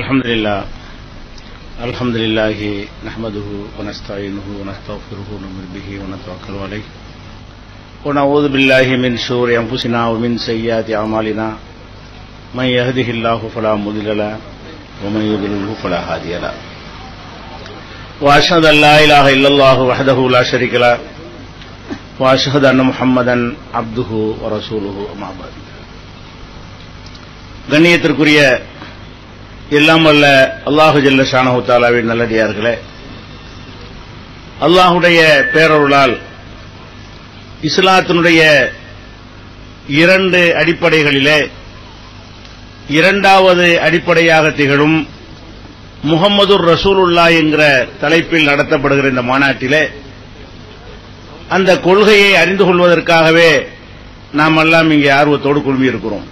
الحمد لله الحمد لله نحمده ونستعينه ونستغفره ونؤمن به ونتوكل عليه ونعوذ بالله من شرور انفسنا ومن سيئات اعمالنا من يهده الله فلا مضل له ومن يضلله فلا هادي له واشهد ان لا اله الا الله وحده لا شريك له واشهد ان محمدا عبده ورسوله اما بعد கண்ணியத்திற்குரிய எல்லாம் வல்ல அல்லாஹு ஜல்ல ஷானஹு தாலாவின் நல்லடியார்களே அல்லாஹுடைய பேரருளால் இஸ்லாத்தினுடைய இரண்டு அடிப்படைகளிலே இரண்டாவது அடிப்படையாக திகழும் முகம்மது ரசூலுல்லா என்கிற தலைப்பில் நடத்தப்படுகிற இந்த மாநாட்டிலே அந்த கொள்கையை அறிந்து கொள்வதற்காகவே நாம் எல்லாம் இங்கே ஆர்வத்தோடு குழுமியிருக்கிறோம்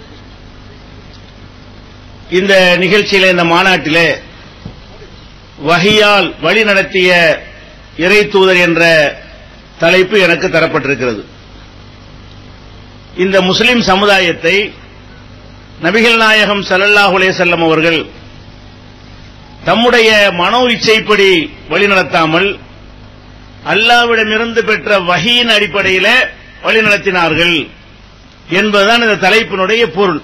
இந்த நிகழ்ச்சியில இந்த மாநாட்டிலே வகையால் வழி நடத்திய இறை தூதர் என்ற தலைப்பு எனக்கு தரப்பட்டிருக்கிறது இந்த முஸ்லிம் சமுதாயத்தை நபிகள் நாயகம் சல்லல்லாஹு அலைஹி வஸல்லம் அவர்கள் தம்முடைய மனோ இச்சைப்படி வழிநடத்தாமல் அல்லாவிடமிருந்து பெற்ற வகையின் அடிப்படையில் வழிநடத்தினார்கள் என்பதுதான் இந்த தலைப்பினுடைய பொருள்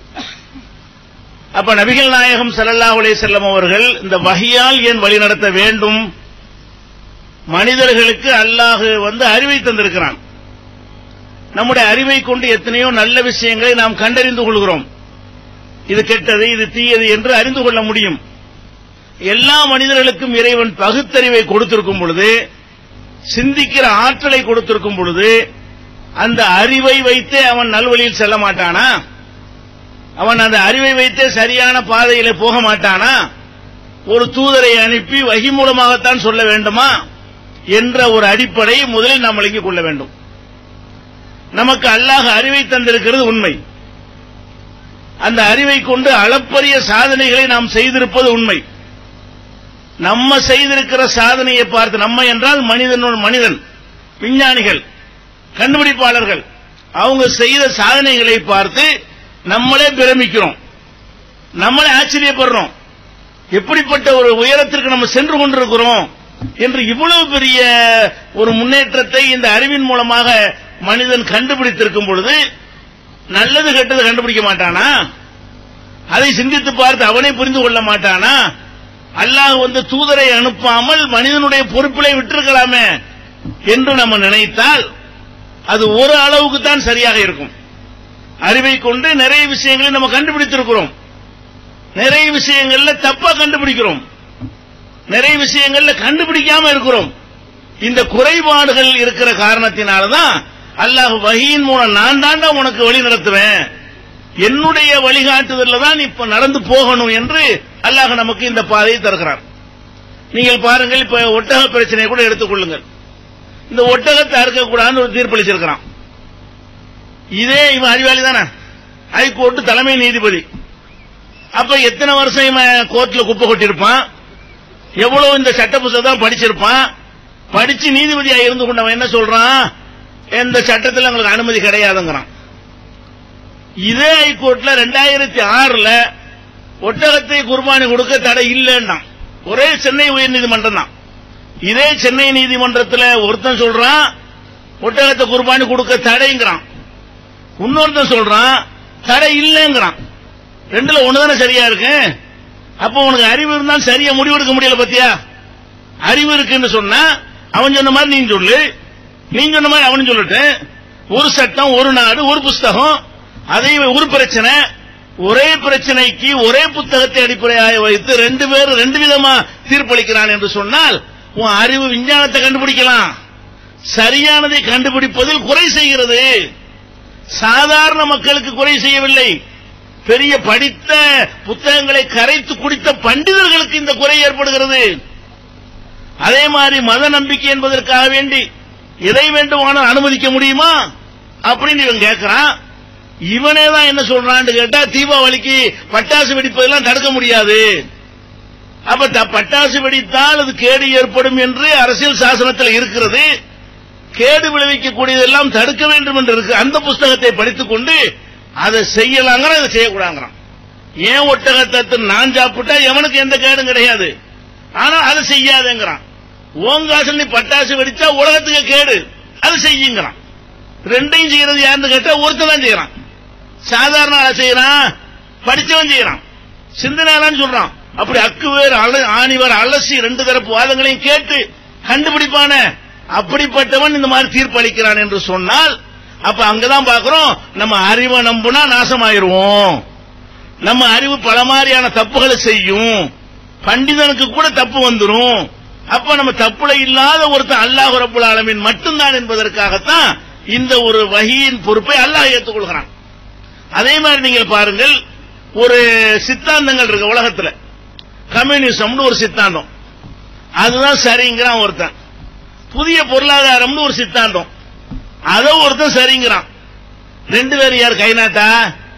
அப்ப நபிகள் நாயகம் ஸல்லல்லாஹு அலைஹி வஸல்லம் அவர்கள் இந்த வகையால் ஏன் வழிநடத்த வேண்டும் மனிதர்களுக்கு அல்லாஹ் வந்து அறிவை தந்திருக்கிறான் நம்முடைய அறிவை கொண்டு எத்தனையோ நல்ல விஷயங்களை நாம் கண்டறிந்து கொள்கிறோம் இது கெட்டது இது தீயது என்று அறிந்து கொள்ள முடியும் எல்லா மனிதர்களுக்கும் இறைவன் பகுத்தறிவை கொடுத்திருக்கும் பொழுது சிந்திக்கிற ஆற்றலை கொடுத்திருக்கும் பொழுது அந்த அறிவை வைத்தே அவன் நல்வழியில் செல்ல மாட்டானா அவன் அந்த அறிவை வைத்தே சரியான பாதையில போக மாட்டானா ஒரு தூதரை அனுப்பி வகி மூலமாகத்தான் சொல்ல வேண்டுமா என்ற ஒரு அடிப்படை முதலில் நாம் விளங்கிக் கொள்ள வேண்டும் நமக்கு அல்லாஹ் அறிவை தந்திருக்கிறது உண்மை அந்த அறிவை கொண்டு அளப்பரிய சாதனைகளை நாம் செய்திருப்பது உண்மை நம்ம செய்திருக்கிற சாதனையை பார்த்து நம்ம என்றால் மனிதனோட மனிதன் விஞ்ஞானிகள் கண்டுபிடிப்பாளர்கள் அவங்க செய்த சாதனைகளை பார்த்து நம்மளே பிரமிக்கிறோம் நம்மளே ஆச்சரியப்படுறோம் எப்படிப்பட்ட ஒரு உயரத்திற்கு நம்ம சென்று கொண்டிருக்கிறோம் என்று இவ்வளவு பெரிய ஒரு முன்னேற்றத்தை இந்த அறிவின் மூலமாக மனிதன் கண்டுபிடித்திருக்கும் பொழுது நல்லது கெட்டது கண்டுபிடிக்க மாட்டானா அதை சிந்தித்து பார்த்து அவனை புரிந்து கொள்ள மாட்டானா அல்லாஹ் வந்து தூதரை அனுப்பாமல் மனிதனுடைய பொறுப்பிலை விட்டிருக்கலாமே என்று நம்ம நினைத்தால் அது ஒரு அளவுக்கு தான் சரியாக இருக்கும் அறிவை கொண்டு நிறைய விஷயங்களை நம்ம கண்டுபிடித்திருக்கிறோம் நிறைய விஷயங்கள்ல தப்பா கண்டுபிடிக்கிறோம் நிறைய விஷயங்கள்ல கண்டுபிடிக்காம இருக்கிறோம் இந்த குறைபாடுகள் இருக்கிற காரணத்தினாலதான் அல்லாஹ் வகையின் மூலம் நான் தாண்டா உனக்கு வழி நடத்துவேன் என்னுடைய வழிகாட்டுதல்ல தான் இப்ப நடந்து போகணும் என்று அல்லாஹ் நமக்கு இந்த பாதையை தருகிறான் நீங்கள் பாருங்கள் இப்ப ஒட்டக பிரச்சனையை கூட எடுத்துக்கொள்ளுங்கள் இந்த ஒட்டகத்தை அறுக்கக்கூடாதுன்னு ஒரு தீர்ப்பளிச்சிருக்கிறான் இதே இவன் அறிவாளி தானே ஹைகோர்ட் தலைமை நீதிபதி அப்ப எத்தனை வருஷம் இவன் கோர்ட்ல குப்பை கொட்டிருப்பான் எவ்வளவு இந்த சட்ட புத்தகம் படிச்சிருப்பான் படிச்சு நீதிபதியா இருந்து கொண்டவன் என்ன சொல்றான் இந்த சட்டத்தில் உங்களுக்கு அனுமதி கிடையாதுங்கிறான் இதே ஹைகோர்ட்ல ரெண்டாயிரத்தி ஆறுல ஒட்டகத்தை குர்பானி கொடுக்க தடை இல்லைன்னா ஒரே சென்னை உயர்நீதிமன்றம் தான் இதே சென்னை நீதிமன்றத்தில் ஒருத்தன் சொல்றான் ஒட்டகத்தை குர்பானி கொடுக்க தடைங்கிறான் இன்னொருத்தன் சொல்றான் தடை இல்லைங்கிறான் ரெண்டுல ஒண்ணுதானே சரியா இருக்கு அப்ப உனக்கு அறிவு இருந்தாலும் சரியா முடிவெடுக்க முடியல பத்தியா அறிவு இருக்குன்னு சொன்னா அவன் சொன்ன மாதிரி நீ சொல்லு நீ சொன்ன மாதிரி அவன் சொல்லட்டு ஒரு சட்டம் ஒரு நாடு ஒரு புஸ்தகம் அதை ஒரு பிரச்சனை ஒரே பிரச்சனைக்கு ஒரே புத்தகத்தை அடிப்படையாக வைத்து ரெண்டு பேர் ரெண்டு விதமா தீர்ப்பளிக்கிறான் என்று சொன்னால் உன் அறிவு விஞ்ஞானத்தை கண்டுபிடிக்கலாம் சரியானதை கண்டுபிடிப்பதில் குறை செய்கிறது சாதாரண மக்களுக்கு குறை செய்யவில்லை பெரிய படித்த புத்தகங்களை கரைத்து குடித்த பண்டிதர்களுக்கு இந்த குறை ஏற்படுகிறது அதே மாதிரி மத நம்பிக்கை என்பதற்காக வேண்டி எதை வேண்டுமானால் அனுமதிக்க முடியுமா அப்படின்னு இவன் கேட்கிறான் இவனே தான் என்ன சொல்றான்னு கேட்டா தீபாவளிக்கு பட்டாசு வெடிப்பதெல்லாம் தடுக்க முடியாது அப்ப பட்டாசு வெடித்தால் அது கேடு ஏற்படும் என்று அரசியல் சாசனத்தில் இருக்கிறது கேடு விளைவிக்கக்கூடியதெல்லாம் தடுக்க வேண்டும் என்று இருக்கு அந்த புஸ்தகத்தை படித்துக் கொண்டு அதை செய்யலாங்கிற அதை செய்யக்கூடாங்கிறான் ஏன் ஒட்டகத்தை நான் சாப்பிட்டா எவனுக்கு எந்த கேடும் கிடையாது ஆனா அதை செய்யாதேங்கிறான் ஓங்காசல் நீ பட்டாசு வெடிச்சா உலகத்துக்கு கேடு அதை செய்யுங்கிறான் ரெண்டையும் செய்யறது யாருன்னு கேட்டா ஒருத்தன் தான் செய்யறான் சாதாரண ஆளை செய்யறான் படிச்சவன் செய்யறான் சிந்தனாலான்னு சொல்றான் அப்படி அக்கு வேறு அல- ஆணி வேறு அலசி ரெண்டு தரப்பு வாதங்களையும் கேட்டு கண்டுபிடிப்பான அப்படிப்பட்டவன் இந்த மாதிரி தீர்ப்பளிக்கிறான் என்று சொன்னால் அப்ப அங்கதான் பாக்குறோம் நம்ம அறிவை நம்புனா நாசமாயிருவோம் நம்ம அறிவு பல மாதிரியான தப்புகளை செய்யும் பண்டிதனுக்கு கூட தப்பு வந்துரும் அப்ப நம்ம தப்புல இல்லாத ஒருத்தன் அல்லாஹ் ரப்புல் ஆலமீன் மட்டும்தான் என்பதற்காகத்தான் இந்த ஒரு வகியின் பொறுப்பை அல்லாஹ் ஏற்றுக்கொள்கிறான் அதே மாதிரி நீங்கள் பாருங்கள் ஒரு சித்தாந்தங்கள் இருக்கு உலகத்துல கம்யூனிசம்னு ஒரு சித்தாந்தம் அதுதான் சரிங்கிறான் ஒருத்தன் புதிய பொருளாதாரம்னு ஒரு சித்தாந்தம் அதை ஒருத்தன் சரிங்கிறான் ரெண்டு பேரும் யார் கைநாட்டா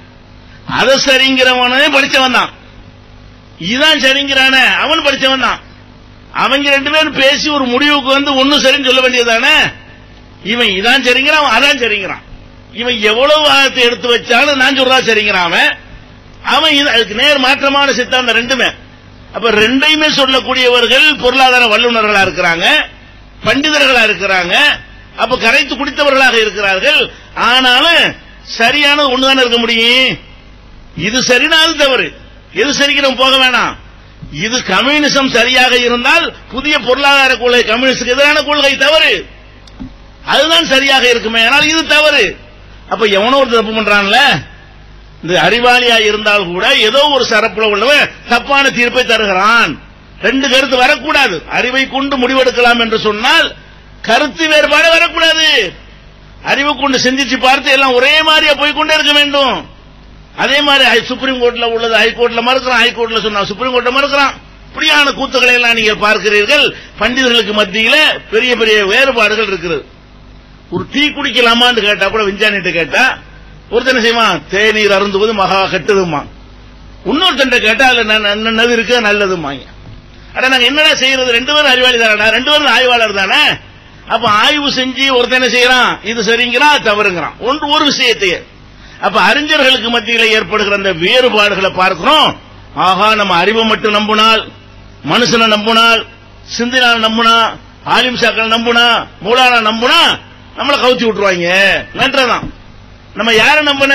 அதை சரிங்கிறவனே படிச்சவன் தான் இதான் சரிங்கிறானே அவன் படிச்சவன் தான் அவங்க ரெண்டு பேரும் பேசி ஒரு முடிவுக்கு வந்து ஒன்னும் சரின்னு சொல்ல வேண்டியதானே இவன் இதான் சரிங்கிறான் அவன் அதான் சரிங்கிறான் இவன் எவ்வளவு வாதத்தை எடுத்து வச்சாலும் நான் சொல்றா சரிங்கிறான் அவன் அவன் இது- அதுக்கு நேர் மாற்றமான சித்தாந்தம் ரெண்டுமே அப்ப ரெண்டையுமே சொல்லக்கூடியவர்கள் பொருளாதார வல்லுநர்களா இருக்கிறாங்க பண்டிதர்களா இருக்கிறாங்க அப்ப கரைத்து குடித்தவர்களாக இருக்கிறார்கள் ஆனாலும் சரியானது ஒண்ணுதானே இருக்க முடியும் இது சரினா அது தவறு எது சரிக்கு நம்ம போக வேணாம் இது கம்யூனிசம் சரியாக இருந்தால் புதிய பொருளாதார கொள்கை கம்யூனிஸ்டுக்கு எதிரான கொள்கை தவறு அதுதான் சரியாக இருக்குமே ஆனால் இது தவறு அப்ப எவனோ ஒரு தப்பு பண்றான்ல இந்த அறிவாளியா இருந்தால் கூட ஏதோ ஒரு சரப்புல உள்ளவன் தப்பான தீர்ப்பை தருகிறான் ரெண்டு கருத்து வரக்கூடாது அறிவை கொண்டு முடிவெடுக்கலாம் என்று சொன்னால் கருத்து வேறுபாடு வரக்கூடாது அறிவை கொண்டு சிந்திச்சு பார்த்து எல்லாம் ஒரே மாதிரியா போய்க்கொண்டே இருக்க வேண்டும் அதே மாதிரி ஹை- சுப்ரீம் கோர்ட்ல உள்ளது ஹைகோர்ட்ல மறுக்கிறான் ஹைகோர்ட்ல சொன்னா சுப்ரீம் கோர்ட்ல மறுக்கிறான் இப்படியான கூத்துக்களை எல்லாம் நீங்கள் பார்க்கிறீர்கள் பண்டிதர்களுக்கு மத்தியில பெரிய பெரிய வேறுபாடுகள் இருக்கிறது ஒரு டீ குடிக்கலாமான்னு கேட்டா கூட விஞ்ஞானிட்ட கேட்டா ஒருத்தனை செய்வான் தேநீர் அருந்துவது மகா கெட்டதுமா இன்னொருத்தன் கேட்டா அதுல ந- ந- நல்லது இருக்கு நல்லதுமாங்க அட நாங்க என்னடா செய்யறது ரெண்டு பேரும் அறிவாளி தானடா ரெண்டு பேரும் ஆய்வாளர் தானே அப்ப ஆய்வு செஞ்சு ஒருத்தன் என்ன செய்யறான் இது சரிங்கிறான் அது தவறுங்கிறான் ஒன்று ஒரு விஷயத்தையே அப்ப அறிஞர்களுக்கு மத்தியில ஏற்படுகிற அந்த வேறுபாடுகளை பார்க்கிறோம் ஆகா நம்ம அறிவை மட்டும் நம்பினால் மனுஷனை நம்பினால் சிந்தினால் நம்புனா ஆலிம் சாக்கள் நம்புனா மூலானா நம்புனா நம்மளை கவுத்தி விட்டுருவாங்க நன்றதான் நம்ம யார நம்பன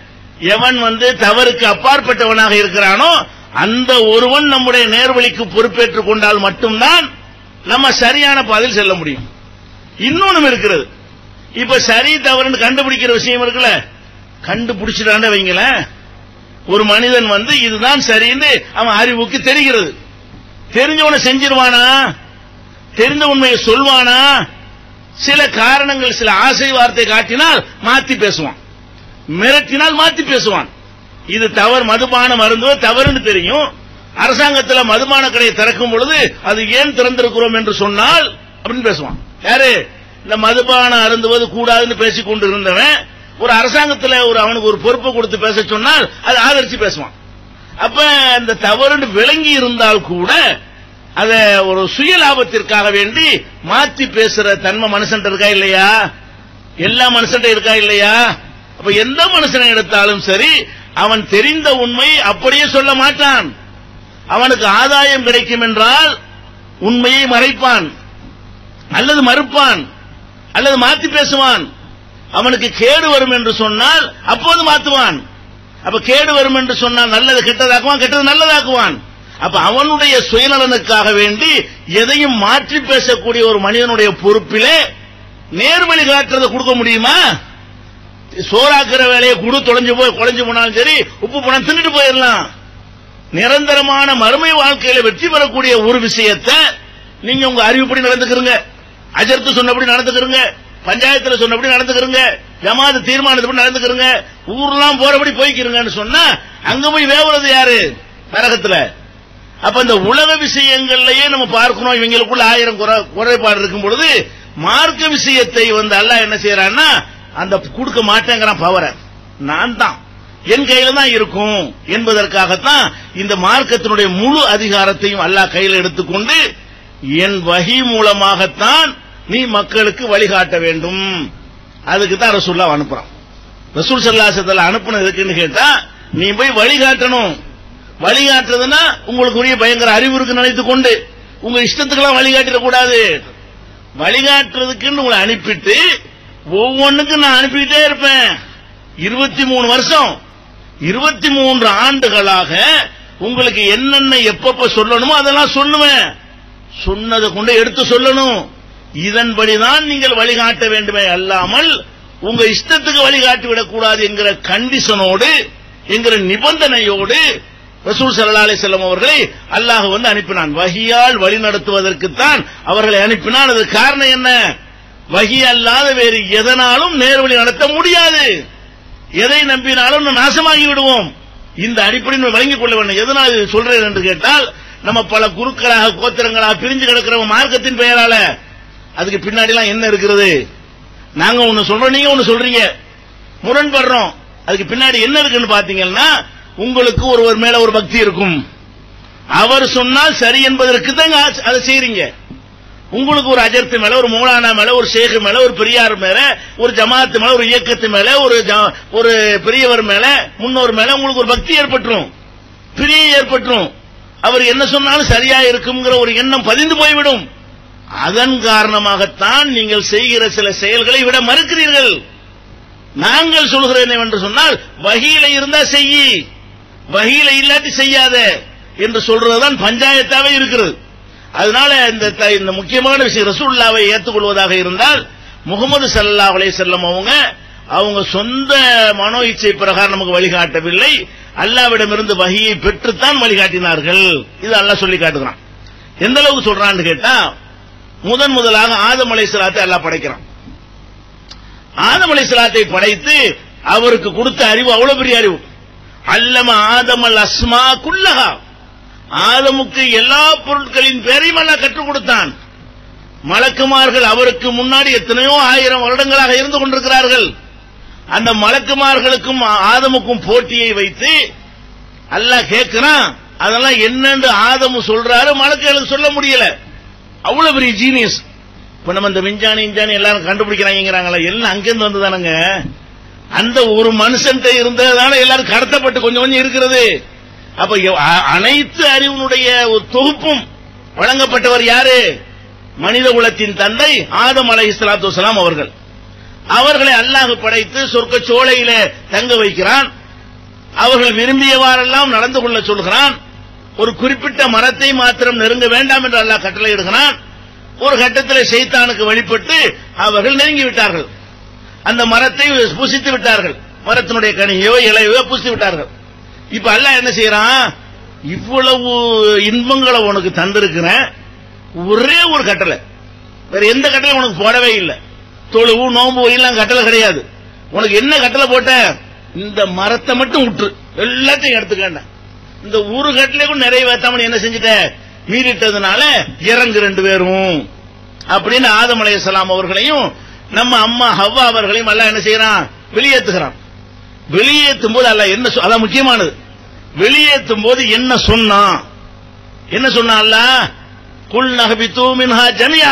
எவன் வந்து தவறுக்கு அப்பாற்பட்டவனாக இருக்கிறானோ அந்த ஒருவன் நம்முடைய நேர்வழிக்கு பொறுப்பேற்றுக் கொண்டால் மட்டும்தான் நம்ம சரியான பாதையில் செல்ல முடியும் இன்னொன்னு இருக்கிறது இப்ப சரி தவறுன்னு கண்டுபிடிக்கிற விஷயம் இருக்குல்ல கண்டுபிடிச்சிட்டாண்ட வைங்களேன் ஒரு மனிதன் வந்து இதுதான் சரின்னு அவன் அறிவுக்கு தெரிகிறது தெரிஞ்சவனை செஞ்சிருவானா தெரிந்த உண்மையை சொல்வானா சில காரணங்கள் சில ஆசை வார்த்தை காட்டினால் மாத்தி பேசுவான் மிரட்டினால் மாத்தி பேசுவான் இது தவறு மதுபான மருந்து தவறுன்னு தெரியும் அரசாங்கத்துல மதுபான கடையை திறக்கும் பொழுது அது ஏன் திறந்திருக்கிறோம் என்று சொன்னால் அப்படின்னு பேசுவான் யாரு இந்த மதுபானம் அருந்துவது கூடாதுன்னு பேசிக் கொண்டு இருந்தவன் ஒரு அரசாங்கத்துல ஒரு அவனுக்கு ஒரு பொறுப்பை கொடுத்து பேச சொன்னால் அது ஆதரிச்சு பேசுவான் அப்ப அந்த தவறுன்னு விளங்கி இருந்தால் கூட அத ஒரு சுய லாபத்திற்காக வேண்டி மாத்தி பேசுற தன்மை மனுஷன் இருக்கா இல்லையா எல்லா மனுஷன் இருக்கா இல்லையா அப்ப எந்த மனுஷனை எடுத்தாலும் சரி அவன் தெரிந்த உண்மை அப்படியே சொல்ல மாட்டான் அவனுக்கு ஆதாயம் கிடைக்கும் என்றால் உண்மையை மறைப்பான் அல்லது மறுப்பான் அல்லது மாத்தி பேசுவான் அவனுக்கு கேடு வரும் என்று சொன்னால் அப்போது மாத்துவான் அப்ப கேடு வரும் என்று சொன்னால் நல்லது கெட்டதாக்குவான் கெட்டது நல்லதாக்குவான் அப்ப அவனுடைய சுயநலனுக்காக வேண்டி எதையும் மாற்றி பேசக்கூடிய ஒரு மனிதனுடைய பொறுப்பிலே நேர்வழி காட்டுறதை கொடுக்க முடியுமா சோறாக்குற வேலையை குடு தொலைஞ்சு போய் குலைஞ்சு போனாலும் சரி உப்பு பணம் தின்னுட்டு போயிடலாம் நிரந்தரமான மறுமை வாழ்க்கையில வெற்றி பெறக்கூடிய ஒரு விஷயத்தை நீங்க உங்க அறிவுப்படி நடந்துக்கிறீங்க அஜர்த்து சொன்னபடி நடந்துக்கிறீங்க பஞ்சாயத்துல சொன்னபடி நடந்துக்கிறீங்க ஜமாத் தீர்மானத்துப்படி நடந்துக்கிறீங்க ஊர்லாம் போறபடி போய்க்கிறீங்கன்னு சொன்னா அங்க போய் வேவுறது யாரு நரகத்துல அப்ப இந்த உலக விஷயங்கள்லயே நம்ம பார்க்கணும் இவங்களுக்குள்ள ஆயிரம் குறை- குறைபாடு இருக்கும் பொழுது மார்க்க விஷயத்தை வந்து அல்லாஹ் என்ன செய்யறான்னா அந்த கொடுக்க மாட்டேங்கிறான் பவரை நான் தான் என் கையில தான் இருக்கும் என்பதற்காகத்தான் இந்த மார்க்கத்தினுடைய முழு அதிகாரத்தையும் அல்லாஹ் கையில் எடுத்துக்கொண்டு என் வகி மூலமாகத்தான் நீ மக்களுக்கு வழிகாட்ட வேண்டும் அதுக்கு தான் ரசூல்லா அனுப்புறான் ரசூல் சல்லாசத்துல அனுப்புனது எதுக்குன்னு கேட்டா நீ போய் வழிகாட்டணும் வழிகாட்டுறதுன்னா உங்களுக்கு உரிய பயங்கர அறிவு இருக்கு நினைத்துக் கொண்டு உங்க இஷ்டத்துக்கெல்லாம் வழிகாட்டிடக் கூடாது வழிகாட்டுறதுக்குன்னு உங்களை அனுப்பிட்டு ஒவ்வொன்றுக்கும் நான் அனுப்பிக்கிட்டே இருப்பேன் இருபத்தி மூணு வருஷம் இருபத்தி மூன்று ஆண்டுகளாக உங்களுக்கு என்னென்ன எப்பப்ப சொல்லணுமோ அதெல்லாம் சொல்லுவேன் சொன்னதை கொண்டு எடுத்து சொல்லணும் இதன்படிதான் நீங்கள் வழிகாட்ட வேண்டுமே அல்லாமல் உங்க இஷ்டத்துக்கு வழிகாட்டி விடக்கூடாது என்கிற கண்டிஷனோடு என்கிற நிபந்தனையோடு ரசூல் சல்லா அலிசல்லம் அவர்களை அல்லாஹ் வந்து அனுப்பினான் வகியால் வழி நடத்துவதற்குத்தான் அவர்களை அனுப்பினான் அது காரணம் என்ன வகி அல்லாத வேறு எதனாலும் நேர்வழி நடத்த முடியாது எதை நம்பினாலும் நாம் நாசமாகி விடுவோம் இந்த அடிப்படையில் வழங்கிக் கொள்ள வேண்டும் எதனால் இது சொல்றேன் என்று கேட்டால் நம்ம பல குருக்களாக கோத்திரங்களாக பிரிஞ்சு கிடக்கிறவங்க மார்க்கத்தின் பெயரால அதுக்கு பின்னாடிலாம் என்ன இருக்கிறது நாங்க ஒன்னு சொல்றோம் நீங்க ஒன்னு சொல்றீங்க முரண்படுறோம் அதுக்கு பின்னாடி என்ன இருக்குன்னு பாத்தீங்கன்னா உங்களுக்கு ஒருவர் மேல ஒரு பக்தி இருக்கும் அவர் சொன்னால் சரி என்பதற்கு தான் அதை செய்றீங்க உங்களுக்கு ஒரு அஜர்த்து மேல ஒரு மௌலானா மேல ஒரு ஷேக் மேல ஒரு பெரியார் மேல ஒரு ஜமாத்து மேல ஒரு இயக்கத்து மேல ஒரு ஜ- ஒரு பெரியவர் மேல முன்னோர் மேல உங்களுக்கு ஒரு பக்தி ஏற்பட்டுரும் பிரிய ஏற்பட்டுரும் அவர் என்ன சொன்னாலும் சரியா இருக்குங்கிற ஒரு எண்ணம் பதிந்து போய்விடும் அதன் காரணமாகத்தான் நீங்கள் செய்கிற சில செயல்களை விட மறுக்கிறீர்கள் நாங்கள் சொல்கிறேன் என்னவென்று சொன்னால் வகியில இருந்தா செய்யி வகியில இல்லாட்டி செய்யாத என்று சொல்றதுதான் பஞ்சாயத்தாவே இருக்கிறது அதனால இந்த த- இந்த முக்கியமான விஷயம் ரசூல்லாவை ஏற்றுக்கொள்வதாக இருந்தால் முகமது சல்லா அலைஹி செல்லம் அவங்க அவங்க சொந்த மனோ இச்சை பிரகாரம் நமக்கு வழிகாட்டவில்லை அல்லாவிடமிருந்து வகியை பெற்றுத்தான் வழிகாட்டினார்கள் இது அல்லாஹ் சொல்லி காட்டுகிறான் எந்த அளவுக்கு சொல்றான்னு கேட்டா முதன் முதலாக ஆதம் அலைஹிஸ்ஸலாத்தை அல்லாஹ் படைக்கிறான் ஆதம் அலைஹிஸ்ஸலாத்தை படைத்து அவருக்கு கொடுத்த அறிவு அவ்வளவு பெரிய அறிவு அல்லம ஆதமல் அஸ்மா குல்லஹா ஆதமுக்கு எல்லா பொருட்களின் பேரையும் அல்லாஹ் கற்றுக் கொடுத்தான் மலக்குமார்கள் அவருக்கு முன்னாடி எத்தனையோ ஆயிரம் வருடங்களாக இருந்து கொண்டிருக்கிறார்கள் அந்த மலக்குமார்களுக்கும் ஆதமுக்கும் போட்டியை வைத்து அல்லாஹ் கேட்கிறான் அதெல்லாம் என்னன்னு ஆதமு சொல்றாரு மலக்குகளுக்கு சொல்ல முடியல அவ்வளவு பெரிய ஜீனியஸ் இப்ப நம்ம இந்த விஞ்ஞானி இஞ்சானி எல்லாரும் கண்டுபிடிக்கிறாங்கிறாங்களா எல்லாம் அங்கிருந்து வந்ததானுங்க அந்த ஒரு மனுஷன்ட்ட இருந்ததால எல்லாரும் கடத்தப்பட்டு கொஞ்சம் கொஞ்சம் இருக்கிறது அப்ப எவ்- அ- அனைத்து அறிவினுடைய ஒரு தொகுப்பும் வழங்கப்பட்டவர் யாரு மனித குலத்தின் தந்தை ஆதம் அலை இஸ்லாத்து வசலாம் அவர்கள் அவர்களை அல்லாஹ் படைத்து சொர்க்க சோலையில தங்க வைக்கிறான் அவர்கள் விரும்பியவாறெல்லாம் நடந்து கொள்ள சொல்கிறான் ஒரு குறிப்பிட்ட மரத்தை மாத்திரம் நெருங்க வேண்டாம் என்று அல்லாஹ் கட்டளையிடுகிறான் ஒரு கட்டத்தில் ஷைத்தானுக்கு வழிபட்டு அவர்கள் நெருங்கி விட்டார்கள் அந்த மரத்தை புசித்து விட்டார்கள் மரத்தினுடைய கனியோ இலையோ புசித்து விட்டார்கள் இப்ப அல்லாஹ் என்ன செய்யறான் இவ்வளவு இன்பங்களை உனக்கு தந்திருக்கிறேன் ஒரே ஒரு கட்டளை வேற எந்த கட்டளை உனக்கு போடவே இல்லை தொழுவு நோம்பு எல்லாம் கட்டளை கிடையாது உனக்கு என்ன கட்டளை போட்ட இந்த மரத்தை மட்டும் விட்டுரு எல்லாத்தையும் எடுத்துக்கண்ட இந்த ஒரு கட்டளை கூட நிறைவேற்றாம நீ என்ன செஞ்சுட்ட மீறிட்டதுனால இறங்கு ரெண்டு பேரும் அப்படின்னு ஆதம் அலைஹிஸ்ஸலாம் அவர்களையும் நம்ம அம்மா ஹவ்வா அவர்களையும் அல்லாஹ் என்ன செய்யறான் வெளியேத்துகிறான் வெளியேற்றும் போது அல்லாஹ் என்ன சொ- அதான் முக்கியமானது வெளியேற்றும் போது என்ன சொன்னான் என்ன சொன்னான் அல்லாஹ் குல் நகபித்து மின்ஹா ஜமியா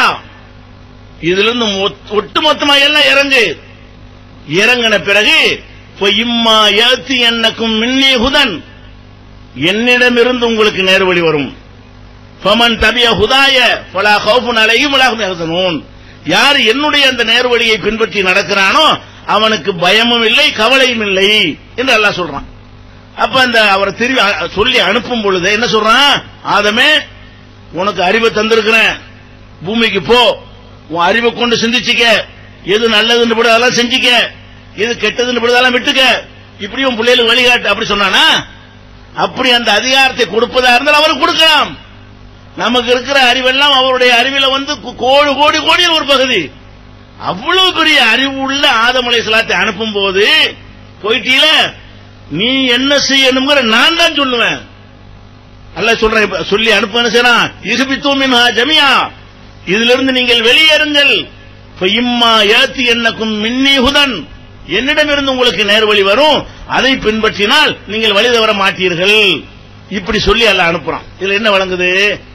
இதுல இருந்து மொத்- ஒட்டுமொத்தமா எல்லாம் இறங்கு இறங்கின பிறகு இப்ப இம்மா ஏத்தி என்னக்கும் மின்னி ஹுதன் என்னிடமிருந்து உங்களுக்கு நேர்வழி வரும் ஃபமன் தபிய ஹுதாய ஃபலா ஹவுஃபுன் அலைஹிம் வலா ஹும் யஹ்சனூன் யார் என்னுடைய அந்த நேர்வழியை பின்பற்றி நடக்கிறானோ அவனுக்கு பயமும் இல்லை கவலையும் இல்லை என்று அல்லாஹ் சொல்றான் அப்ப அந்த அவரை திரும்பி அ- சொல்லி அனுப்பும் பொழுது என்ன சொல்றான் ஆதமே உனக்கு அறிவை தந்திருக்கிறேன் பூமிக்கு போ உன் அறிவை கொண்டு சிந்திச்சுக்க எது நல்லதுன்னு படு அதெல்லாம் செஞ்சுக்க எது கெட்டதுன்னு படு அதெல்லாம் விட்டுக்க இப்படி உன் பிள்ளைகளுக்கு வழிகாட்டு அப்படி சொன்னானா அப்படி அந்த அதிகாரத்தை கொடுப்பதா இருந்தால் அவருக்கு கொடுக்கலாம் நமக்கு இருக்கிற அறிவெல்லாம் அவருடைய அறிவில வந்து கு- கோடி கோடி கோடியில் ஒரு பகுதி அவ்வளவு பெரிய அறிவு உள்ள ஆதமலை சலாத்தை அனுப்பும் போது போயிட்டீல நீ என்ன செய்யணுங்கிற நான் தான் சொல்லுவேன் அல்ல சொல்றேன் இப்ப சொல்லி அனுப்ப என்ன செய்யறான் இசுபித்தூமின் ஜமியா இதிலிருந்து நீங்கள் வெளியேறுங்கள் இப்ப இம்மா ஏத்தி என்னக்கும் மின்னி ஹுதன் என்னிடமிருந்து உங்களுக்கு நேர்வழி வரும் அதை பின்பற்றினால் நீங்கள் வழி தவற மாட்டீர்கள் இப்படி சொல்லி அல்லாஹ் அனுப்புறான் இதுல என்ன வழங்குது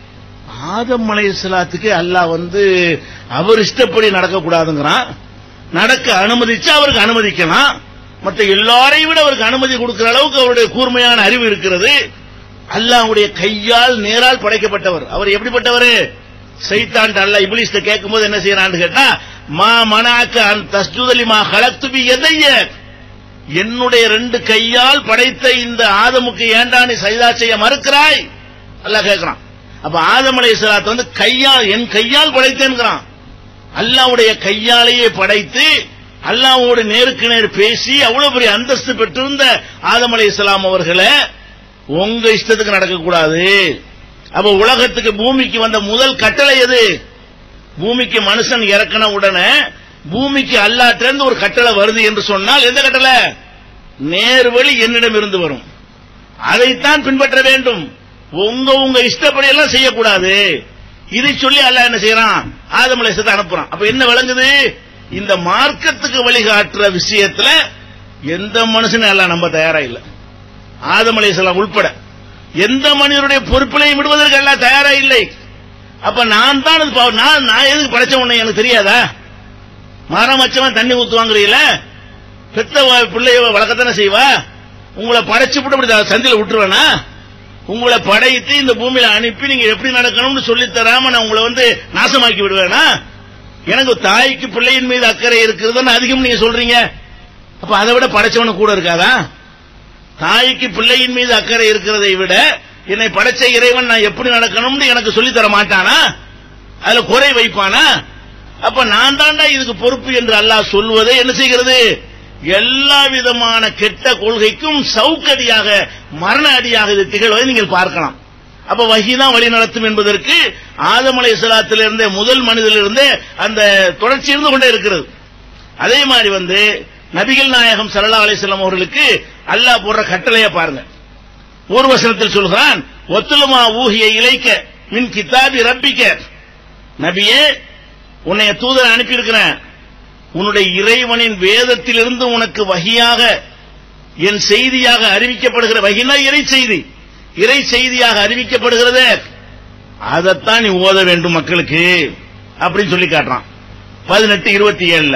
ஆதம் அலைஹிஸ்ஸலாத்துக்கு அல்லாஹ் வந்து அவர் இஷ்டப்படி நடக்கக்கூடாதுங்கிறான் நடக்க அனுமதிச்சு அவருக்கு அனுமதிக்கலாம் மற்ற எல்லாரையும் விட அவருக்கு அனுமதி கொடுக்கிற அளவுக்கு அவருடைய கூர்மையான அறிவு இருக்கிறது அல்லாஹ்வுடைய கையால் நேரால் படைக்கப்பட்டவர் அவர் எப்படிப்பட்டவர் சைத்தான் அல்லாஹ் இப்லீஸ்ட கேட்கும்போது என்ன செய்யறான்னு கேட்டா மா மனாக்க அன் தஸ்ஜுதலி மா கலக்து பி எதைய என்னுடைய ரெண்டு கையால் படைத்த இந்த ஆதமுக்கு ஏண்டா நீ சைதா செய்ய மறுக்கிறாய் அல்லாஹ் கேட்கிறான் அப்ப ஆதம் அலைஹிஸ்ஸலாத்தை வந்து கையால் என் கையால் படைத்தேன்கிறான் அல்லாஹ்வுடைய கையாலேயே படைத்து அல்லாஹ்வோடு நேருக்கு நேர் பேசி அவ்வளவு பெரிய அந்தஸ்து பெற்றிருந்த ஆதம் அலைஹிஸ்ஸலாம் அவர்களை உங்க இஷ்டத்துக்கு நடக்கக்கூடாது அப்ப உலகத்துக்கு பூமிக்கு வந்த முதல் கட்டளை எது பூமிக்கு மனுஷன் இறக்கின உடனே பூமிக்கு அல்லாட்டிலிருந்து ஒரு கட்டளை வருது என்று சொன்னால் எந்த கட்டளை நேர்வழி என்னிடம் இருந்து வரும் அதைத்தான் பின்பற்ற வேண்டும் உங்க உங்க இஷ்டப்படி எல்லாம் செய்யக்கூடாது இதை சொல்லி அல்லாஹ் என்ன செய்யறான் ஆதம் அலைஹிஸ்ஸலாத்தை அனுப்புறான் அப்ப என்ன விளங்குது இந்த மார்க்கத்துக்கு வழிகாட்டுற விஷயத்துல எந்த மனுஷனும் எல்லாம் நம்ப தயாரா இல்ல ஆதம் அலைஹிஸ்ஸலாம் உள்பட எந்த மனிதனுடைய பொறுப்பிலையும் விடுவதற்கு எல்லாம் தயாரா இல்லை அப்ப நான் தான் அது பா- நான் நான் எதுக்கு படைச்ச உன்னை எனக்கு தெரியாதா மரம் வச்சவன் தண்ணி ஊத்துவாங்கிறீல பெத்த வ- பிள்ளைய வளர்க்கத்தானே செய்வா உங்களை படைச்சு விட்டு அப்படி சந்தில விட்டுருவேனா உங்களை படைத்து இந்த பூமியில அனுப்பி நீங்க எப்படி நடக்கணும்னு சொல்லி தராம நான் உங்களை வந்து நாசமாக்கி விடுவேனா எனக்கு தாய்க்கு பிள்ளையின் மீது அக்கறை இருக்கிறதுன்னு அதிகம் நீங்க சொல்றீங்க அப்ப அதை விட படைச்சவனு கூட இருக்காதா தாய்க்கு பிள்ளையின் மீது அக்கறை இருக்கிறதை விட என்னை படைச்ச இறைவன் நான் எப்படி நடக்கணும்னு எனக்கு சொல்லித் தர மாட்டானா அதுல குறை வைப்பானா அப்ப நான் தாண்டா இதுக்கு பொறுப்பு என்று அல்லாஹ் சொல்வதை என்ன செய்கிறது எல்லா விதமான கெட்ட கொள்கைக்கும் சவுக்கடியாக மரண அடியாக இது திகழ்வதை நீங்கள் பார்க்கலாம் அப்ப வகிதான் வழி நடத்தும் என்பதற்கு ஆதம் அலைஹிஸ்ஸலாத்திலிருந்தே முதல் மனிதனிலிருந்தே அந்த தொடர்ச்சி இருந்து கொண்டே இருக்கிறது அதே மாதிரி வந்து நபிகள் நாயகம் ஸல்லல்லாஹு அலைஹி வஸல்லம் அவர்களுக்கு அல்லாஹ் போடுற கட்டளையை பாருங்க ஒரு வசனத்தில் சொல்கிறான் ஒத்துலமா ஊகிய இலைக்க மின் கிதாபி ரப்பிக்க நபியே உன்னை தூதர் அனுப்பி இருக்கிறேன் உன்னுடைய இறைவனின் வேதத்திலிருந்து உனக்கு வகியாக என் செய்தியாக அறிவிக்கப்படுகிற வகினா இறை செய்தி இறை செய்தியாக அறிவிக்கப்படுகிறது அதைத்தான் நீ ஓத வேண்டும் மக்களுக்கு அப்படின்னு சொல்லி காட்டுறான் பதினெட்டு இருபத்தி ஏழுல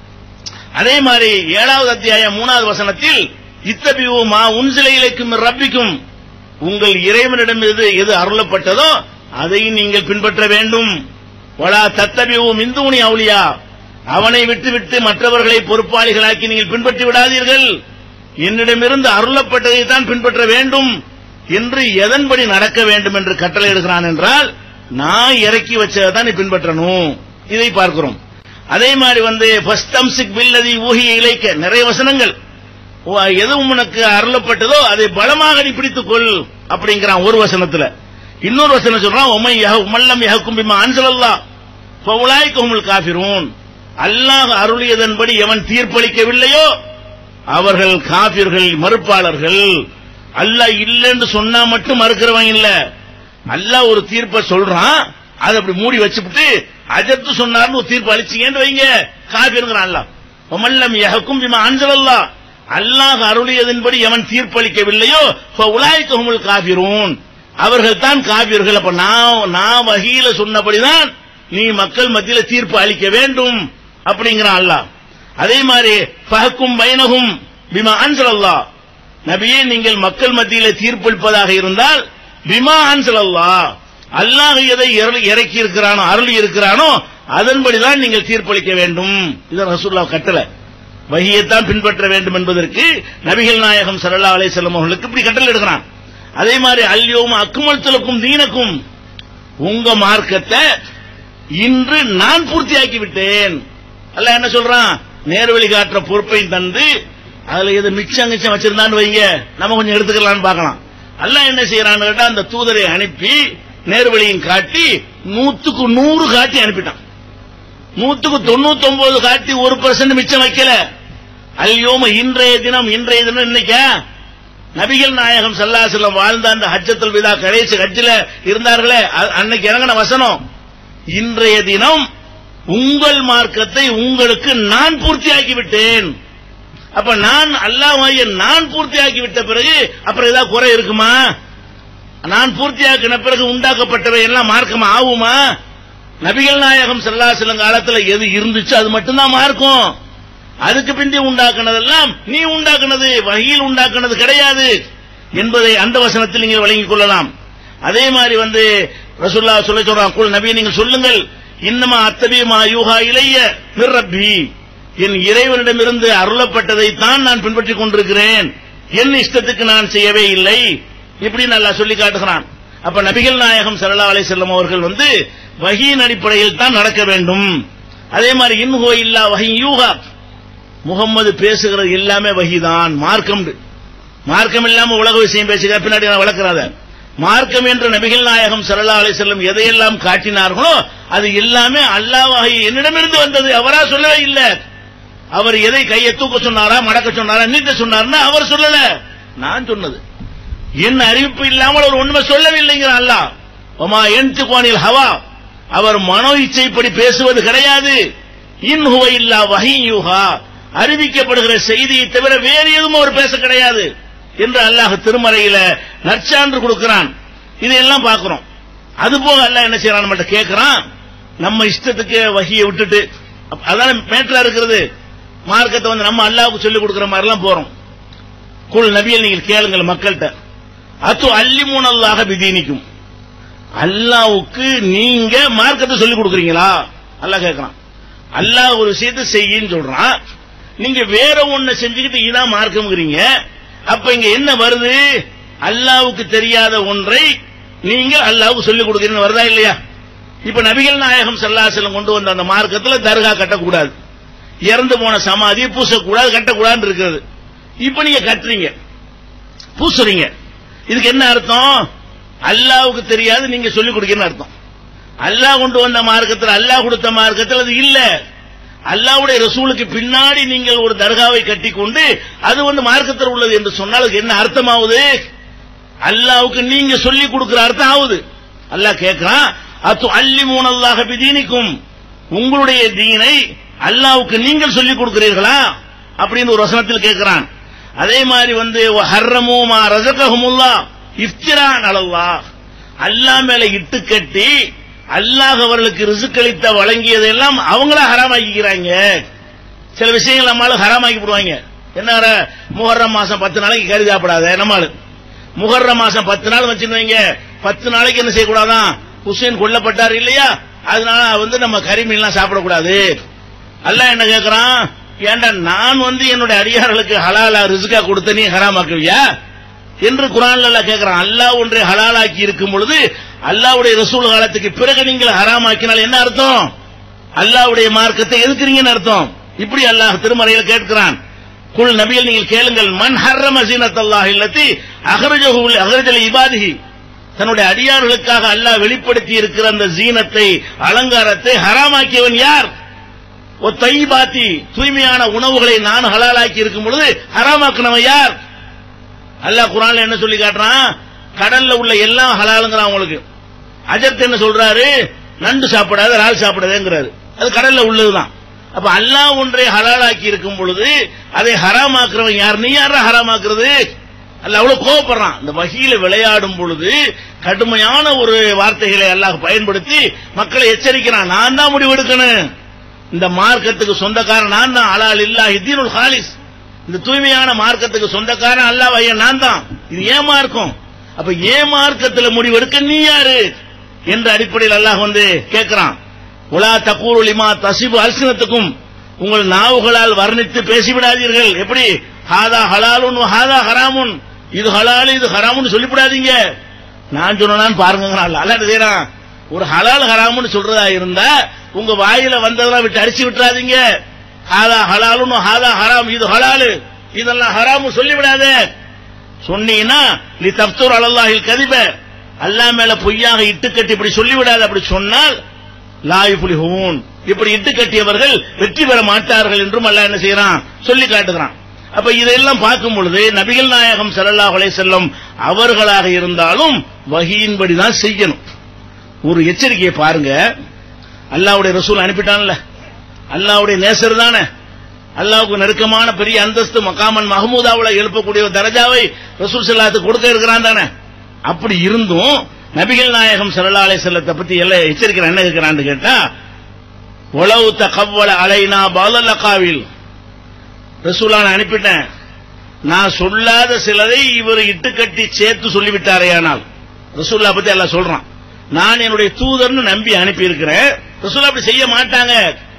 அதே மாதிரி ஏழாவது அத்தியாயம் மூணாவது வசனத்தில் இத்தபிவு மா உன்சிலை இலைக்கும் ரப்பிக்கும் உங்கள் இறைவனிடம் எது எது அருளப்பட்டதோ அதை நீங்கள் பின்பற்ற வேண்டும் வலா தத்தபிவு மிந்தூனி அவுலியா அவனை விட்டுவிட்டு மற்றவர்களை பொறுப்பாளிகளாக்கி நீங்கள் பின்பற்றி விடாதீர்கள் என்னிடமிருந்து அருளப்பட்டதை தான் பின்பற்ற வேண்டும் என்று எதன்படி நடக்க வேண்டும் என்று கட்டளை எடுக்கிறான் என்றால் நான் இறக்கி வச்சதை தான் நீ பின்பற்றணும் இதை பார்க்கிறோம் அதே மாதிரி வந்து பஸ்தம்சிக் பில்லதி ஊகிய இலைக்க நிறைய வசனங்கள் ஓ, எது உனக்கு அருளப்பட்டதோ அதை பலமாக நீ பிடித்துக் கொள் அப்படிங்கிறான் ஒரு வசனத்துல இன்னொரு வசனம் சொல்றான் உமை உமல்லம் யஹக்கும் பிமா அன்சலல்லா ஃபவுலாய்கஹுமுல் காஃபிரூன் அல்லாஹ் அருளியதன்படி எவன் தீர்ப்பளிக்கவில்லையோ அவர்கள் காபிர்கள் மறுப்பாளர்கள் அல்லாஹ் இல்லைன்னு சொன்னா மட்டும் மறுக்கிறவன் இல்ல அல்லாஹ் ஒரு தீர்ப்பை சொல்றான் அதை அப்படி மூடி வச்சுப்புட்டு அஜத்து சொன்னார்னு ஒரு தீர்ப்பு அளிச்சீங்கன்னு வைங்க காபிருங்கிறான் அல்லாஹ் உமல்லம் யஹக்கும் பிமா அன்சலல்லா அல்லாஹ் அருளியதன்படி எவன் தீர்ப்பளிக்கவில்லையோ உலாய்க்கஹுமுல் காபிரூன் அவர்கள் தான் காபிர்கள் அப்ப நான் நான் வகையில சொன்னபடிதான் நீ மக்கள் மத்தியில தீர்ப்பு அளிக்க வேண்டும் அப்படிங்கிறான் அல்லாஹ் அதே மாதிரி ஃபஹக்கும் பைனகும் பிமா அன்சலல்லா நபியே நீங்கள் மக்கள் மத்தியில தீர்ப்பளிப்பதாக இருந்தால் பிமா அன்சலல்லா அல்லாஹ் எதை இற- இறக்கி இருக்கிறானோ அருளி இருக்கிறானோ அதன்படிதான் நீங்கள் தீர்ப்பளிக்க வேண்டும் இது ரசூல்லா கட்டளை வகியைத்தான் பின்பற்ற வேண்டும் என்பதற்கு நபிகள் நாயகம் ஸல்லல்லாஹு அலைஹி வஸல்லம் அவர்களுக்கு இப்படி கட்டளை எடுக்கிறான் அதே மாதிரி அல்யோம் அக்குமல்துலக்கும் தீனக்கும் உங்க மார்க்கத்தை இன்று நான் பூர்த்தியாக்கி விட்டேன் அல்ல என்ன சொல்றான் நேர்வழி காட்டுற பொறுப்பை தந்து அதுல எது மிச்சம் மிச்சம் வச்சிருந்தான்னு வைங்க நம்ம கொஞ்சம் எடுத்துக்கலாம்னு பார்க்கலாம் அல்லாஹ் என்ன செய்யறான்னு கேட்டா அந்த தூதரை அனுப்பி நேர்வழியும் காட்டி நூத்துக்கு நூறு காட்டி அனுப்பிட்டான் நூத்துக்கு தொண்ணூத்தி ஒன்பது காட்டி ஒரு பர்சன்ட் மிச்சம் வைக்கல அல்யோம இன்றைய தினம் இன்றைய தினம் இன்னைக்கா நபிகள் நாயகம் ஸல்லல்லாஹு அலைஹி வஸல்லம் வாழ்ந்த அந்த ஹஜ்ஜத்துல் விதா கடைசி ஹஜ்ஜில இருந்தார்களே அ- அன்னைக்கு இறங்கின வசனம் இன்றைய தினம் உங்கள் மார்க்கத்தை உங்களுக்கு நான் பூர்த்தியாக்கி விட்டேன் அப்ப நான் அல்லாஹ்வாகிய நான் பூர்த்தியாக்கி விட்ட பிறகு அப்புறம் ஏதாவது குறை இருக்குமா நான் பூர்த்தியாக்கின பிறகு உண்டாக்கப்பட்டவை எல்லாம் மார்க்கம் ஆகுமா நபிகள் நாயகம் செல்லாசிலம் காலத்துல எது இருந்துச்சு அது மட்டும்தான் மார்க்கும் அதுக்கு பிந்தி உண்டாக்குனதெல்லாம் நீ உண்டாக்குனது வகையில் உண்டாக்குனது கிடையாது என்பதை அந்த வசனத்தில் நீங்கள் வழங்கிக் கொள்ளலாம் அதே மாதிரி வந்து ரசூல்லா சொல்ல சொல்றான் குல் நபி நீங்கள் சொல்லுங்கள் இன்னமா அத்தபியமா யூஹா இளைய மிர்ரப்பி என் இறைவனிடமிருந்து அருளப்பட்டதை தான் நான் பின்பற்றிக் கொண்டிருக்கிறேன் என் இஷ்டத்துக்கு நான் செய்யவே இல்லை இப்படி நல்லா சொல்லி காட்டுகிறான் அப்ப நபிகள் நாயகம் சல்லா அலை செல்லம் அவர்கள் வந்து வகியின் அடிப்படையில் தான் நடக்க வேண்டும் அதே மாதிரி இன்ஹோ இல்லா வகை யூகா முகம்மது பேசுகிறது எல்லாமே வகிதான் மார்க்கம் மார்க்கம் இல்லாம உலக விஷயம் பேசுகிற பின்னாடி நான் வளர்க்கிறாத மார்க்கம் என்ற நபிகள் நாயகம் சல்லா அலை செல்லம் எதையெல்லாம் காட்டினார்களோ அது எல்லாமே அல்லாஹ் வகை என்னிடமிருந்து வந்தது அவரா சொல்லவே இல்லை அவர் எதை கையை தூக்க சொன்னாரா மடக்க சொன்னாரா நீட்ட சொன்னார்னா அவர் சொல்லல நான் சொன்னது என் அறிவிப்பு இல்லாமல் அவர் ஒண்ணுமே சொல்லவில்லைங்கிற அல்லாஹ் ஒமா என் கோணில் ஹவா அவர் மனோ இச்சைப்படி பேசுவது கிடையாது இன் ஹுவ இல்லா வஹியூஹா அறிவிக்கப்படுகிற செய்தியை தவிர வேறு எதுவும் அவர் பேச கிடையாது என்று அல்லாஹ் திருமறையில நற்சான்று கொடுக்கிறான் இதையெல்லாம் பார்க்கிறோம் அது போக அல்லாஹ் என்ன செய்யறான் நம்மகிட்ட கேட்கிறான் நம்ம இஷ்டத்துக்கு வகியை விட்டுட்டு அப்ப அதான மேட்டரா இருக்கிறது மார்க்கத்தை வந்து நம்ம அல்லாவுக்கு சொல்லிக் கொடுக்கிற மாதிரிலாம் போறோம் குல் நபியில் நீங்கள் கேளுங்கள் மக்கள்கிட்ட அத்து அல்லிமூன் அல்லாஹ பிதீனிக்கும் அல்லாவுக்கு நீங்க மார்க்கத்தை சொல்லிக் கொடுக்குறீங்களா அல்லாஹ் கேட்கறான் அல்லாஹ் ஒரு விஷயத்தை செய்யின்னு சொல்றான் நீங்க வேற ஒண்ணு செஞ்சுக்கிட்டு இதான் மார்க்கம்ங்கிறீங்க அப்ப இங்க என்ன வருது அல்லாவுக்கு தெரியாத ஒன்றை நீங்க அல்லாவுக்கு சொல்லிக் கொடுக்குறீங்க வருதா இல்லையா இப்ப நபிகள் நாயகம் சல்லாசலம் கொண்டு வந்த அந்த மார்க்கத்துல தர்கா கட்டக்கூடாது இறந்து போன சமாதி பூசக்கூடாது கட்டக்கூடாது இருக்கிறது இப்ப நீங்க கட்டுறீங்க பூசுறீங்க இதுக்கு என்ன அர்த்தம் அல்லாவுக்கு தெரியாது நீங்க சொல்லிக் கொடுக்கணும் அர்த்தம் அல்லாஹ் கொண்டு வந்த மார்க்கத்தில் அல்லாஹ் கொடுத்த மார்க்கத்தில் அது இல்ல அல்லாவுடைய ரசூலுக்கு பின்னாடி நீங்கள் ஒரு தர்காவை கட்டி கொண்டு அது வந்து மார்க்கத்தில் உள்ளது என்று சொன்னால் அதுக்கு என்ன அர்த்தமாவது அல்லாவுக்கு நீங்க சொல்லி கொடுக்கிற அர்த்தம் ஆகுது அல்லாஹ் கேட்கிறான் அத்து அல்லி மூனல்லாக பிதீனிக்கும் உங்களுடைய தீனை அல்லாவுக்கு நீங்கள் சொல்லிக் கொடுக்கிறீர்களா அப்படின்னு ஒரு வசனத்தில் கேட்கிறான் அதே மாதிரி வந்து ஹர்ரமுமா ரசகஹமுல்லா இஃப்திரான் அலல்லா அல்லாஹ் மேல இட்டு கட்டி அல்லாஹ் அவர்களுக்கு ரிசுக்களித்த வழங்கியதெல்லாம் அவங்களா ஹராமாக்கிக்கிறாங்க சில விஷயங்கள் நம்மளால ஹராமாக்கி போடுவாங்க என்ன முகர்ரம் மாசம் பத்து நாளைக்கு கறி சாப்பிடாத நம்மளு முகர்ரம் மாசம் பத்து நாள் வச்சிருந்தீங்க பத்து நாளைக்கு என்ன செய்யக்கூடாதான் ஹுசேன் கொல்லப்பட்டார் இல்லையா அதனால வந்து நம்ம கறிமீன்லாம் சாப்பிடக்கூடாது அல்லாஹ் என்ன கேட்கறான் ஏண்டா நான் வந்து என்னுடைய அடியார்களுக்கு ஹலாலா ரிசுக்கா கொடுத்த நீ ஹராமாக்குவியா என்று குரான்ல எல்லாம் கேட்கிறான் அல்லாஹ் ஒன்றை ஹலாலாக்கி இருக்கும் பொழுது அல்லாவுடைய ரசூல் காலத்துக்கு பிறகு நீங்கள் ஹராமாக்கினால் என்ன அர்த்தம் அல்லாவுடைய மார்க்கத்தை எதுக்குறீங்கன்னு அர்த்தம் இப்படி அல்லாஹ் திருமறையில கேட்கிறான் குல் நபியில் நீங்கள் கேளுங்கள் மன் ஹர்ரம சீனத் அல்லாஹ் இல்லத்தி அகரஜகு அகரஜல் இபாதிஹி தன்னுடைய அடியார்களுக்காக அல்லாஹ் வெளிப்படுத்தி இருக்கிற அந்த ஜீனத்தை அலங்காரத்தை ஹராமாக்கியவன் யார் ஒரு தைபாத்தி தூய்மையான உணவுகளை நான் ஹலாலாக்கி இருக்கும் பொழுது ஹராமாக்கினவன் யார் அல்லாஹ் குரான்ல என்ன சொல்லி காட்டுறான் கடல்ல உள்ள எல்லாம் ஹலாலுங்கிறான் உங்களுக்கு அஜர்த் என்ன சொல்றாரு நண்டு சாப்பிடாத இறால் சாப்பிடாதேங்கிறாரு அது கடல்ல உள்ளதுதான் அப்ப அல்லாஹ் ஒன்றை ஹலாலாக்கி இருக்கும் பொழுது அதை ஹராமாக்குறவன் யார் நீ யாரா ஹராமாக்குறது அல்ல அவ்வளவு கோவப்படுறான் இந்த வகையில விளையாடும் பொழுது கடுமையான ஒரு வார்த்தைகளை அல்லாஹ் பயன்படுத்தி மக்களை எச்சரிக்கிறான் நான் தான் முடிவெடுக்கணும் இந்த மார்க்கத்துக்கு சொந்தக்காரன் நான் தான் அலால் இல்லா இத்தீனுல் ஹாலிஸ் இந்த தூய்மையான மார்க்கத்துக்கு சொந்தக்காரன் அல்லாஹ் ஐயன் நான் தான் இது ஏன் மார்க்கம் அப்ப ஏன் மார்க்கத்துல முடிவெடுக்க நீ யாரு என்ற அடிப்படையில் அல்லாஹ் வந்து கேட்கிறான் உலா தக்கூர் லிமா தசிபு அல்சினத்துக்கும் உங்கள் நாவுகளால் வர்ணித்து பேசிவிடாதீர்கள் எப்படி ஹாதா ஹலாலுன் ஹாதா ஹராமுன் இது ஹலாலு இது ஹராமுன்னு சொல்லிவிடாதீங்க நான் சொன்னான்னு பாருங்க அல்லாஹ் செய்யறான் ஒரு ஹலால் ஹராமுன்னு சொல்றதா இருந்தா உங்க வாயில வந்ததெல்லாம் விட்டு அடிச்சு விட்டுறாதீங்க ஹாதா ஹலாலுன் ஹாதா ஹராம் இது ஹலாலு இதெல்லாம் ஹராமு சொல்லிவிடாத சொன்னீங்கன்னா நீ தப்தூர் அலல்லாஹில் கதிப அல்லாஹ் மேல பொய்யாக இட்டுக்கட்டி இப்படி சொல்லிவிடாத அப்படி சொன்னால் லாயு புலிஹூன் இப்படி இட்டு கட்டியவர்கள் வெற்றி பெற மாட்டார்கள் என்றும் அல்லாஹ் என்ன செய்யறான் சொல்லி காட்டுகிறான் அப்ப இதெல்லாம் பார்க்கும் பொழுது நபிகள் நாயகம் ஸல்லல்லாஹு அலைஹி செல்லம் அவர்களாக இருந்தாலும் வகியின்படி தான் செய்யணும் ஒரு எச்சரிக்கையை பாருங்க அல்லாஹ்வுடைய ரசூல் அனுப்பிட்டான்ல அல்லாஹ்வுடைய நேசர் தானே அல்லாவுக்கு நெருக்கமான பெரிய அந்தஸ்து மகாமன் மஹமூதாவுல எழுப்பக்கூடிய ஒரு தரஜாவை ரசூல் ஸல்லல்லாஹு கொடுக்க இருக்கிறான் தானே அப்படி இருந்தும் நபிகள் நாயகம் ஸல்லல்லாஹு அலைஹி செல்லத்தை பத்தி எல்லாம் எச்சரிக்கை என்ன இருக்கிறான்னு கேட்டா உளவு தகவல அலைனா பாலல்லகாவில் ரசூலான அனுப்பிட்டேன் நான் சொல்லாத சிலரை இவர் இட்டுக்கட்டி சேர்த்து சொல்லிவிட்டாரேயானால் ரசூல்லா பத்தி எல்லாம் சொல்றான் நான் என்னுடைய தூதர்னு நம்பி அனுப்பி இருக்கிறேன் ரசூல்லா அப்படி செய்ய மாட்டாங்க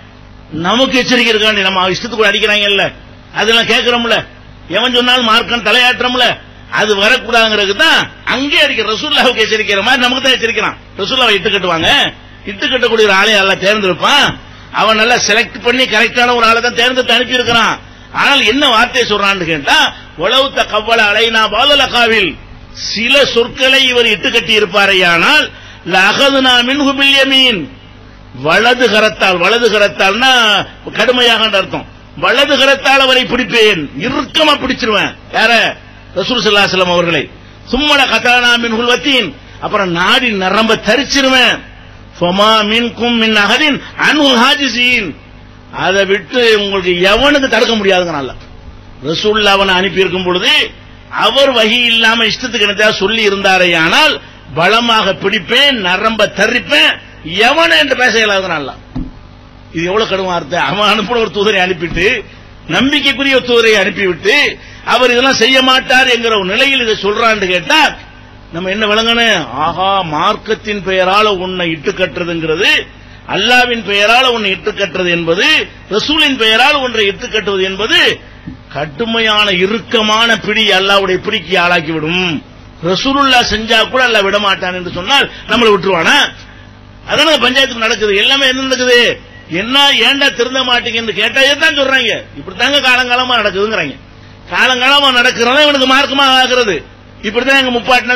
நமக்கு எச்சரிக்கை இருக்காண்டி நம்ம இஷ்டத்துக்கு அடிக்கிறாங்கல்ல அதெல்லாம் கேட்கிறோம்ல எவன் சொன்னாலும் மார்க்கம் தலையாட்டுறோம்ல அது வரக்கூடாதுங்கிறது தான் அங்கே அடிக்கிற ரசூல்லாவுக்கு எச்சரிக்கிற மாதிரி நமக்கு தான் எச்சரிக்கிறான் ரசூல்லாவை இட்டு கட்டுவாங்க இட்டு கட்டக்கூடிய ஒரு ஆளை எல்லாம் தேர்ந்தெடுப்பான் அவன் நல்லா செலக்ட் பண்ணி கரெக்டான ஒரு ஆளை தான் தேர்ந்தெடுத்து அனுப்பி இருக்கிறான் ஆனால் என்ன வார்த்தை சொல்றான்னு கேட்டா உளவுத்த கவ்வள அலைனா பாதலகாவில் சில சொற்களை இவர் இட்டு கட்டி இருப்பாரையானால் லகதுனா மின்ஹு பில்யமீன் வலது கரத்தால் வலது கரத்தால்னா கடுமையாக அர்த்தம் வலது கரத்தால் அவரை பிடிப்பேன் இறுக்கமா பிடிச்சிருவேன் யார ரசூல் சல்லாஹம் அவர்களை சும்மல கத்தானா மின் உல்வத்தீன் அப்புறம் நாடி நரம்ப தரிச்சிருவேன் ஃபமா மின்கும் மின் அகதின் அனு ஹாஜிசீன் அதை விட்டு உங்களுக்கு எவனுக்கு தடுக்க முடியாதுங்கிறான்ல ரசூல்லா அவனை அனுப்பி இருக்கும் பொழுது அவர் வகி இல்லாம இஷ்டத்துக்கு என்னதா சொல்லி இருந்தாரே ஆனால் பலமாக பிடிப்பேன் நரம்ப தரிப்பேன் எவன என்று பேச இயலாதுங்கிறான்ல இது எவ்வளவு கடுமை அர்த்தம் அவன் அனுப்பின ஒரு தூதரை அனுப்பிட்டு நம்பிக்கைக்குரிய ஒரு தூதரை அனுப்பிவிட்டு அவர் இதெல்லாம் செய்ய மாட்டார் என்கிற ஒரு நிலையில் இதை சொல்றான்னு கேட்டா நம்ம என்ன விளங்கணும் ஆஹா மார்க்கத்தின் பெயரால உன்னை இட்டு கட்டுறதுங்கிறது அல்லாவின் பெயரால உன்னை இட்டு கட்டுறது என்பது ரசூலின் பெயரால் ஒன்றை இட்டு கட்டுவது என்பது கடுமையான இறுக்கமான பிடி அல்லாவுடைய பிடிக்கு ஆளாக்கிவிடும் ரசூலுல்லா செஞ்சா கூட அல்ல விட மாட்டான் என்று சொன்னால் நம்மளை விட்டுருவானா அதான பஞ்சாயத்துக்கு நடக்குது எல்லாமே என்ன நடக்குது என்ன ஏன்டா திருந்த மாட்டீங்கன்னு கேட்டா தான் சொல்றாங்க இப்படித்தாங்க காலங்காலமா நடக்குதுங்கிறாங்க காலங்காலமா நடக்கிறதா இவனுக்கு மார்க்கமா ஆகிறது இப்படிதான் எங்க முப்பாட்டினா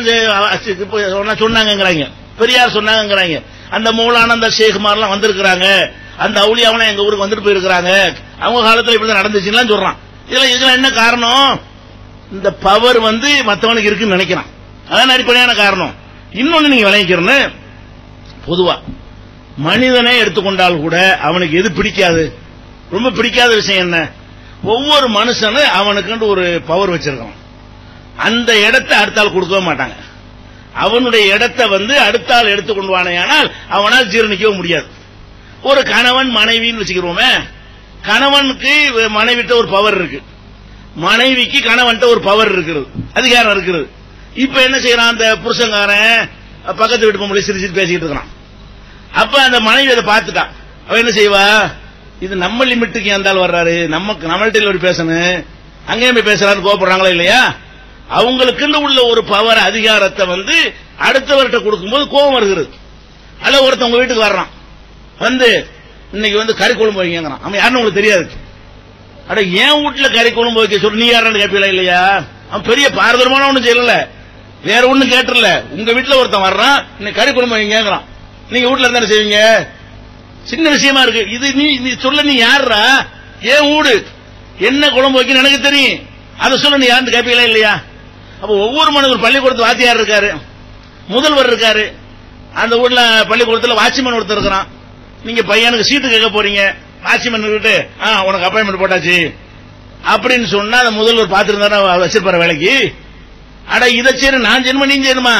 சொன்னாங்கிறாங்க பெரியார் சொன்னாங்கிறாங்க அந்த மூலானந்த ஷேகுமார்லாம் வந்திருக்கிறாங்க அந்த அவுளியாவெல்லாம் எங்க ஊருக்கு வந்துட்டு போயிருக்கிறாங்க அவங்க காலத்துல இப்படி நடந்துச்சுன்னா சொல்றான் இதுல இதுல என்ன காரணம் இந்த பவர் வந்து மத்தவனுக்கு இருக்குன்னு நினைக்கிறான் அதான் அடிப்படையான காரணம் இன்னொன்னு நீங்க விளைவிக்கிறன்னு பொதுவா மனிதனை எடுத்துக்கொண்டால் கூட அவனுக்கு எது பிடிக்காது ரொம்ப பிடிக்காத விஷயம் என்ன ஒவ்வொரு மனுஷனும் அவனுக்கு ஒரு பவர் வச்சிருக்கான் அந்த இடத்தை அடுத்தால் கொடுக்கவே மாட்டாங்க அவனுடைய இடத்தை வந்து அடுத்தால் எடுத்துக்கொண்டு வானேயானால் அவனால் ஜீரணிக்கவே முடியாது ஒரு கணவன் மனைவின்னு வச்சுக்கிறோமே கணவனுக்கு மனைவிட்ட ஒரு பவர் இருக்கு மனைவிக்கு கணவன்ட்ட ஒரு பவர் இருக்கிறது அதிகாரம் இருக்கிறது இப்ப என்ன செய்யறான் அந்த புருஷங்காரன் பக்கத்து வீட்டு பொம்பளை சிரிச்சு பேசிக்கிட்டு இருக்கிறான் அப்ப அந்த மனைவி அதை பார்த்துட்டான் அவ என்ன செய்வா இது நம்ம லிமிட்டுக்கு எந்தால் வர்றாரு நமக்கு நம்மள்ட்ட ஒரு பேசணும் அங்கேயும் போய் பேசுறாரு கோபப்படுறாங்களா இல்லையா அவங்களுக்குன்னு உள்ள ஒரு பவர் அதிகாரத்தை வந்து அடுத்தவர்கிட்ட கொடுக்கும்போது கோபம் வருகிறது அல்ல ஒருத்தன் உங்க வீட்டுக்கு வர்றான் வந்து இன்னைக்கு வந்து கறி குழம்பு வைங்கிறான் அவன் யாருன்னு உங்களுக்கு தெரியாது அட ஏன் வீட்டுல கறி குழம்பு வைக்க சொல்லி நீ யாருன்னு கேட்பீங்களா இல்லையா அவன் பெரிய பாரதூரமான ஒண்ணும் செய்யல வேற ஒண்ணும் கேட்டுல உங்க வீட்டுல ஒருத்தன் வர்றான் இன்னைக்கு கறி குழம்பு வைங்கிறான் நீங்க வீட்டுல இருந்தா செய்வீங்க சின்ன விஷயமா இருக்கு இது நீ நீ சொல்ல நீ யாருடா ஏன் ஊடு என்ன குழம்பு வைக்கணும் எனக்கு தெரியும் அதை சொல்ல நீ யாருன்னு கேட்பீங்களா இல்லையா அப்ப ஒவ்வொரு மனிதர் பள்ளிக்கூடத்து வாத்தியார் இருக்காரு முதல்வர் இருக்காரு அந்த ஊர்ல பள்ளிக்கூடத்துல வாட்ச்மேன் ஒருத்தர் இருக்கிறான் நீங்க பையனுக்கு சீட்டு கேட்க போறீங்க வாட்ச்மேன் கிட்ட உனக்கு அப்பாயின்மெண்ட் போட்டாச்சு அப்படின்னு சொன்னா அந்த முதல்வர் பார்த்திருந்தாரு வச்சிருப்பாரு வேலைக்கு அட இதை சரி நான் செய்யணுமா நீ செய்யணுமா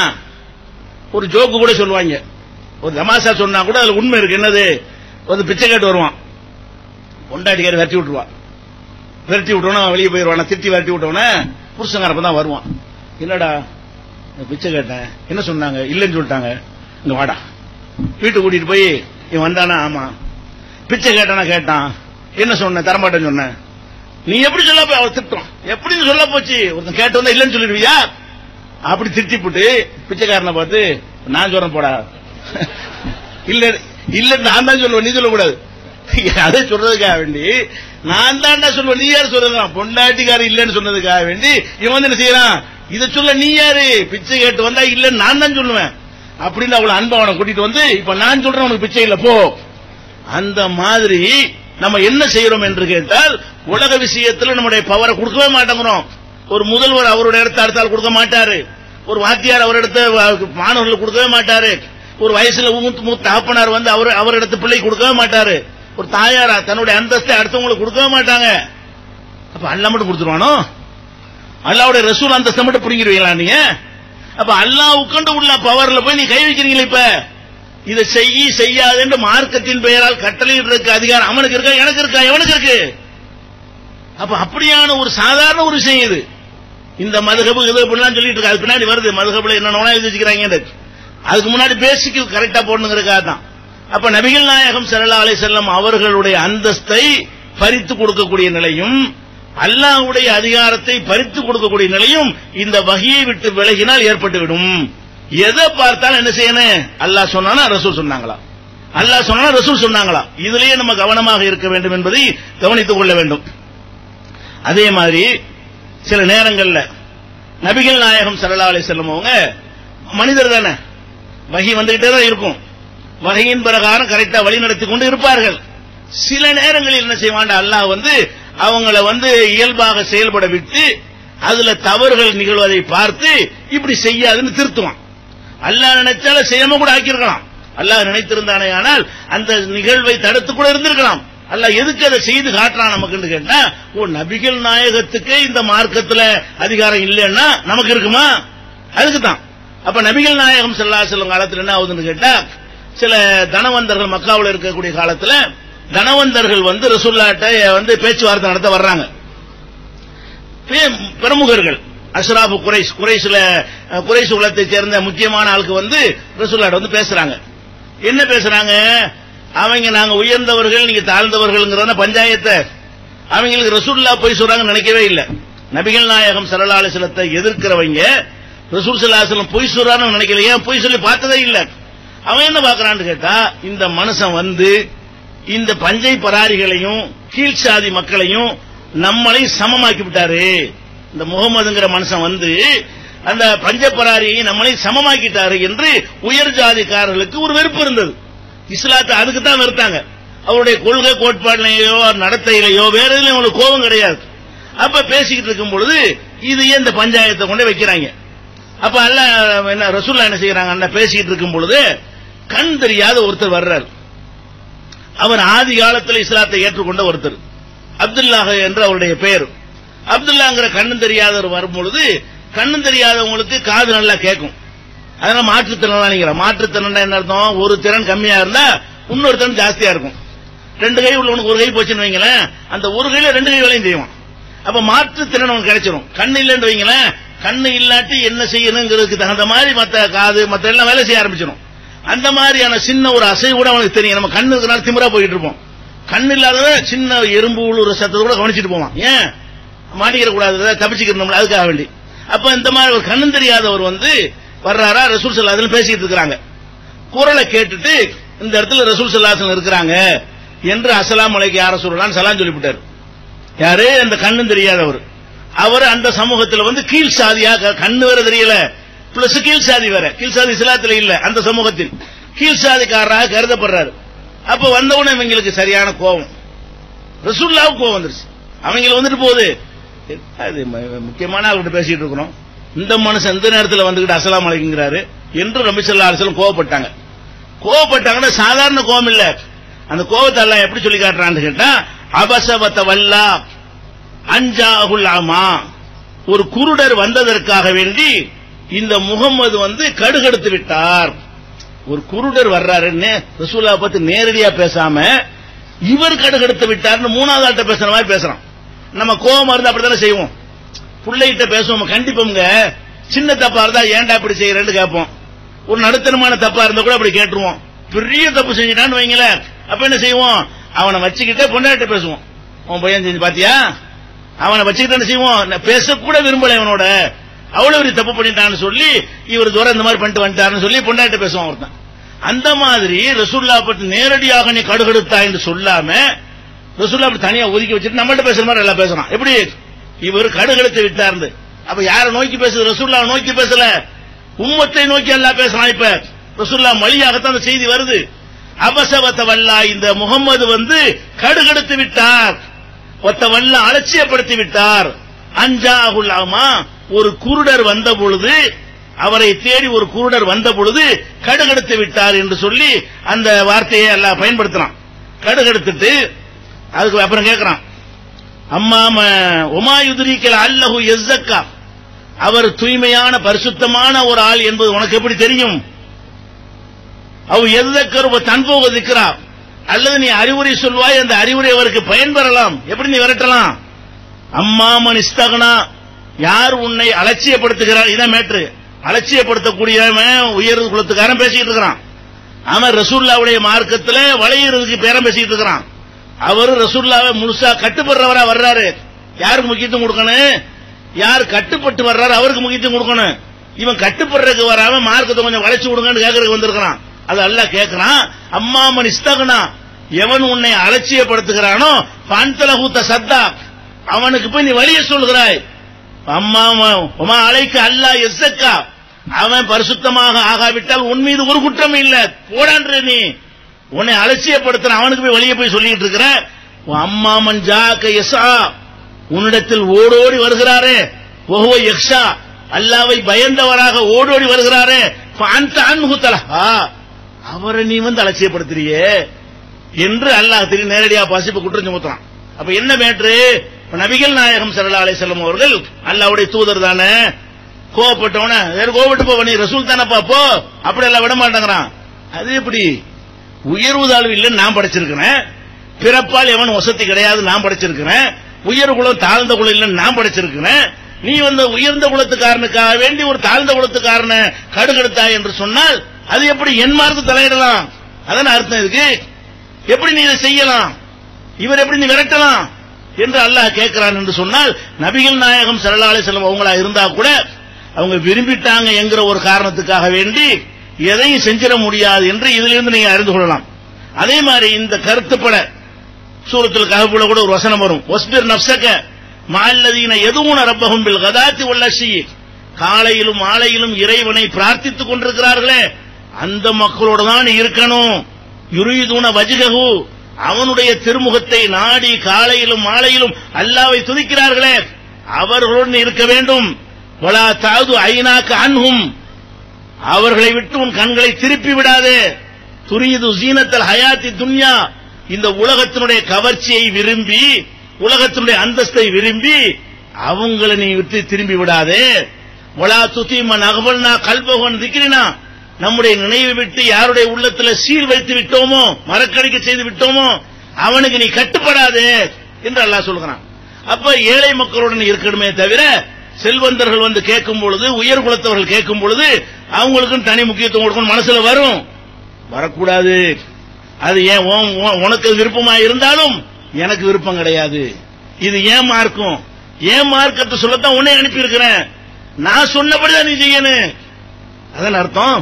ஒரு ஜோக்கு கூட சொல்லுவாங்க ஒரு தமாசா சொன்னா கூட அதுல உண்மை இருக்கு என்னது வந்து பிச்சை கேட்டு வருவான் பொண்டாட்டிக்காரி விரட்டி விட்டுருவான் விரட்டி விட்டோன்னா வெளியே போயிடுவான் திட்டி விரட்டி விட்டவன புருஷங்காரப்ப தான் வருவான் என்னடா பிச்சை கேட்டேன் என்ன சொன்னாங்க இல்லைன்னு சொல்லிட்டாங்க இங்க வாடா வீட்டுக்கு கூட்டிட்டு போய் இவன் வந்தானா ஆமா பிச்சை கேட்டானா கேட்டான் என்ன சொன்ன தரமாட்டேன்னு சொன்னேன் நீ எப்படி சொல்ல போய் அவர் திட்டம் எப்படின்னு சொல்ல போச்சு ஒருத்தன் கேட்டு வந்தா இல்லைன்னு சொல்லிடுவியா அப்படி திட்டி போட்டு பிச்சைக்காரனை பார்த்து நான் சொல்றேன் போடா இல்ல இல்ல நான் தான் சொல்லுவேன் நீ சொல்லக்கூடாது அதை சொல்றதுக்காக வேண்டி நான் தான்டா சொல்லுவேன் நீ யார் சொல்றது பொண்டாட்டிக்காரர் இல்லன்னு சொன்னதுக்காக வேண்டி இவன் வந்து என்ன செய்யறான் இதை சொல்ல நீ யாரு பிச்சை கேட்டு வந்தா இல்ல நான் தான் சொல்லுவேன் அப்படின்னு அவ்வளவு அன்பை அவனை கூட்டிட்டு வந்து இப்ப நான் சொல்றேன் உனக்கு பிச்சை இல்ல போ அந்த மாதிரி நம்ம என்ன செய்யறோம் என்று கேட்டால் உலக விஷயத்துல நம்முடைய பவரை கொடுக்கவே மாட்டேங்கிறோம் ஒரு முதல்வர் அவருடைய இடத்த அடுத்தால் கொடுக்க மாட்டாரு ஒரு வாத்தியார் அவர் இடத்த மாணவர்களுக்கு கொடுக்கவே மாட்டாரு ஒரு வயசுல மூத்த மூத்த தகப்பனார் வந்து அவர் அவர் இடத்து பிள்ளை கொடுக்கவே மாட்டாரு ஒரு தாயாரா தன்னுடைய அந்தஸ்தை அடுத்தவங்களுக்கு கொடுக்கவே மாட்டாங்க அப்ப அல்லா மட்டும் கொடுத்துருவானோ அல்லாவுடைய ரசூல் அந்தஸ்தை மட்டும் புரிங்கிருவீங்களா நீங்க அப்ப அல்லா உட்கொண்டு உள்ள பவர்ல போய் நீ கை வைக்கிறீங்களா இப்ப இதை செய்ய செய்யாதுன்னு மார்க்கத்தின் பெயரால் கட்டளையிடுறதுக்கு அதிகாரம் அவனுக்கு இருக்கா எனக்கு இருக்கா எவனுக்கு இருக்கு அப்ப அப்படியான ஒரு சாதாரண ஒரு விஷயம் இது இந்த மதுகபு இது இப்படிலாம் சொல்லிட்டு இருக்கு அது பின்னாடி வருது மதுகபுல என்னென்ன எழுதி வச்சுக்கிறாங்க அதுக்கு முன்னாடி பேசிக்கு கரெக்டா போடணுங்கிறதுக்காக தான் அப்ப நபிகள் நாயகம் ஸல்லல்லாஹு அலைஹி வஸல்லம் அவர்களுடைய அந்தஸ்தை பறித்து கொடுக்கக்கூடிய நிலையும் அல்லாஹ்வுடைய அதிகாரத்தை பறித்து கொடுக்கக்கூடிய நிலையும் இந்த வகையை விட்டு விலகினால் ஏற்பட்டுவிடும் எதை பார்த்தாலும் என்ன செய்யணும் அல்லாஹ் சொன்னானா ரசூல் சொன்னாங்களா அல்லாஹ் சொன்னா ரசூல் சொன்னாங்களா இதுலயே நம்ம கவனமாக இருக்க வேண்டும் என்பதை கவனித்துக் கொள்ள வேண்டும் அதே மாதிரி சில நேரங்கள்ல நபிகள் நாயகம் ஸல்லல்லாஹு அலைஹி வஸல்லம் அவங்க மனிதர் தானே வகி வந்துகிட்டே தான் இருக்கும் வகையின் பிரகாரம் கரெக்டா வழி நடத்தி கொண்டு இருப்பார்கள் சில நேரங்களில் என்ன செய்வான் அல்லாஹ் வந்து அவங்கள வந்து இயல்பாக செயல்பட விட்டு அதுல தவறுகள் நிகழ்வதை பார்த்து இப்படி செய்யாதுன்னு திருத்துவான் அல்லாஹ் நினைச்சால செய்யாம கூட ஆக்கியிருக்கலாம் அல்லாஹ் நினைத்திருந்தானே ஆனால் அந்த நிகழ்வை தடுத்து கூட இருந்திருக்கலாம் அல்லாஹ் எதுக்கு அதை செய்து காட்டுறான் நமக்குன்னு கேட்டா ஓ நபிகள் நாயகத்துக்கே இந்த மார்க்கத்துல அதிகாரம் இல்லைன்னா நமக்கு இருக்குமா அதுக்கு தான் அப்ப நபிகள் நாயகம் செல்லா செல்லும் காலத்துல என்ன ஆகுதுன்னு கேட்டா சில தனவந்தர்கள் மக்காவில் இருக்கக்கூடிய காலத்துல தனவந்தர்கள் வந்து ரசூல்லாட்ட வந்து பேச்சுவார்த்தை நடத்த வர்றாங்க பே- பிரமுகர்கள் அஷ்ராபு குறைஸ் குறைஸ்ல அஹ், குறைஸ் குலத்தை சேர்ந்த முக்கியமான ஆளுக்கு வந்து ரசூல்லாட்ட வந்து பேசுறாங்க என்ன பேசுறாங்க அவங்க நாங்க உயர்ந்தவர்கள் நீங்க தாழ்ந்தவர்கள்ங்கிறத பஞ்சாயத்தை அவங்களுக்கு ரசூல்லா போய் சொல்றாங்க நினைக்கவே இல்லை நபிகள் நாயகம் சல்லா அலிஸ்லத்தை எதிர்க்கிறவங்க ரசூல் சல்லாஹலம் பொய் சொல்றான்னு நினைக்கல ஏன் பொய் சொல்லி பார்த்ததே இல்ல அவன் என்ன பாக்குறான்னு கேட்டா இந்த மனுஷன் வந்து இந்த பஞ்சை பராரிகளையும் கீழ்சாதி மக்களையும் நம்மளையும் சமமாக்கி விட்டாரு இந்த முகமதுங்கிற மனுஷன் வந்து அந்த பஞ்சப்பராரியை நம்மளையும் சமமாக்கிட்டாரு என்று உயர் ஜாதிக்காரர்களுக்கு ஒரு வெறுப்பு இருந்தது இஸ்லாத்தை அதுக்கு தான் வெறுத்தாங்க அவருடைய கொள்கை கோட்பாட்டிலேயோ நடத்தையிலேயோ வேற எதுலயும் அவங்களுக்கு கோபம் கிடையாது அப்ப பேசிக்கிட்டு இருக்கும் பொழுது இது ஏன் இந்த பஞ்சாயத்தை கொண்டு வைக்கிறாங்க அப்ப அல்ல என்ன ரசூல்லா என்ன செய்யறாங்க அண்ணா பேசிக்கிட்டு இருக்கும் பொழுது கண் தெரியாத ஒருத்தர் வர்றார் அவர் ஆதி காலத்தில் இஸ்லாத்தை ஏற்றுக்கொண்ட ஒருத்தர் அப்துல்லாஹ் என்று அவருடைய பெயர் அப்துல்லாங்கிற கண்ணு தெரியாதவர் வரும்பொழுது கண்ணு தெரியாதவங்களுக்கு காது நல்லா கேட்கும் அதனால மாற்றுத்திறன் நினைக்கிற மாற்றுத்திறன் என்ன அர்த்தம் ஒரு திறன் கம்மியா இருந்தா இன்னொரு திறன் ஜாஸ்தியா இருக்கும் ரெண்டு கை உள்ளவனுக்கு ஒரு கை போச்சுன்னு வைங்களேன் அந்த ஒரு கையில ரெண்டு கை வேலையும் செய்வான் அப்ப மாற்றுத்திறன் அவனுக்கு கிடைச்சிரும் கண்ணு இல்லைன்னு வைங்களேன் கண்ணு இல்லாட்டி என்ன செய்யணுங்கிறதுக்கு தகுந்த மாதிரி மத்த காது மத்த எல்லாம் வேலை செய்ய ஆரம்பிச்சிடும் அந்த மாதிரியான சின்ன ஒரு அசைவு கூட அவனுக்கு தெரியும் நம்ம கண்ணு இருக்கனால திமிரா போயிட்டு இருப்போம் கண்ணு இல்லாதவன் சின்ன எறும்பு உழுற சத்தத்தை கூட கவனிச்சிட்டு போவான் ஏன் மாட்டிக்கிற கூடாது தப்பிச்சுக்கணும் அதுக்காக வேண்டி அப்ப இந்த மாதிரி ஒரு கண்ணு தெரியாதவர் வந்து வர்றாரா ரசூல் சல்லாஹ் பேசிட்டு இருக்கிறாங்க குரலை கேட்டுட்டு இந்த இடத்துல ரசூல் சல்லாஹ் இருக்கிறாங்க என்று அஸ்ஸலாமு அலைக்கு யார சொல்லலாம்னு சலாம் சொல்லிவிட்டாரு யாரு அந்த கண்ணும் தெரியாதவர் அவர் அந்த சமூகத்துல வந்து கீழ் சாதியா க- கண்ணு வேற தெரியல பிளஸ் கீழ் சாதி வேற கீழ் சாதி இஸ்லாத்துல இல்ல அந்த சமூகத்தில் கீழ் சாதிக்காரராக கருதப்படுறாரு அப்ப வந்தவுடனே இவங்களுக்கு சரியான கோபம் ரசூல்லாவுக்கு கோபம் வந்துருச்சு அவங்கள வந்துட்டு போகுது அது ம- முக்கியமான அவர்கிட்ட பேசிட்டு இருக்கிறோம் இந்த மனுஷன் இந்த நேரத்தில் வந்துகிட்டு அஸ்ஸலாமு அலைக்குங்கிறாரு என்று ரபிசல்லா அரசலும் கோவப்பட்டாங்க கோவப்பட்டாங்கன்னா சாதாரண கோபம் இல்ல அந்த கோபத்தை எல்லாம் எப்படி சொல்லி காட்டுறான்னு கேட்டா அபசவத்த வல்லா அஞ்சாகுல் ஆமா ஒரு குருடர் வந்ததற்காக வேண்டி இந்த முகம்மது வந்து கடுகெடுத்து விட்டார் ஒரு குருடர் வர்றாருன்னு ரசூல்லா பத்தி நேரடியா பேசாம இவர் கடுகெடுத்து விட்டார்னு மூணாவது ஆள்கிட்ட பேசுற மாதிரி பேசுறான் நம்ம கோபம் இருந்தா அப்படித்தானே செய்வோம் பிள்ளைகிட்ட பேசுவோம் கண்டிப்போங்க சின்ன தப்பா இருந்தா ஏன்டா இப்படி செய்யறேன்னு கேட்போம் ஒரு நடுத்தரமான தப்பா இருந்தா கூட அப்படி கேட்டுருவோம் பெரிய தப்பு செஞ்சுட்டான்னு வைங்களேன் அப்ப என்ன செய்வோம் அவனை வச்சுக்கிட்டே பொண்டாட்டி பேசுவோம் உன் பையன் செஞ்சு பாத்தியா அவனை வச்சுக்கிட்டு என்ன செய்வோம் நான் பேசக்கூட விரும்பல இவனோட அவ்வளவு பெரிய தப்பு பண்ணிட்டான்னு சொல்லி இவர் தூரம் இந்த மாதிரி பண்ணிட்டு வந்துட்டாருன்னு சொல்லி பொண்டாட்டி பேசுவான் ஒருத்தன் அந்த மாதிரி ரசூல்லா பற்றி நேரடியாக நீ கடுகெடுத்தா என்று சொல்லாம ரசூல்லா அப்படி தனியா ஒதுக்கி வச்சுட்டு நம்மள்ட்ட பேசுற மாதிரி எல்லாம் பேசுறான் எப்படி இவர் கடுகெடுத்து விட்டார்ந்து அப்ப யாரை நோக்கி பேசுது ரசூல்லாவை நோக்கி பேசல உம்மத்தை நோக்கி எல்லாம் பேசுறான் இப்ப ரசூல்லா மொழியாகத்தான் அந்த செய்தி வருது அபசவத்த வல்லா இந்த முகம்மது வந்து கடுகெடுத்து விட்டார் ஒத்த வல்ல அலட்சியப்படுத்தி விட்டார் அஞ்சாகுல்லாமா ஒரு குருடர் வந்த பொழுது அவரை தேடி ஒரு குருடர் வந்த பொழுது கடுகெடுத்து விட்டார் என்று சொல்லி அந்த வார்த்தையை எல்லாம் பயன்படுத்துறான் கடுகெடுத்துட்டு அதுக்கு அப்புறம் கேட்கிறான் அம்மாம உமாயுதிரிக்கல் அல்லஹு எஸ்ஸக்கா அவர் தூய்மையான பரிசுத்தமான ஒரு ஆள் என்பது உனக்கு எப்படி தெரியும் அவ் எதற்கருவ தன்போக திக்கிறா அல்லது நீ அறிவுரை சொல்வாய் அந்த அறிவுரை அவருக்கு பயன்பெறலாம் எப்படி நீ விரட்டலாம் அம்மாமன் இஸ்தகனா யார் உன்னை அலட்சியப்படுத்துகிறார் இதான் மேட்ரு அலட்சியப்படுத்தக்கூடியவன் உயர்வு குலத்துக்காரன் பேசிட்டு இருக்கிறான் அவன் ரசூல்லாவுடைய மார்க்கத்துல வளையறதுக்கு பேரம் பேசிட்டு இருக்கிறான் அவர் ரசூல்லாவை முழுசா கட்டுப்படுறவரா வர்றாரு யாருக்கு முக்கியத்துவம் கொடுக்கணும் யார் கட்டுப்பட்டு வர்றாரு அவருக்கு முக்கியத்துவம் கொடுக்கணும் இவன் கட்டுப்படுறதுக்கு வராம மார்க்கத்தை கொஞ்சம் வளைச்சு விடுங்கன்னு கேட்கறதுக்கு வந்திருக்கிறான் அது அல்லாஹ் கேட்கிறான் அம்மா மன் இஸ்தகனா எவன் உன்னை அலட்சியப்படுத்துகிறானோ பந்தலகூத்த சத்தா அவனுக்கு போய் நீ வழிய சொல்கிறாய் அம்மா உமா அழைக்க அல்லாஹ் எஸ்ஸக்கா அவன் பரிசுத்தமாக ஆகாவிட்டால் உன் மீது ஒரு குற்றம் இல்ல போடான்ற நீ உன்னை அலட்சியப்படுத்துற அவனுக்கு போய் வெளியே போய் சொல்லிட்டு இருக்கிற உன் அம்மா மன் ஜாக்க எஸ்ஸா உன்னிடத்தில் ஓடோடி வருகிறாரே ஒஹுவ யக்ஷா அல்லாவை பயந்தவராக ஓடோடி வருகிறாரே அந்த அன்முகத்தலஹா அவரை நீ வந்து அலட்சியப்படுத்துறியே என்று அல்லாஹ் திரு நேரடியா பசிப்பு குற்றம் சுமத்துறான் அப்ப என்ன மேட்ரு இப்ப நபிகள் நாயகம் சல்லா அலை செல்லம் அவர்கள் அல்லாவுடைய தூதர் தானே கோவப்பட்டவன வேற கோவப்பட்டு போவ நீ ரசூல் தானப்பா போ அப்படி எல்லாம் விட மாட்டேங்கிறான் அது எப்படி உயர்வு தாழ்வு இல்லைன்னு நான் படிச்சிருக்கிறேன் பிறப்பால் எவன் வசதி கிடையாது நான் படிச்சிருக்கிறேன் உயர் குலம் தாழ்ந்த குலம் இல்லைன்னு நான் படிச்சிருக்கிறேன் நீ வந்து உயர்ந்த குலத்துக்காரனுக்காக வேண்டி ஒரு தாழ்ந்த குலத்துக்காரனை கடுகெடுத்தா என்று சொன்னால் அது எப்படி என் மார்க்கு தலையிடலாம் அதான அர்த்தம் இதுக்கு எப்படி நீ இதை செய்யலாம் இவர் எப்படி நீ விரட்டலாம் என்று அல்லாஹ் கேட்கிறான் என்று சொன்னால் நபிகள் நாயகம் சல்லா அலிஸ்லாம் அவங்களா இருந்தா கூட அவங்க விரும்பிட்டாங்க என்கிற ஒரு காரணத்துக்காக வேண்டி எதையும் செஞ்சிட முடியாது என்று இதிலிருந்து நீங்க அறிந்து கொள்ளலாம் அதே மாதிரி இந்த கருத்துப்பட சூரத்தில் கஹபுல கூட ஒரு வசனம் வரும் ஒஸ்பிர் நப்சக மால்லதீன எதுவுன ரப்பகும் பில் கதாத்தி உள்ளஷி காலையிலும் மாலையிலும் இறைவனை பிரார்த்தித்துக் கொண்டிருக்கிறார்களே அந்த மக்களோட தான் இருக்கணும் யுரீதுன வஜிககு அவனுடைய திருமுகத்தை நாடி காலையிலும் மாலையிலும் அல்லாவை துதிக்கிறார்களே அவர்களுடன் இருக்க வேண்டும் வலா தாது ஐநாக்கு அன்ஹும் அவர்களை விட்டு உன் கண்களை திருப்பி விடாதே துரியது ஜீனத்தல் ஹயாத்தி துன்யா இந்த உலகத்தினுடைய கவர்ச்சியை விரும்பி உலகத்தினுடைய அந்தஸ்தை விரும்பி அவங்களை நீ விட்டு திரும்பி விடாதே வலா துத்திமன் அகபல்னா கல்பகவன் திக்கிறினா நம்முடைய நினைவு விட்டு யாருடைய உள்ளத்துல சீல் வைத்து விட்டோமோ மரக்கடிக்க செய்து விட்டோமோ அவனுக்கு நீ கட்டுப்படாதே என்று அல்லாஹ் சொல்கிறான் அப்ப ஏழை மக்களுடன் இருக்கணுமே தவிர செல்வந்தர்கள் வந்து கேட்கும் பொழுது உயர் குலத்தவர்கள் கேட்கும் பொழுது அவங்களுக்கும் தனி முக்கியத்துவம் கொடுக்கணும் மனசுல வரும் வரக்கூடாது அது ஏன் உன்- உன்- உனக்கு விருப்பமா இருந்தாலும் எனக்கு விருப்பம் கிடையாது இது ஏன் மார்க்கும் ஏன் மார்க்கத்தை சொல்லத்தான் உன்னை அனுப்பி இருக்கிறேன் நான் சொன்னபடிதான் நீ செய்யணும் அதான் அர்த்தம்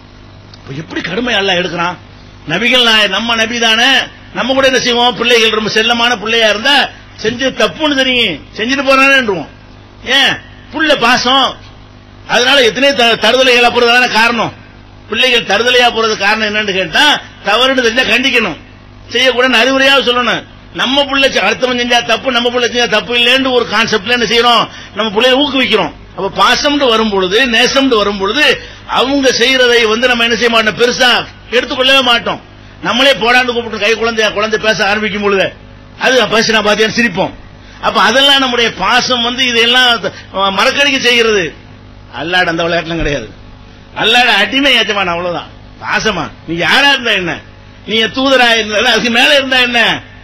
இப்ப எப்படி கடுமை அல்ல எடுக்கிறான் நபிகள் நாய- நம்ம நபி தானே நம்ம கூட என்ன செய்வோம் பிள்ளைகள் ரொம்ப செல்லமான பிள்ளையா இருந்தா செஞ்சு தப்புன்னு தெரியும் செஞ்சுட்டு போறானேன்றுவோம் ஏன் புள்ள பாசம் அதனால எத்தனை த- தருதலைகளா போறதான காரணம் பிள்ளைகள் தருதலையா போறது காரணம் என்னன்னு கேட்டா தவறுன்னு தெரிஞ்சா கண்டிக்கணும் செய்யக்கூடாது அறிவுரையாக சொல்லணும் நம்ம புள்ள செ- அடுத்தவன் செஞ்சா தப்பு நம்ம புள்ள செஞ்சா தப்பு இல்லைன்னு ஒரு கான்செப்ட்ல என்ன செய்யறோம் நம்ம பிள்ளைய ஊக்குவிக்கிறோம் அப்ப பாசம்னு வரும் பொழுது நேசம்னு வரும் பொழுது அவங்க செய்யறதை வந்து நம்ம என்ன செய்ய மாட்டோம் பெருசா எடுத்துக்கொள்ளவே மாட்டோம் நம்மளே போடாண்டு கூப்பிட்டு கை குழந்தை குழந்தை பேச ஆரம்பிக்கும் பொழுது அது பேசினா பாத்தியா சிரிப்போம் அப்ப அதெல்லாம் நம்முடைய பாசம் வந்து இதெல்லாம் அஹ், மறக்கடிக்க செய்கிறது அல்லாட அந்த விளையாட்டுலாம் கிடையாது அல்லாட அடிமை ஏற்றமான அவ்வளவுதான் பாசமா நீ யாரா இருந்தா என்ன நீ தூதரா இருந்தா அதுக்கு மேல இருந்தா என்ன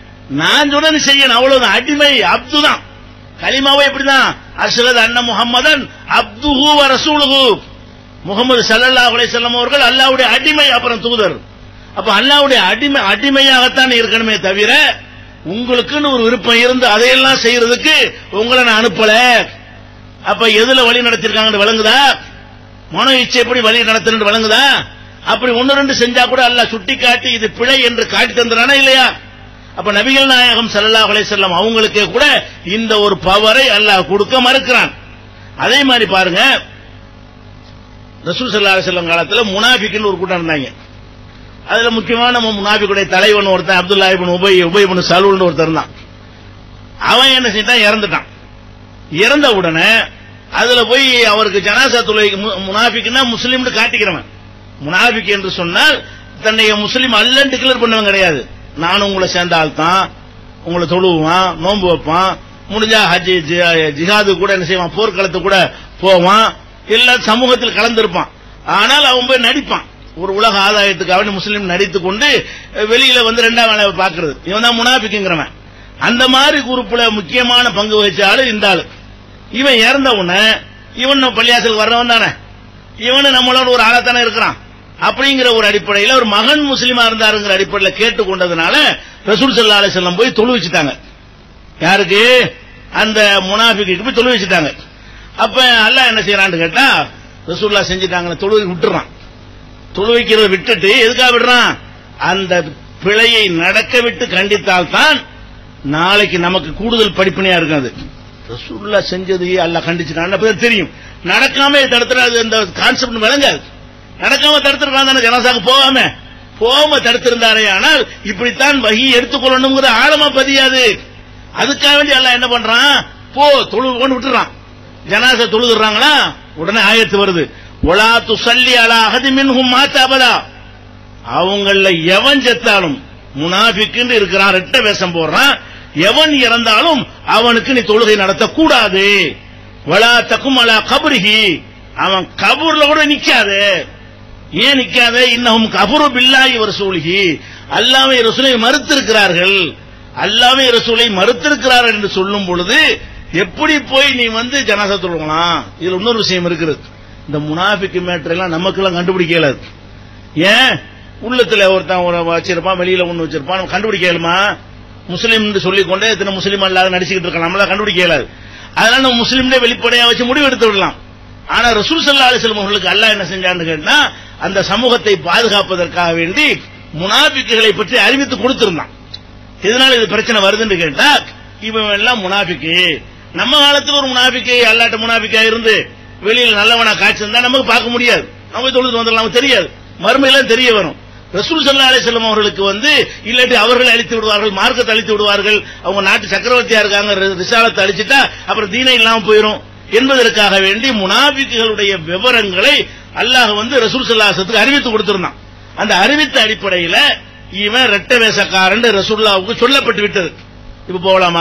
நான் சொன்ன நீ செய்யணும் அவ்வளவுதான் அடிமை அப்து தான் கலிமாவை எப்படிதான் அஸ்ரத் அண்ண முகம்மதன் அப்துஹு வ ரசூலுஹு முகமது ஸல்லல்லாஹு அலைஹி வஸல்லம் அவர்கள் அல்லாஹ்வுடைய அடிமை அப்புறம் தூதர் அப்ப அல்லாஹ்வுடைய அடிமை அடிமையாகத்தான் இருக்கணுமே தவிர உங்களுக்குன்னு ஒரு விருப்பம் இருந்து அதையெல்லாம் செய்யறதுக்கு உங்களை நான் அனுப்பல அப்ப எதுல வழி நடத்திருக்காங்கன்னு விளங்குதா மனோ இச்சை எப்படி வழி நடத்தணும் விளங்குதா அப்படி ஒன்னு ரெண்டு செஞ்சா கூட அல்லாஹ் சுட்டி காட்டி இது பிழை என்று காட்டி தந்துறானா இல்லையா அப்ப நபிகள் நாயகம் ஸல்லல்லாஹு அலைஹி வஸல்லம் அவங்களுக்கே கூட இந்த ஒரு பவரை அல்லாஹ் கொடுக்க மறுக்கிறான் அதே மாதிரி பாருங்க ரசூல் ஸல்லல்லாஹு அலைஹி வஸல்லம் காலத்துல முனாஃபிக்குன்னு ஒரு கூட்டம் இருந்தாங்க அதுல முக்கியமான நம்ம முனாஃபிக்குடைய தலைவன் ஒருத்தன் அப்துல்லா இப்னு உபை உபை இப்னு சலூல்னு ஒருத்தர் இருந்தான் அவன் என்ன செஞ்சான் இறந்துட்டான் இறந்த உடனே அதுல போய் அவருக்கு ஜனாசா தொலை முனாஃபிக்னா முஸ்லீம்னு காட்டிக்கிறவன் முனாஃபிக் என்று சொன்னால் தன்னை முஸ்லீம் அல்லன்னு கிளர் பண்ணவன் கிடையாது நானும் உங்களை சேர்ந்த ஆள் தான் உங்களை தொழுவான் நோன்பு வைப்பான் முடிஞ்சா ஹஜ் ஜி- ஜிஹாது கூட என்ன செய்வான் போர்க்களத்து கூட போவான் எல்லா சமூகத்தில் கலந்திருப்பான் ஆனால் அவன் போய் நடிப்பான் ஒரு உலக ஆதாயத்துக்காக முஸ்லீம் நடித்துக் கொண்டு வெளியில வந்து ரெண்டாம் வேலை பார்க்கிறது இவன் தான் முனாஃபிக்குங்கிறவன் அந்த மாதிரி குரூப்ல முக்கியமான பங்கு வச்ச ஆளு இந்த ஆளு இவன் இறந்த உடனே இவன் நம்ம பள்ளியாசலுக்கு வர்றவன் தானே இவனு நம்மளோட ஒரு ஆளாத்தானே இருக்கிறான் அப்படிங்கிற ஒரு அடிப்படையில் ஒரு மகன் முஸ்லீமா இருந்தாருங்கிற அடிப்படையில் கேட்டுக்கொண்டதுனால ரசூல் சல்லா அலிசல்லம் போய் தொழு வச்சுட்டாங்க யாருக்கு அந்த முனாஃபிக்கு போய் தொழு வச்சுட்டாங்க அப்ப அல்லாஹ் என்ன செய்யறான்னு கேட்டா ரசூல்லா செஞ்சுட்டாங்கன்னு தொழுவை விட்டுறான் தொழு வைக்கிறத விட்டுட்டு எதுக்காக விடுறான் அந்த பிழையை நடக்க விட்டு கண்டித்தால்தான் நாளைக்கு நமக்கு கூடுதல் படிப்பினையா இருக்காது ரசூல்லா செஞ்சது அல்லாஹ் கண்டிச்சுட்டான் அப்பதான் தெரியும் நடக்காம தடுத்துற அது அந்த கான்செப்ட் விளங்காது நடக்காம தடுத்திருக்கான் தானே ஜனாசாக்கு போகாம போகாம தடுத்திருந்தாரே ஆனால் இப்படித்தான் வகி எடுத்துக்கொள்ளணுங்கிற ஆழமா பதியாது அதுக்காக வேண்டி அல்லாஹ் என்ன பண்றான் போ தொழு கொண்டு விட்டுறான் ஜனாசா தொழுதுறாங்களா உடனே ஆயத்து வருது ஒலா துசல்லி அலா அகதி மின்ஹும் மாத்தாபதா அவங்கள எவன் செத்தாலும் முனாஃபிக்குன்னு இருக்கிறான் ரெட்ட வேஷம் போடுறான் எவன் இறந்தாலும் அவனுக்கு நீ தொழுகை நடத்தக்கூடாது வலா தக்கும் அலா கபரிஹி அவன் கபூர்ல கூட நிக்காது ஏன் நிக்காத இன்னும் கபரு பில்லாஹி ரசூலிஹி அல்லாமே ரசூலை மறுத்திருக்கிறார்கள் அல்லாமே ரசூலை மறுத்திருக்கிறார்கள் என்று சொல்லும் பொழுது எப்படி போய் நீ வந்து ஜனாசா தொழுகலாம் இதுல இன்னொரு விஷயம் இருக்கிறது இந்த முனாஃபிக்கு மேட்டர் எல்லாம் நமக்கெல்லாம் கண்டுபிடிக்க இயலாது ஏன் உள்ளத்துல ஒருத்தன் ஒரு வச்சிருப்பான் வெளியில ஒண்ணு வச்சிருப்பான் நம்ம கண்டுபிடிக்க இயலுமா முஸ்லீம் சொல்லிக் கொண்டே இத்தனை முஸ்லீம் அல்லாத நடிச்சுக்கிட்டு இருக்கலாம் நம்மளால கண்டுபிடிக்க இயலாது அதனால நம்ம முஸ்லீம்ல வெளிப்படையா வச்சு முடிவு எடுத்து விடலாம் ஆனா ரசூல் சல்லா அலிஸ்லம் அவர்களுக்கு அல்லாஹ் என்ன செஞ்சான்னு கேட்டா அந்த சமூகத்தை பாதுகாப்பதற்காக வேண்டி முனாபிக்குகளை பற்றி அறிவித்து கொடுத்திருந்தான் இதனால இது பிரச்சனை வருதுன்னு கேட்டா இவன் எல்லாம் முனாபிக்கு நம்ம காலத்துல ஒரு முனாபிக்கு அல்லாட்ட முனாபிக்கா இருந்து வெளியில நல்லவனா காட்சி இருந்தா நமக்கு பார்க்க முடியாது நம்ம தொழுது வந்துடலாம் நமக்கு தெரியாது மறுமையெல்லாம் தெரிய வரும் ரசூல் சல்லா அலிஸ்லாம் அவர்களுக்கு வந்து இல்லாட்டி அவர்கள் அழித்து விடுவார்கள் மார்க்கத்தை அழித்து விடுவார்கள் அவங்க நாட்டு சக்கரவர்த்தியா இருக்காங்க ரிசாலத்தை அழிச்சிட்டா அப்புறம் தீனை இல்லாம போயிரும் என்பதற்காக வேண்டி முனாபிக்குகளுடைய விவரங்களை அல்லாஹ் வந்து ரசூல் சல்லாசத்துக்கு அறிவித்து கொடுத்திருந்தான் அந்த அறிவித்த அடிப்படையில இவன் ரெட்ட வேஷக்காரன் ரசூல்லாவுக்கு சொல்லப்பட்டு விட்டது இப்ப போகலாமா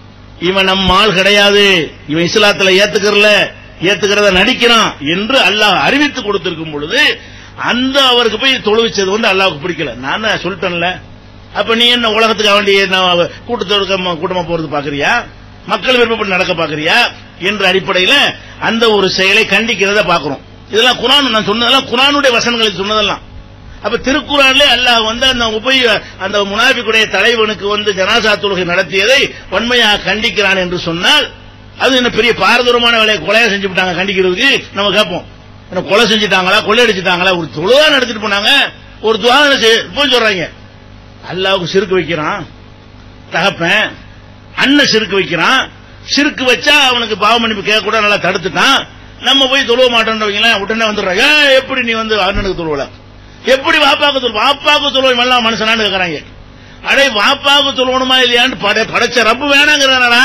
இவன் நம்ம ஆள் கிடையாது இவன் இஸ்லாத்துல ஏத்துக்கிறல ஏத்துக்கிறத நடிக்கிறான் என்று அல்லாஹ் அறிவித்து கொடுத்திருக்கும் பொழுது அந்த அவருக்கு போய் தொழுவிச்சது வந்து அல்லாவுக்கு பிடிக்கல நான் தான் சொல்லிட்டேன்ல அப்ப நீ என்ன உலகத்துக்கு வேண்டிய கூட்டத்தொடுக்க கூட்டமா போறது பாக்குறியா மக்கள் விருப்பப்பட்டு நடக்க பாக்குறியா என்ற அடிப்படையில அந்த ஒரு செயலை கண்டிக்கிறத பாக்குறோம் இதெல்லாம் குரான் நான் சொன்னதெல்லாம் குரானுடைய வசனங்களுக்கு சொன்னதெல்லாம் அப்ப திருக்குறான்ல அல்லாஹ் வந்து அந்த உபய அந்த முனாபிக்குடைய தலைவனுக்கு வந்து ஜனாசா தொழுகை நடத்தியதை வன்மையாக கண்டிக்கிறான் என்று சொன்னால் அது என்ன பெரிய பாரதூரமான வேலையை கொலையா செஞ்சு விட்டாங்க கண்டிக்கிறதுக்கு நம்ம கேட்போம் என்ன கொலை செஞ்சுட்டாங்களா கொள்ளையடிச்சுட்டாங்களா ஒரு தொழுதா நடத்திட்டு போனாங்க ஒரு துவா போய் சொல்றாங்க அல்லாவுக்கு சிறுக்கு வைக்கிறான் தகப்பன் அண்ணன் சிறுக்கு வைக்கிறான் சிறுக்கு வச்சா அவனுக்கு பாவ மன்னிப்பு கேட்க கூட நல்லா தடுத்துட்டான் நம்ம போய் தொழுவ மாட்டோம் உடனே வந்துடுறாங்க எப்படி நீ வந்து அண்ணனுக்கு தொழுவல எப்படி வாப்பாக்கு தொழு வாப்பாக்கு தொழுவோம் எல்லாம் மனுஷனான்னு கேக்குறாங்க அடே வாப்பாக்கு தொழுவணுமா இல்லையான்னு பட படைச்ச ரப்பு வேணாங்கிறானடா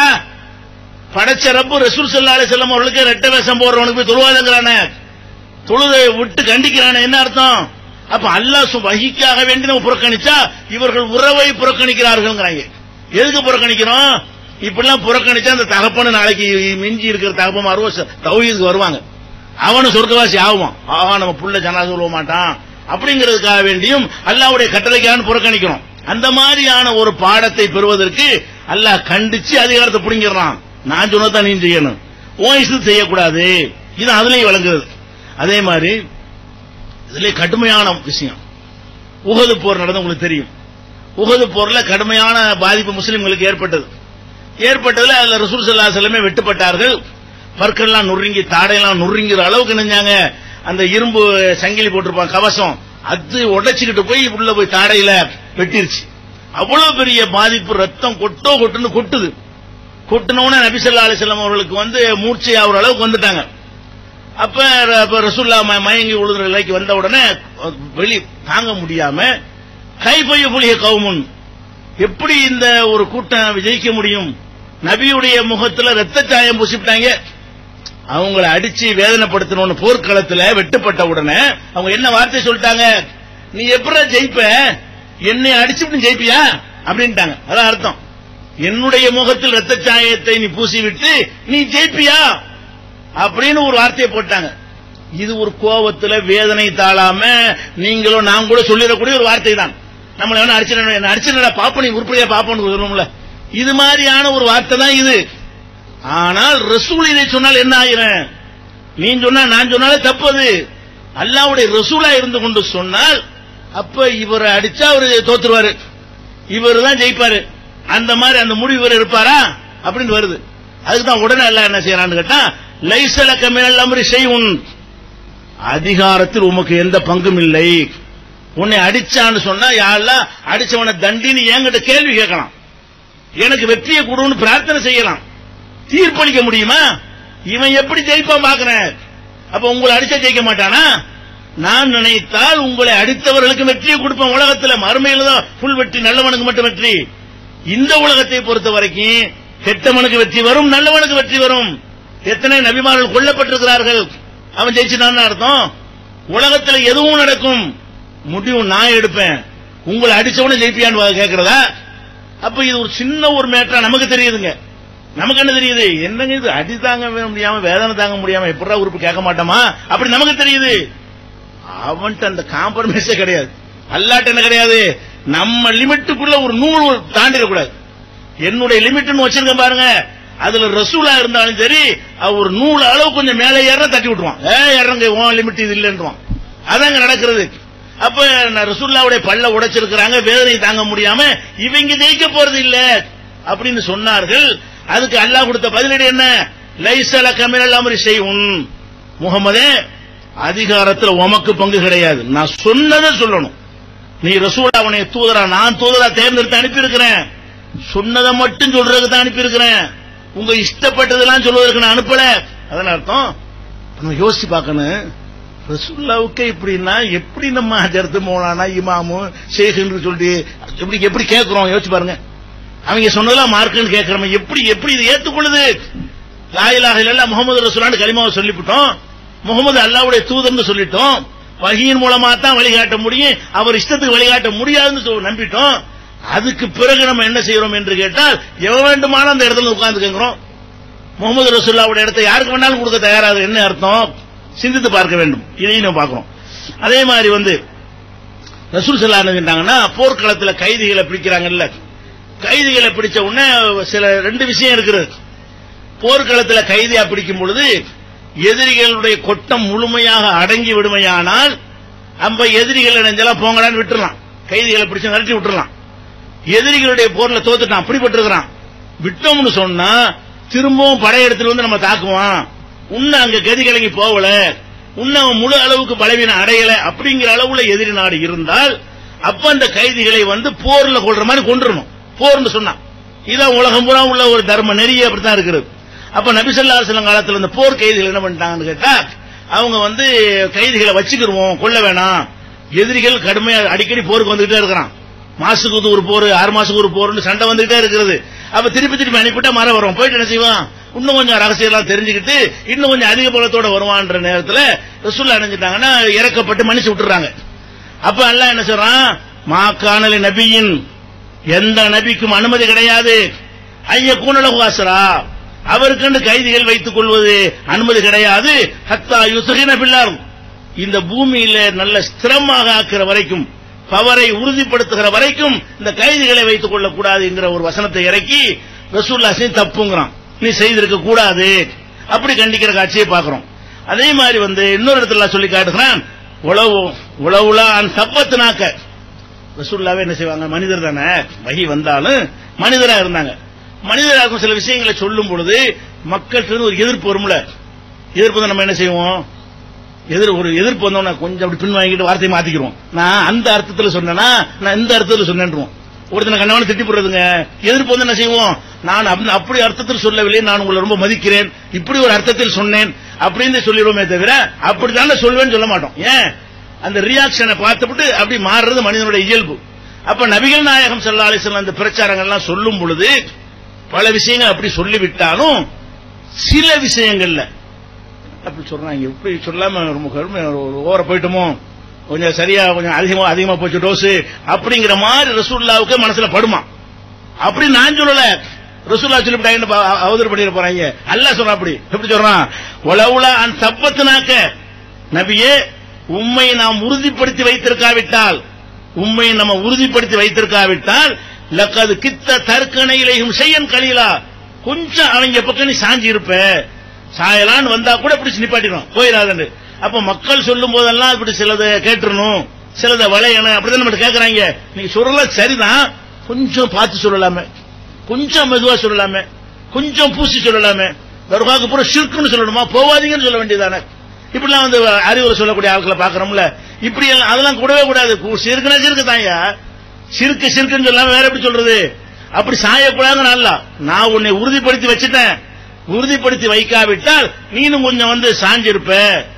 படைச்ச ரப்பு ரசூல் சல்லாலே செல்லம் அவர்களுக்கு ரெட்ட வேஷம் போடுறவனுக்கு போய் தொழுவாதங்கிறானே தொழுதை விட்டு கண்டிக்கிறானே என்ன அர்த்தம் அப்ப அல்லாஹ் வகிக்காக வேண்டி நம்ம புறக்கணிச்சா இவர்கள் உறவை புறக்கணிக்கிறார்கள் எதுக்கு புறக்கணிக்கிறோம் இப்படிலாம் புறக்கணிச்சா அந்த தகப்பனு நாளைக்கு மிஞ்சி இருக்கிற தகப்பன் அறுவ தௌஹீதுக்கு வருவாங்க அவனு சொர்க்கவாசி ஆகுவான் ஆஹா நம்ம புள்ள ஜனா சொல்ல மாட்டான் அப்படிங்கிறதுக்காக வேண்டியும் அல்லாவுடைய கட்டளைக்கான புறக்கணிக்கிறோம் அந்த மாதிரியான ஒரு பாடத்தை பெறுவதற்கு அல்லாஹ் கண்டிச்சு அதிகாரத்தை புடிங்கிடுறான் நான் சொன்னதான் நீ செய்யணும் உன் இஷ்டத்து செய்யக்கூடாது இது அதுலயும் வழங்குறது அதே மாதிரி இதுல கடுமையான விஷயம் உகது போர் நடந்து உங்களுக்கு தெரியும் உகது போர்ல கடுமையான பாதிப்பு முஸ்லிம்களுக்கு ஏற்பட்டது ஏற்பட்டதுல அதுல ரசூல் சல்லா செல்லமே வெட்டுப்பட்டார்கள் பற்கள்லாம் நொறுங்கி தாடையெல்லாம் நொறுங்கிற அளவுக்கு நினைஞ்சாங்க அந்த இரும்பு சங்கிலி போட்டிருப்பான் கவசம் அது உடைச்சுக்கிட்டு போய் உள்ள போய் தாடையில வெட்டிருச்சு அவ்வளவு பெரிய பாதிப்பு ரத்தம் கொட்டோ கொட்டுன்னு கொட்டுது கொட்டுனவுடனே நபிசல்லா அலிசல்லாம் அவர்களுக்கு வந்து மூர்ச்சை ஆகுற அளவுக்கு வந்துட்டாங்க அப்ப அப்ப ரசூல்லா ம- மயங்கி உழுதுற நிலைக்கு வந்த உடனே வெளி தாங்க முடியாம கைப்பைய புலிய கவுமுன் எப்படி இந்த ஒரு கூட்டம் ஜெயிக்க முடியும் நபியுடைய முகத்துல ரத்த சாயம் பூசிவிட்டாங்க அவங்கள அடிச்சு வேதனைப்படுத்தணும்னு போர்க்களத்துல வெட்டுப்பட்ட உடனே அவங்க என்ன வார்த்தை சொல்லிட்டாங்க நீ எப்படா ஜெயிப்ப என்னை அடிச்சுட்டு ஜெயிப்பியா அப்படின்ட்டாங்க அதான் அர்த்தம் என்னுடைய முகத்தில் ரத்த சாயத்தை நீ பூசி விட்டு நீ ஜெயிப்பியா அப்படின்னு ஒரு வார்த்தையை போட்டாங்க இது ஒரு கோபத்துல வேதனை தாழாம நீங்களும் நான் கூட சொல்லிடக்கூடிய ஒரு வார்த்தை தான் நம்மள வேணா அடிச்சிட அடிச்சிடா பாப்ப நீ உருப்படியா பாப்போன்னு சொல்லுவோம்ல இது மாதிரியான ஒரு வார்த்தை தான் இது ஆனால் ரசூல் இதை சொன்னால் என்ன ஆயிரும் நீ சொன்னா நான் சொன்னாலே தப்பு அது அல்லாவுடைய ரசூலா இருந்து கொண்டு சொன்னால் அப்ப இவரை அடிச்சா அவரு தோத்துருவாரு இவர் தான் ஜெயிப்பாரு அந்த மாதிரி அந்த முடிவு இவர் இருப்பாரா அப்படின்னு வருது அதுக்கு தான் உடனே எல்லாம் என்ன செய்யறான்னு கேட்டா லைசல கமிழல் அமரி செய்யும் அதிகாரத்தில் உமக்கு எந்த பங்கும் இல்லை உன்னை அடிச்சான்னு சொன்னா யாரெல்லாம் அடிச்சவனை தண்டின்னு என்கிட்ட கேள்வி கேட்கலாம் எனக்கு வெற்றியை கொடுன்னு பிரார்த்தனை செய்யலாம் தீர்ப்பளிக்க முடியுமா இவன் எப்படி ஜெயிப்பான் பாக்குறேன் அப்ப உங்களை அடிச்சா ஜெயிக்க மாட்டானா நான் நினைத்தால் உங்களை அடித்தவர்களுக்கு வெற்றியை கொடுப்பேன் உலகத்துல மறுமையில தான் புல் வெற்றி நல்லவனுக்கு மட்டும் வெற்றி இந்த உலகத்தை பொறுத்த வரைக்கும் கெட்டவனுக்கு வெற்றி வரும் நல்லவனுக்கு வெற்றி வரும் எத்தனை நபிமார்கள் கொல்லப்பட்டிருக்கிறார்கள் அவன் ஜெயிச்சுட்டான்னு அர்த்தம் உலகத்துல எதுவும் நடக்கும் முடிவு நான் எடுப்பேன் உங்களை அடிச்சவன ஜெயிப்பியான்னு கேக்குறதா அப்ப இது ஒரு சின்ன ஒரு மேட்டரா நமக்கு தெரியுதுங்க நமக்கு என்ன தெரியுது என்னங்க இது அடி தாங்க முடியாம வேதனை தாங்க முடியாம எப்படா உறுப்பு கேட்க மாட்டோமா அப்படி நமக்கு தெரியுது அவன்கிட்ட அந்த காம்ப்ரமைஸே கிடையாது அல்லாட்ட என்ன கிடையாது நம்ம லிமிட்டுக்குள்ள ஒரு நூல் தாண்டிடக்கூடாது என்னுடைய லிமிட்னு வச்சிருக்க பாருங்க அதுல ரசூலா இருந்தாலும் சரி அவ ஒரு நூல் அளவு கொஞ்சம் மேலே ஏற தட்டி விட்டுருவான் ஏ இறங்க உன் லிமிட் இது இல்லைன்றான் அதாங்க நடக்கிறது அப்ப நான் ரசூல்லாவுடைய பல்ல உடைச்சிருக்கிறாங்க வேதனை தாங்க முடியாம இவங்க ஜெயிக்க போறது இல்ல அப்படின்னு சொன்னார்கள் அதுக்கு அல்லாஹ் கொடுத்த பதிலடி என்ன லைசல கமிழல் அமரி செய்யும் முகமதே அதிகாரத்தில் உமக்கு பங்கு கிடையாது நான் சொன்னதை சொல்லணும் நீ ரசூல் அவனை தூதரா நான் தூதரா தேர்ந்தெடுத்து அனுப்பியிருக்கிறேன் சொன்னதை மட்டும் சொல்றதுக்கு தான் அனுப்பியிருக்கிறேன் உங்க இஷ்டப்பட்டதெல்லாம் சொல்வதற்கு நான் அனுப்பல அதன் அர்த்தம் நம்ம யோசிச்சு பார்க்கணும் ரசூல்லாவுக்கு இப்படின்னா எப்படி நம்ம ஹஜரத்து மௌலானா இமாமு ஷேகுன்னு சொல்லிட்டு எப்படி எப்படி கேட்கிறோம் யோசிச்சு பாருங்க அவங்க சொன்னதெல்லாம் மார்க்குன்னு கேட்கிறோம் எப்படி எப்படி இது ஏத்துக்கொள்ளுது லாயிலாக இல்ல முகமது ரசூலான்னு கலிமாவை சொல்லிவிட்டோம் முகமது அல்லாவுடைய தூதர்னு சொல்லிட்டோம் வகையின் மூலமா தான் வழிகாட்ட முடியும் அவர் இஷ்டத்துக்கு வழிகாட்ட முடியாதுன்னு சொல்லி நம்பிட்டோம் அதுக்கு பிறகு நம்ம என்ன செய்யறோம் என்று கேட்டால் எவன் வேண்டுமானாலும் அந்த இடத்துல உட்கார்ந்து கேட்கிறோம் முகமது ரசூல்லாவுடைய இடத்தை யாருக்கு வேணாலும் கொடுக்க தயாராது என்ன அர்த்தம் சிந்தித்து பார்க்க வேண்டும் இதையும் நம்ம பார்க்கிறோம் அதே மாதிரி வந்து ரசூல் சல்லா என்ன போர்க்களத்தில் கைதிகளை பிடிக்கிறாங்கல்ல கைதிகளை பிடிச்ச உடனே சில ரெண்டு விஷயம் இருக்குது போர்க்களத்தில் கைதியா பிடிக்கும் பொழுது எதிரிகளுடைய கொட்டம் முழுமையாக அடங்கி விடுமையானால் நம்ம எதிரிகள் இணைஞ்செல்லாம் போங்கடான்னு விட்டுறலாம் கைதிகளை பிடிச்சு நிரட்டி விட்டுறலாம் எதிரிகளுடைய போர்ல தோத்துட்டான் அப்படிப்பட்டிருக்கிறான் விட்டோம்னு சொன்னா திரும்பவும் படையெடுத்துட்டு வந்து நம்ம தாக்குவான் உன்ன அங்க கதி கலங்கி போகல உன்ன அவன் முழு அளவுக்கு பலவீனம் அடையல அப்படிங்கிற அளவுல எதிரி நாடு இருந்தால் அப்ப அந்த கைதிகளை வந்து போர்ல கொள்ற மாதிரி கொண்டுறணும் போர்னு சொன்னா இதான் உலகம் பூரா உள்ள ஒரு தர்ம நெறிய அப்படித்தான் இருக்கிறது அப்ப நபிசல்லா சில காலத்துல இந்த போர் கைதிகள் என்ன பண்ணிட்டாங்கன்னு கேட்டா அவங்க வந்து கைதிகளை வச்சுக்கிருவோம் கொல்ல வேணாம் எதிரிகள் கடுமையா அடிக்கடி போருக்கு வந்துகிட்டே இருக்கிறான் மாசுக்கு ஒரு போர் ஆறு மாசத்துக்கு ஒரு போர்னு சண்டை வந்துகிட்டே இருக்கிறது அப்ப திருப்பி திருப்பி அனுப்பிட்டா மரம் வரும் போயிட்டு என்ன செய்வான் இன்னும் கொஞ்சம் ரகசியம் தெரிஞ்சுக்கிட்டு இன்னும் கொஞ்சம் அதிக பலத்தோட வருவான்ற நேரத்துல ரசூல்லா அணைஞ்சிட்டாங்கன்னா இறக்கப்பட்டு மன்னிச்சு விட்டுறாங்க அப்ப எல்லாம் என்ன சொல்றான் மா காணலி நபியின் எந்த நபிக்கும் அனுமதி கிடையாது ஐய கூணலகுவாசரா அவருக்கென்று கைதிகள் வைத்துக் கொள்வது அனுமதி கிடையாது ஹத்தா யுசுகின பிள்ளாரும் இந்த பூமியில நல்ல ஸ்திரமாக ஆக்கிற வரைக்கும் பவரை உறுதிப்படுத்துகிற வரைக்கும் இந்த கைதிகளை வைத்துக் கொள்ளக்கூடாது என்கிற ஒரு வசனத்தை இறக்கி ரசூல்லா செஞ்சு தப்புங்கிறான் நீ செய்திருக்க கூடாது அப்படி கண்டிக்கிற காட்சியை பார்க்கிறோம் அதே மாதிரி வந்து இன்னொரு இடத்துல சொல்லி காட்டுகிறான் உழவு உழவுலா அந்த தப்பத்தினாக்க ரசூல்லாவே என்ன செய்வாங்க மனிதர் தானே வகி வந்தாலும் மனிதரா இருந்தாங்க மனிதராகும் சில விஷயங்களை சொல்லும் பொழுது மக்கள்கிட்ட ஒரு எதிர்ப்பு வரும்ல எதிர்ப்பு நம்ம என்ன செய்வோம் எதிர் ஒரு எதிர்ப்பு வந்தோம்னா கொஞ்சம் அப்படி பின் வாங்கிட்டு வார்த்தையை மாத்திக்கிறோம் நான் அந்த அர்த்தத்துல சொன்னேன்னா நான் இந்த அர்த்தத்துல சொன்னேன்றுவோம் ஒருத்தனை கண்ணவன திட்டி போடுறதுங்க எதிர்ப்பு வந்து என்ன செய்வோம் நான் அப்ப- அப்படி அர்த்தத்தில் சொல்லவில்லை நான் உங்களை ரொம்ப மதிக்கிறேன் இப்படி ஒரு அர்த்தத்தில் சொன்னேன் அப்படின்னு சொல்லிடுவோமே தவிர அப்படித்தானே சொல்வேன்னு சொல்ல மாட்டோம் ஏன் அந்த ரியாக்ஷனை பார்த்துவிட்டு அப்படி மாறுறது மனிதனுடைய இயல்பு அப்ப நபிகள் நாயகம் ஸல்லல்லாஹு அலைஹி வஸல்லம் அந்த பிரச்சாரங்கள்லாம் சொல்லும் பொழுது பல விஷயங்கள் அப்படி சொல்லிவிட்டாலும் சில விஷயங்கள்ல அப்படி சொல்றாங்க எப்படி சொல்லாம ரொம்ப கடுமை ஒரு ஓர போயிட்டோமோ கொஞ்சம் சரியா கொஞ்சம் அதிகமா அதிகமா போச்சு டோஸ் அப்படிங்கிற மாதிரி ரசூல்லாவுக்கு மனசுல படுமா அப்படி நான் சொல்லல ரசூல்லா சொல்லிவிட்டாங்க அவதூறு பண்ணிட போறாங்க அல்லாஹ் சொல்றான் அப்படி எப்படி சொல்றான் உலவுல அந்த தப்பத்துனாக்க நபியே உண்மை நாம் உறுதிப்படுத்தி வைத்திருக்காவிட்டால் உண்மை நம்ம உறுதிப்படுத்தி வைத்திருக்காவிட்டால் லக்கது கித்த தற்கணையிலையும் செய்யன் கலீலா கொஞ்சம் அவங்க பக்கம் நீ சாஞ்சி இருப்ப சாயலான்னு வந்தா கூட பிடிச்சு நிப்பாட்டிடும் போயிடாதன்னு அப்ப மக்கள் சொல்லும் போதெல்லாம் இப்படி சிலதை கேட்டுறணும் சிலதை வளையணும் அப்படிதான் நம்ம கேக்குறாங்க நீ சொல்லல சரிதான் கொஞ்சம் பார்த்து சொல்லலாமே கொஞ்சம் மெதுவா சொல்லலாமே கொஞ்சம் பூசி சொல்லலாமே தர்காவுக்கு பூரா ஷிர்க்குன்னு சொல்லணுமா போவாதீங்கன்னு சொல்ல வேண்டியதானே இப்படிலாம் வந்து அறிவுரை சொல்லக்கூடிய ஆட்களை பாக்குறோம்ல இப்படி எல்லாம் அதெல்லாம் கூடவே கூடாது சிறுக்குனா சிறுக்கு தாயா சிறுக்கு சிறுக்குன்னு சொல்லாம வேற எப்படி சொல்றது அப்படி சாயக்கூடாது நல்லா நான் உன்னை உறுதிப்படுத்தி வச்சுட்டேன் உறுதிப்படுத்தி வைக்காவிட்டால் நீனும் கொஞ்சம் வந்து சாஞ்சிருப்ப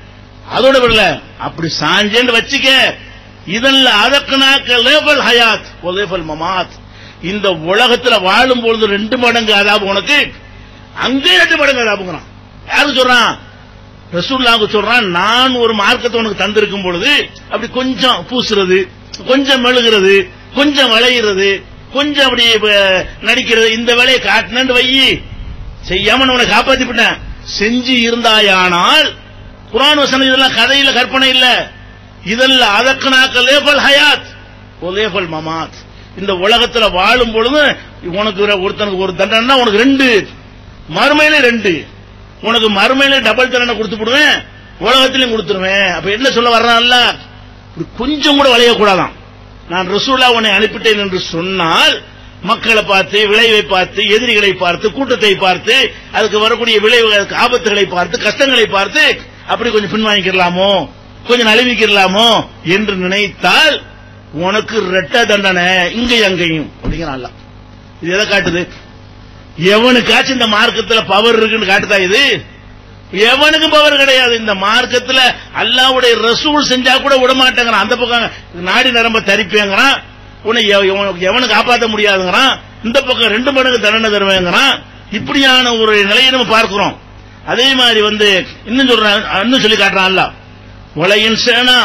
அதோட விடல அப்படி சாஞ்சேன்னு வச்சுக்க இதல்ல அதற்குனாக்க லேபல் ஹயாத் லேபல் மமாத் இந்த உலகத்துல வாழும் பொழுது ரெண்டு மடங்கு அதாபு உனக்கு அங்கே ரெண்டு மடங்கு அதாபுங்கிறான் யாருக்கு சொல்றான் ரசூல்லாவுக்கு சொல்றான் நான் ஒரு மார்க்கத்தை உனக்கு தந்திருக்கும் பொழுது அப்படி கொஞ்சம் பூசுறது கொஞ்சம் மெழுகிறது கொஞ்சம் வளையிறது கொஞ்சம் அப்படி அஹ், நடிக்கிறது இந்த வேலையை காட்டினு வையி செய்யாம நான் உன்னை காப்பாத்தி விட்டேன் செஞ்சு இருந்தாயானால் குரான் வசனம் இதெல்லாம் கதையில கற்பனை இல்ல இதெல்லாம் அதற்குனாக்க லேபல் ஹயாத் லேபல் மமாத் இந்த உலகத்துல வாழும் பொழுது உனக்கு ஒரு- ஒருத்தனுக்கு ஒரு தண்டனை உனக்கு ரெண்டு மறுமையில ரெண்டு உனக்கு மறுமையில டபுள் தண்டனை கொடுத்து விடுவேன் உலகத்திலையும் கொடுத்துருவேன் அப்ப என்ன சொல்ல வர்றான்ல இப்படி கொஞ்சம் கூட வளையக்கூடாதான் நான் ரசூலா உன்னை அனுப்பிட்டேன் என்று சொன்னால் மக்களை பார்த்து விளைவை பார்த்து எதிரிகளை பார்த்து கூட்டத்தை பார்த்து அதுக்கு வரக்கூடிய விளைவுகளுக்கு ஆபத்துகளை பார்த்து கஷ்டங்களை பார்த்து அப்படி கொஞ்சம் பின்வாங்கிக்கலாமோ கொஞ்சம் நழுவிக்கிறலாமோ என்று நினைத்தால் உனக்கு ரெட்ட தண்டனை இங்கேயும் அங்கேயும் அப்படிங்கிறான் அல்லாஹ். இது எதை காட்டுது எவனுக்காச்சும் இந்த மார்க்கத்துல பவர் இருக்குன்னு காட்டுதா இது எவனுக்கும் பவர் கிடையாது இந்த மார்க்கத்துல அல்லாவுடைய ரசூல் செஞ்சா கூட விட மாட்டேங்கிறான் அந்த பக்கம் நாடி நரம்ப தரிப்பேங்கிறான் உன்னை எவ- எவனுக்கு எவனும் காப்பாற்ற முடியாதுங்கிறான் இந்த பக்கம் ரெண்டு மடங்கு தண்டனை தருவேங்கிறான் இப்படியான ஒரு நிலையை நம்ம பார்க்கிறோம் அதே மாதிரி வந்து இன்னும் சொல்றான் இன்னும் சொல்லி காட்டுறான் அல்ல உலகின் சேனா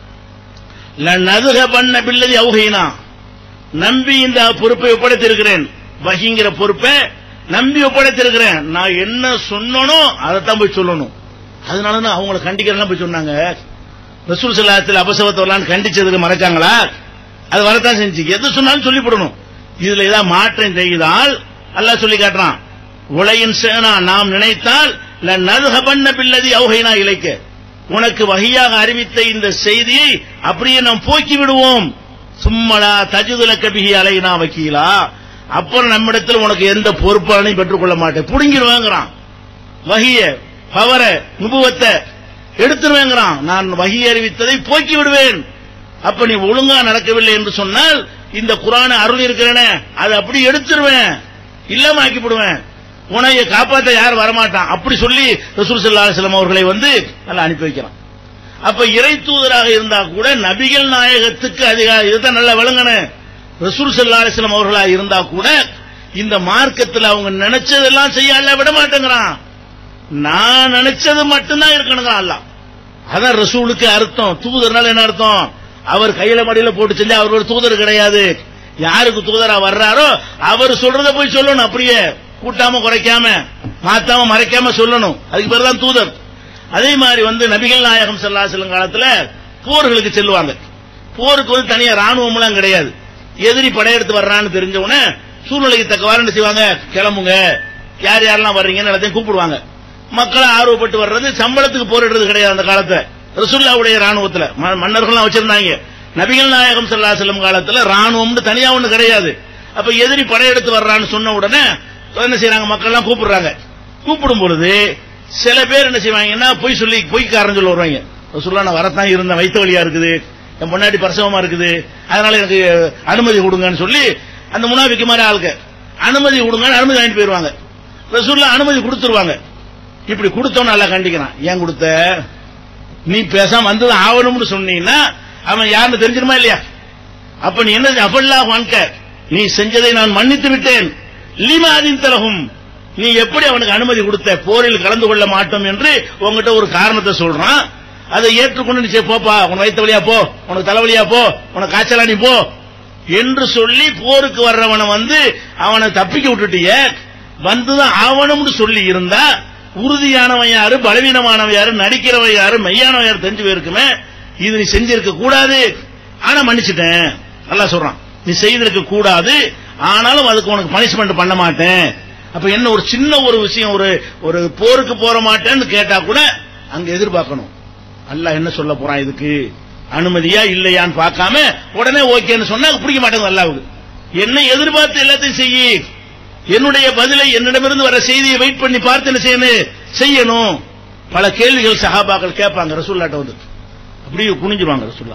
நதுக பண்ண பிள்ளை அவுகைனா நம்பி இந்த பொறுப்பை ஒப்படைத்திருக்கிறேன் வகிங்கிற பொறுப்பை நம்பி ஒப்படைத்திருக்கிறேன் நான் என்ன சொன்னனோ அதைத்தான் போய் சொல்லணும் அதனால தான் அவங்களை கண்டிக்கிறதெல்லாம் போய் சொன்னாங்க ரசூல் சல்லாத்தில் அபசவத்தை வரலான்னு கண்டிச்சதுக்கு மறைச்சாங்களா அது வரத்தான் செஞ்சு எது சொன்னாலும் சொல்லிவிடணும் இதுல ஏதாவது மாற்றம் செய்தால் அல்லாஹ் சொல்லி காட்டுறான் உலகின் சேனா நாம் நினைத்தால் நதுக பண்ண பிள்ளதி அவுகைனா இழைக்க உனக்கு வகையாக அறிவித்த இந்த செய்தியை அப்படியே நாம் போக்கி விடுவோம் சும்மலா தஜுதுல கபிகி அலைனா வக்கீலா அப்புறம் நம்மிடத்தில் உனக்கு எந்த பொறுப்பாளையும் பெற்றுக்கொள்ள மாட்டேன் புடுங்கிடுவாங்கிறான் வகிய பவர நுபுவத்தை எடுத்துருவேங்கிறான் நான் வகி அறிவித்ததை போக்கி விடுவேன் அப்ப நீ ஒழுங்கா நடக்கவில்லை என்று சொன்னால் இந்த குரானை அருள் இருக்கிறேனே அதை அப்படி எடுத்துருவேன் இல்லாம ஆக்கி விடுவேன் உனைய காப்பாத்த யார் வரமாட்டான் அப்படி சொல்லி ரசூல் ஸல்லல்லாஹு அலைஹி வஸல்லம் அவர்களை வந்து நல்லா அனுப்பி வைக்கிறான் அப்ப இறை தூதராக இருந்தா கூட நபிகள் நாயகத்துக்கு அதிகாரம் இதுதான் நல்லா விளங்கணும் ரசூல் ஸல்லல்லாஹு அலைஹி வஸல்லம் அவர்களா இருந்தா கூட இந்த மார்க்கத்தில் அவங்க நினைச்சதெல்லாம் செய்ய அல்ல விட மாட்டேங்கிறான் நான் நினைச்சது மட்டும்தான் இருக்கணுங்கிறான் அல்லாஹ் அதான் ரசூலுக்கு அர்த்தம் தூதர்னால என்ன அர்த்தம் அவர் கையில மடியில போட்டு செஞ்சா அவர் ஒரு தூதர் கிடையாது யாருக்கு தூதரா வர்றாரோ அவர் சொல்றத போய் சொல்லணும் அப்படியே கூட்டாம குறைக்காம மாத்தாம மறைக்காம சொல்லணும் அதுக்கு பேர் தான் தூதர் அதே மாதிரி வந்து நபிகள் நாயகம் செல்லும் காலத்துல போர்களுக்கு செல்லுவாங்க போருக்கு வந்து தனியா ராணுவம் எல்லாம் கிடையாது எதிரி படையெடுத்து வர்றான்னு தெரிஞ்ச உடனே சூழ்நிலைக்கு தக்கவாறு என்ன செய்வாங்க கிளம்புங்க யார் யாரெல்லாம் வர்றீங்கன்னு எல்லாத்தையும் கூப்பிடுவாங்க மக்களை ஆர்வப்பட்டு வர்றது சம்பளத்துக்கு போரிடுறது கிடையாது அந்த காலத்துல ரசுல்லாவுடைய ராணுவத்துல ம- மன்னர்கள்லாம் வச்சிருந்தாங்க நபிகள் நாயகம் ஸல்லல்லாஹு அலைஹி வஸல்லம் காலத்துல ராணுவம்னு தனியா ஒண்ணு கிடையாது அப்ப எதிரி படையெடுத்து வர்றான்னு சொன்ன உடனே என்ன செய்யறாங்க மக்கள் எல்லாம் கூப்பிடுறாங்க கூப்பிடும் பொழுது சில பேர் என்ன செய்வாங்கன்னா பொய் சொல்லி பொய்க்காரன் சொல்ல வருவாங்க ரசூல்லா நான் வரத்தான் இருந்தேன் வயிற்று வலியா இருக்குது என் முன்னாடி பிரசவமா இருக்குது அதனால எனக்கு அனுமதி கொடுங்கன்னு சொல்லி அந்த முனாபிக்கு மாதிரி ஆளுக்கு அனுமதி கொடுங்கன்னு அனுமதி வாங்கிட்டு போயிருவாங்க ரசூல்லா அனுமதி கொடுத்துருவாங்க இப்படி கொடுத்தோம் நல்லா கண்டிக்கிறான் ஏன் கொடுத்த நீ பேசாம வந்தது ஆவணும்னு சொன்னீங்கன்னா அவன் யாருன்னு தெரிஞ்சிருமா இல்லையா அப்ப நீ என்ன அப்பல்லா வாங்க நீ செஞ்சதை நான் மன்னித்து விட்டேன் லீமாதின் தலகும் நீ எப்படி அவனுக்கு அனுமதி கொடுத்த போரில் கலந்து கொள்ள மாட்டோம் என்று உங்ககிட்ட ஒரு காரணத்தை சொல்றான் அதை ஏற்றுக்கொண்டு நீ சரி, போப்பா உன் வயிற்று வழியா போ உனக்கு தலைவலியா போ உனக்கு காய்ச்சலா நீ போ என்று சொல்லி போருக்கு வர்றவனை வந்து அவனை தப்பிக்க விட்டுட்டிய வந்துதான் ஆவணும்னு சொல்லி இருந்தா உறுதியானவன் யாரு பலவீனமானவன் யாரு நடிக்கிறவன் யாரு மெய்யானவன் யாரு தெரிஞ்சு போயிருக்குமே இது நீ செஞ்சிருக்க கூடாது ஆனா மன்னிச்சிட்டேன் நல்லா சொல்றான் நீ செய்திருக்க கூடாது ஆனாலும் அதுக்கு உனக்கு பனிஷ்மெண்ட் பண்ண மாட்டேன் அப்ப என்ன ஒரு சின்ன ஒரு விஷயம் ஒரு ஒரு போருக்கு போற மாட்டேன்னு கேட்டா கூட அங்க எதிர்பார்க்கணும் அல்லாஹ் என்ன சொல்ல போறான் இதுக்கு அனுமதியா இல்லையான்னு பார்க்காம உடனே ஓகேன்னு சொன்னா பிடிக்க மாட்டேங்குது அல்லாவுக்கு என்ன எதிர்பார்த்து எல்லாத்தையும் செய்யி என்னுடைய பதிலை என்னிடமிருந்து வர செய்தியை வெயிட் பண்ணி பார்த்து என்ன செய்யணும் செய்யணும் பல கேள்விகள் சஹாபாக்கள் கேட்பாங்க ரசூல்லாட்ட வந்து அப்படியே குனிஞ்சிருவாங்க ரசூல்லா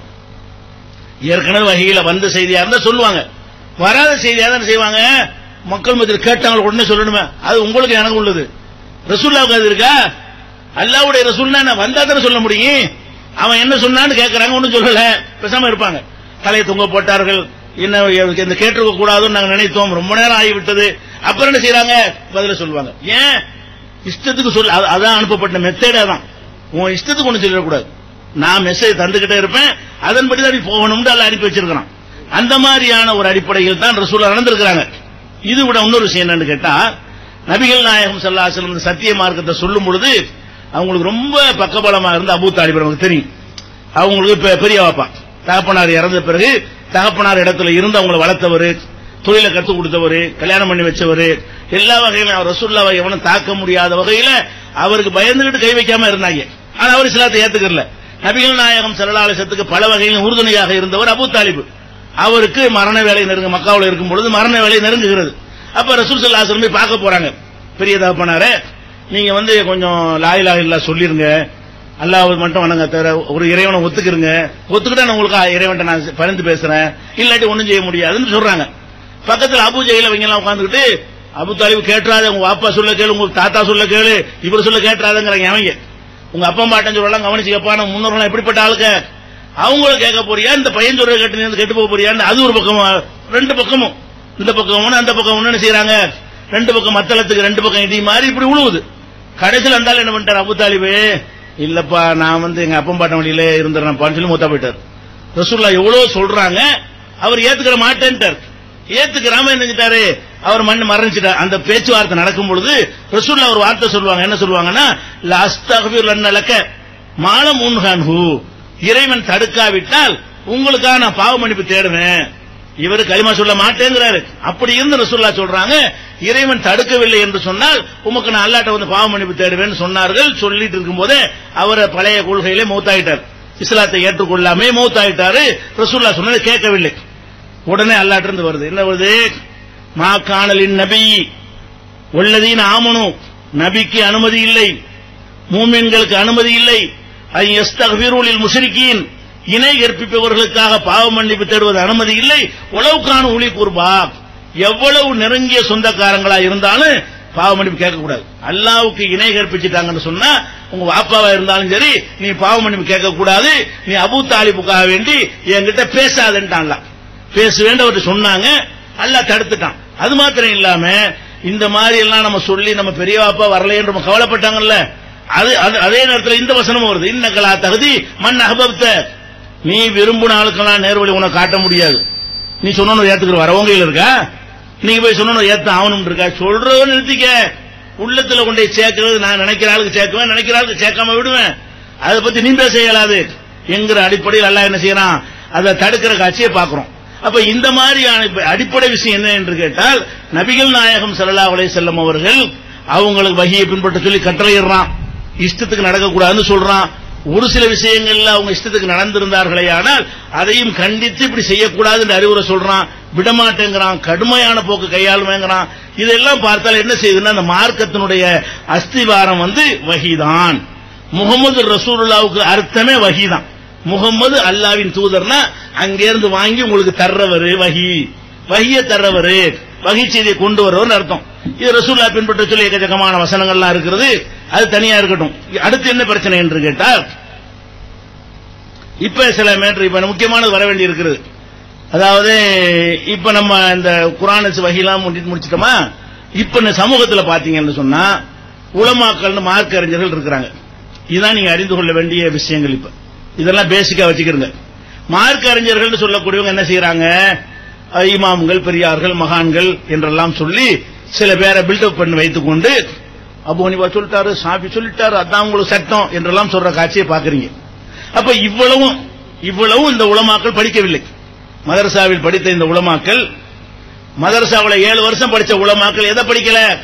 ஏற்கனவே வகையில வந்த செய்தியா இருந்தா சொல்லுவாங்க வராத செய்தியா தான் செய்வாங்க மக்கள் மத்தியில் கேட்டாங்க உடனே சொல்லணுமே அது உங்களுக்கு எனக்கு உள்ளது ரசூல்லாவுக்கு அது இருக்கா அல்லாவுடைய ரசூல்னா என்ன வந்தா தானே சொல்ல முடியும் அவன் என்ன சொன்னான்னு கேட்கறாங்க ஒன்னும் சொல்லல பேசாம இருப்பாங்க தலையை தொங்க போட்டார்கள் என்ன இந்த கேட்டிருக்க கூடாதுன்னு நாங்க நினைத்தோம் ரொம்ப நேரம் ஆகிவிட்டது அப்புறம் என்ன செய்யறாங்க பதில சொல்லுவாங்க ஏன் இஷ்டத்துக்கு சொல்ல அது- அதான் அனுப்பப்பட்ட மெத்தேடே தான் உன் இஷ்டத்துக்கு ஒண்ணு சொல்லிடக்கூடாது நான் மெசேஜ் தந்துகிட்டே இருப்பேன் அதன்படி தான் நீ போகணும்னு அல்ல அனுப்பி வச்சிருக்கிறான் அந்த மாதிரியான ஒரு அடிப்படையில் தான் ரசூலா நடந்திருக்கிறாங்க இது விட இன்னொரு விஷயம் என்னன்னு கேட்டா நபிகள் நாயகம் ஸல்லல்லாஹு இந்த சத்திய மார்க்கத்தை சொல்லும் பொழுது அவங்களுக்கு ரொம்ப பக்கபலமா இருந்த அபூ தாலிப் நமக்கு தெரியும் அவங்களுக்கு பெ- பெரிய வாப்பா தகப்பனார் இறந்த பிறகு தகப்பனார் இடத்துல இருந்து அவங்களை வளர்த்தவர் தொழிலை கத்துக் கொடுத்தவர் கல்யாணம் பண்ணி வச்சவர் எல்லா வகையிலும் அவர் ரசூல்லாவை எவனும் தாக்க முடியாத வகையில அவருக்கு பயந்துகிட்டு கை வைக்காம இருந்தாங்க ஆனா அவர் இஸ்லாத்தை ஏத்துக்கல நபிகள் நாயகம் சரலாலசத்துக்கு பல வகையிலும் உறுதுணையாக இருந்தவர் அபூ தாலிப் அவருக்கு மரண வேலை நெருங்க மக்காவில் இருக்கும் பொழுது மரண வேலை நெருங்குகிறது அப்ப ரசூல் சல்லாஹ் போய் பார்க்க போறாங்க பெரிய தகப்பனாரே நீங்க வந்து கொஞ்சம் லாயிலா இல்லா சொல்லிருங்க அல்லாஹ் மட்டும் வணங்க தவிர ஒரு இறைவனை ஒத்துக்கிறங்க ஒத்துக்கிட்டா நான் உங்களுக்கு இறைவன்ட்ட நான் பரிந்து பேசுறேன் இல்லாட்டி ஒண்ணும் செய்ய முடியாதுன்னு சொல்றாங்க பக்கத்துல அபு ஜெயில அவங்க எல்லாம் உட்காந்துக்கிட்டு அபு தாலிப் கேட்டுறாத உங்க அப்பா சொல்ல கேளு உங்க தாத்தா சொல்ல கேளு இவர் சொல்ல கேட்டுறாதங்கிறாங்க அவங்க உங்க அப்பா மாட்டேன்னு சொல்லலாம் கவனிச்சு கேப்பான முன்னோர்கள் எப்படிப்பட்ட ஆளுங்க அவங்கள கேட்க போறியா இந்த பையன் சொல்ற கேட்டு நீ வந்து கெட்டு போக போறியான்னு அது ஒரு பக்கம் ரெண்டு பக்கமும் இந்த பக்கம் ஒண்ணு அந்த பக்கம் ஒண்ணு என்ன செய்யறாங்க ரெண்டு பக்கம் மத்தளத்துக்கு ரெண்டு பக்கம் இடி மாதிரி இப்படி உழுவுது கடைசியில் இருந்தாலும் என்ன பண்ணிட்டார் அபு தாலிபு இல்லப்பா நான் வந்து எங்க அப்பம் பாட்டம் வழியில இருந்துறேன்ப்பான்னு சொல்லி மூத்தா போயிட்டார் ரசூல்லா எவ்வளவு சொல்றாங்க அவர் ஏத்துக்கிற மாட்டேன்ட்டார் ஏத்துக்கிறாம என்ன செஞ்சிட்டாரு அவர் மண்ணு மரணிச்சிட்டார் அந்த பேச்சுவார்த்தை நடக்கும் பொழுது ரசூல்லா ஒரு வார்த்தை சொல்லுவாங்க என்ன சொல்லுவாங்கன்னா லஸ்தகபீர் லன்னலக்க மாலம் உன்ஹான்ஹு இறைவன் தடுக்காவிட்டால் உங்களுக்காக நான் பாவ மன்னிப்பு தேடுவேன் இவர் களிமா சொல்ல மாட்டேங்கிறாரு அப்படி இருந்து ரசூல்லா சொல்றாங்க இறைவன் தடுக்கவில்லை என்று சொன்னால் உமக்கு நான் அல்லாட்ட வந்து பாவ மன்னிப்பு தேடுவேன்னு சொன்னார்கள் சொல்லிட்டு இருக்கும்போதே அவரை பழைய கொள்கையிலே மௌத்தாயிட்டார் இஸ்லாத்தை ஏற்றுக்கொள்ளாமே மௌத்தாயிட்டாரு ரசூல்லா சொன்னதை கேட்கவில்லை உடனே அல்லாட்ட இருந்து வருது என்ன வருது மா காணலின் நபி உள்ளதீன் ஆமனு நபிக்கு அனுமதி இல்லை மூமின்களுக்கு அனுமதி இல்லை ஐ எஸ்தகபீருளில் முஷரிக்கீன் இணை கற்பிப்பவர்களுக்காக பாவ மன்னிப்பு தேடுவது அனுமதி இல்லை உளவுக்கான ஒளி கூர்பா எவ்வளவு நெருங்கிய சொந்தக்காரங்களா இருந்தாலும் பாவ மன்னிப்பு கேட்கக்கூடாது அல்லாவுக்கு இணை கற்பிச்சுட்டாங்கன்னு சொன்னா உங்க வாப்பாவா இருந்தாலும் சரி நீ பாவ மன்னிப்பு கேட்க கூடாது நீ அபூ தாலிபுக்காக வேண்டி என்கிட்ட பேசாதன்ட்டான்ல பேசுவேன் அவர்கிட்ட சொன்னாங்க அல்லாஹ் தடுத்துட்டான் அது மாத்திரம் இல்லாம இந்த மாதிரி எல்லாம் நம்ம சொல்லி நம்ம பெரிய வாப்பா வரலையேன்னு நம்ம கவலைப்பட்டாங்கல்ல அது அது- அதே நேரத்தில் இந்த வசனமும் வருது இன்னக்கலா தகுதி மண் அகபப்த நீ விரும்பின ஆளுக்கெல்லாம் நேர்வழி உனக்கு காட்ட முடியாது நீ சொன்னோன்னு ஏத்துக்கிற வரவங்க இருக்கா நீங்க போய் சொன்னோன்னு ஏத்த ஆகணும் இருக்கா சொல்றவன் நிறுத்திக்க உள்ளத்துல கொண்டு போய் சேர்க்கிறது நான் நினைக்கிற ஆளுக்கு சேர்க்குவேன் நினைக்கிற ஆளுக்கு சேர்க்காம விடுவேன் அதை பத்தி நீ பேச இயலாது என்கிற அடிப்படையில் அல்லாஹ் என்ன செய்யறான் அதை தடுக்கிற காட்சியை பார்க்கிறோம் அப்ப இந்த மாதிரியான இப்ப அடிப்படை விஷயம் என்ன என்று கேட்டால் நபிகள் நாயகம் ஸல்லல்லாஹு அலைஹி செல்லம் அவர்கள் அவங்களுக்கு வகியை பின்பற்ற சொல்லி கட்டளையிடுறான் இஷ்டத்துக்கு நடக்கக்கூடாதுன்னு சொல்றான் ஒரு சில விஷயங்கள்ல அவங்க இஷ்டத்துக்கு நடந்திருந்தார்களே ஆனால் அதையும் கண்டித்து இப்படி செய்யக்கூடாதுன்னு அறிவுரை சொல்றான் விடமாட்டேங்கிறான் கடுமையான போக்கு கையாளுமேங்கிறான் இதெல்லாம் பார்த்தால் என்ன செய்யுதுன்னா அந்த மார்க்கத்தினுடைய அஸ்திவாரம் வந்து வகிதான் முகமது ரசூலுல்லாவுக்கு அர்த்தமே வகிதான் முகம்மது அல்லாவின் தூதர்னா அங்கிருந்து வாங்கி உங்களுக்கு தர்றவரு வகி வகிய தர்றவரு வகி செய்தியை கொண்டு வரவர் அர்த்தம் இது ரசூல்லா பின்பற்ற சொல்லி எக்கச்சக்கமான வசனங்கள்லாம் இருக்கிறது அது தனியா இருக்கட்டும் அடுத்து என்ன பிரச்சனை என்று கேட்டால் இப்ப சில மேட்ரு இப்ப முக்கியமானது வர வேண்டி இருக்கிறது அதாவது இப்ப நம்ம இந்த குரான் வகையெல்லாம் முடிச்சு முடிச்சிட்டோமா இப்ப இந்த சமூகத்துல பாத்தீங்கன்னு சொன்னா உலமாக்கள்னு மார்க்க அறிஞர்கள் இருக்கிறாங்க இதுதான் நீங்க அறிந்து கொள்ள வேண்டிய விஷயங்கள் இப்ப இதெல்லாம் பேசிக்கா வச்சுக்கிறங்க மார்க்க அறிஞர்கள் சொல்லக்கூடியவங்க என்ன செய்யறாங்க அஹ், இமாம்கள் பெரியார்கள் மகான்கள் என்றெல்லாம் சொல்லி சில பேரை பில்டப் பண்ணி வைத்துக் கொண்டு அபு ஹனிஃபா சொல்லிட்டாரு சாபி சொல்லிட்டாரு அதான் உங்களுக்கு சட்டம் என்றெல்லாம் சொல்ற காட்சியை பாக்குறீங்க அப்ப இவ்வளவும் இவ்வளவும் இந்த உலமாக்கள் படிக்கவில்லை மதரசாவில் படித்த இந்த உலமாக்கள் மதரசாவில் ஏழு வருஷம் படிச்ச உலமாக்கள் எதை படிக்கல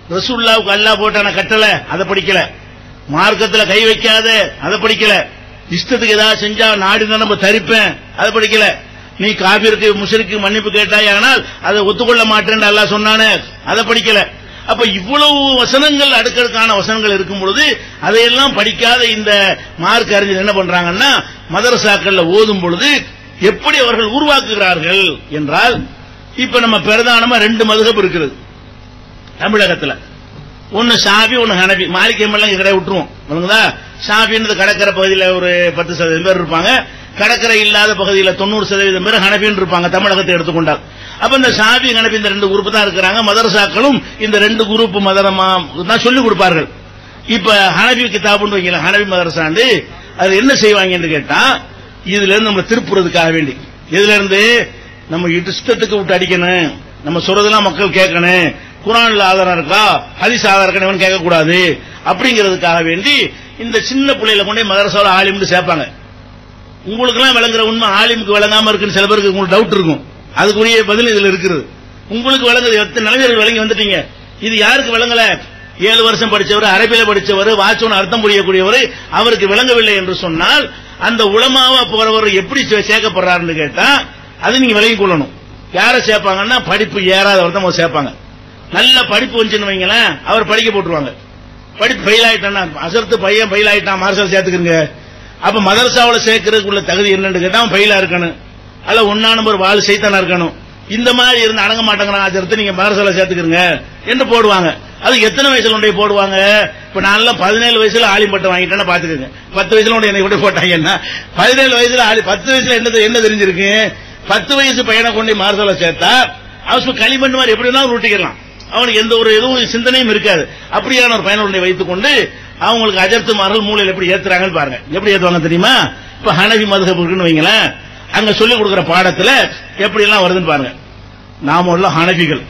ரசூல்லாவுக்கு அல்லாஹ் போட்டான கட்டளை அதை படிக்கல மார்க்கத்துல கை வைக்காத அதை படிக்கல இஷ்டத்துக்கு ஏதாவது செஞ்சா நாடு நம்ம தரிப்பேன் அதை படிக்கல நீ காபிருக்கு முஷருக்கு மன்னிப்பு கேட்டாயானால் அதை ஒத்துக்கொள்ள மாட்டேன்னு அல்லாஹ் சொன்னானே அதை படிக்கல அப்ப இவ்வளவு வசனங்கள் அடுக்கடுக்கான வசனங்கள் இருக்கும் பொழுது அதையெல்லாம் படிக்காத இந்த மார்க் அறிஞர் என்ன பண்றாங்கன்னா மதரசாக்கள்ல ஓதும் பொழுது எப்படி அவர்கள் உருவாக்குகிறார்கள் என்றால் இப்ப நம்ம பிரதானமா ரெண்டு மதுகப் இருக்கிறது தமிழகத்துல ஒன்னு ஷாபி ஒன்னு ஹனபி மாலிக் எல்லாம் கடை விட்டுருவோம் விளங்குதா ஷாபின்றது கடற்கரை பகுதியில் ஒரு பத்து சதவீதம் பேர் இருப்பாங்க கடற்கரை இல்லாத பகுதியில் தொண்ணூறு சதவீதம் பேர் ஹனபின்னு இருப்பாங்க தமிழகத்தை எடுத்துக்கொண்டால் அப்ப இந்த ஷாபி ஹனபி இந்த ரெண்டு குரூப் தான் இருக்கிறாங்க மதரசாக்களும் இந்த ரெண்டு குரூப் மதரமா தான் சொல்லிக் கொடுப்பார்கள் இப்ப ஹனபி கிதாபுன்னு வைங்களேன் ஹனபி மதரசாண்டு அது என்ன செய்வாங்கன்னு கேட்டா இதுல இருந்து நம்ம திருப்புறதுக்காக வேண்டி இதுல இருந்து நம்ம இஷ்டத்துக்கு விட்டு அடிக்கணும் நம்ம சொல்றதெல்லாம் மக்கள் கேட்கணும் குரான்ல ஆதாரம் இருக்கா ஹதீஸ் ஆதாரம் இருக்கணும் கேட்க கூடாது அப்படிங்கிறதுக்காக வேண்டி இந்த சின்ன பிள்ளையில கொண்டே மதரசாவில் ஆலிம்னு சேர்ப்பாங்க உங்களுக்கெல்லாம் விளங்குற உண்மை ஆலிமுக்கு விளங்காம இருக்குன்னு சில பேருக்கு உங்களுக்கு டவுட் இருக்கும் அதுக்குரிய பதில் இதுல இருக்குது உங்களுக்கு விளங்குது எத்தனை நிலைமைகள் விளங்கி வந்துட்டீங்க இது யாருக்கு விளங்கல ஏழு வருஷம் படிச்சவர் அரபியில படிச்சவர் வாட்சோன் அர்த்தம் புரியக்கூடியவர் அவருக்கு விளங்கவில்லை என்று சொன்னால் அந்த உளமாவா போறவர் எப்படி சே- சேர்க்கப்படுறாருன்னு கேட்டா அது நீங்க விலகிக் கொள்ளணும் யாரை சேர்ப்பாங்கன்னா படிப்பு ஏறாதவர் தான் முதல்ல சேர்ப்பாங்க நல்ல படிப்பு வந்துச்சுன்னு வைங்களேன் அவர் படிக்க போட்டுருவாங்க படிப்பு ஃபெயில் ஆயிட்டான்னா அசர்த்து பையன் ஃபெயில் ஆயிட்டான் மார்சல் சேர்த்துக்கிறங்க அப்ப மதரசாவுல சேர்க்கறதுக்கு உள்ள தகுதி என்னன்னு கேட்டா அவன் ஃபெயிலா இருக்கணும் அல்ல ஒன்னா நம்பர் வாழ் செய்தானா இருக்கணும் இந்த மாதிரி இருந்து அடங்க மாட்டேங்கிறான் அஜர்த்து நீங்க மதரசால சேர்த்துக்கிறங்க என்று போடுவாங்க அது எத்தனை வயசுல கொண்டு போய் போடுவாங்க இப்ப நான் எல்லாம் பதினேழு வயசுல ஆலிம் பட்டம் வாங்கிட்டேன்னா பாத்துக்கோங்க பத்து வயசுல கொண்டு என்னை கொண்டு போட்டாங்கன்னா பதினேழு வயசுல ஆலி பத்து வயசுல என்ன தெ- என்ன தெரிஞ்சிருக்கு பத்து வயசு பையனை கொண்டு மதரசால சேர்த்தா அவன் களிமண் மாதிரி எப்படி வேணாலும் உருட்டிக்கலாம் அவனுக்கு எந்த ஒரு எதுவும் சிந்தனையும் இருக்காது அப்படியான ஒரு பயனுடைய வைத்துக் கொண்டு அவங்களுக்கு அஜர்த்துமார்கள் மூலையில் எப்படி ஏத்துறாங்கன்னு பாருங்க எப்படி ஏத்துவாங்க தெரியுமா இப்ப ஹனவி மதுகப் இருக்குன்னு வைங்களேன் அங்க சொல்லிக் கொடுக்கிற பாடத்துல எப்படி எல்லாம் வருதுன்னு பாருங்க நாம உள்ள ஹனபிகள்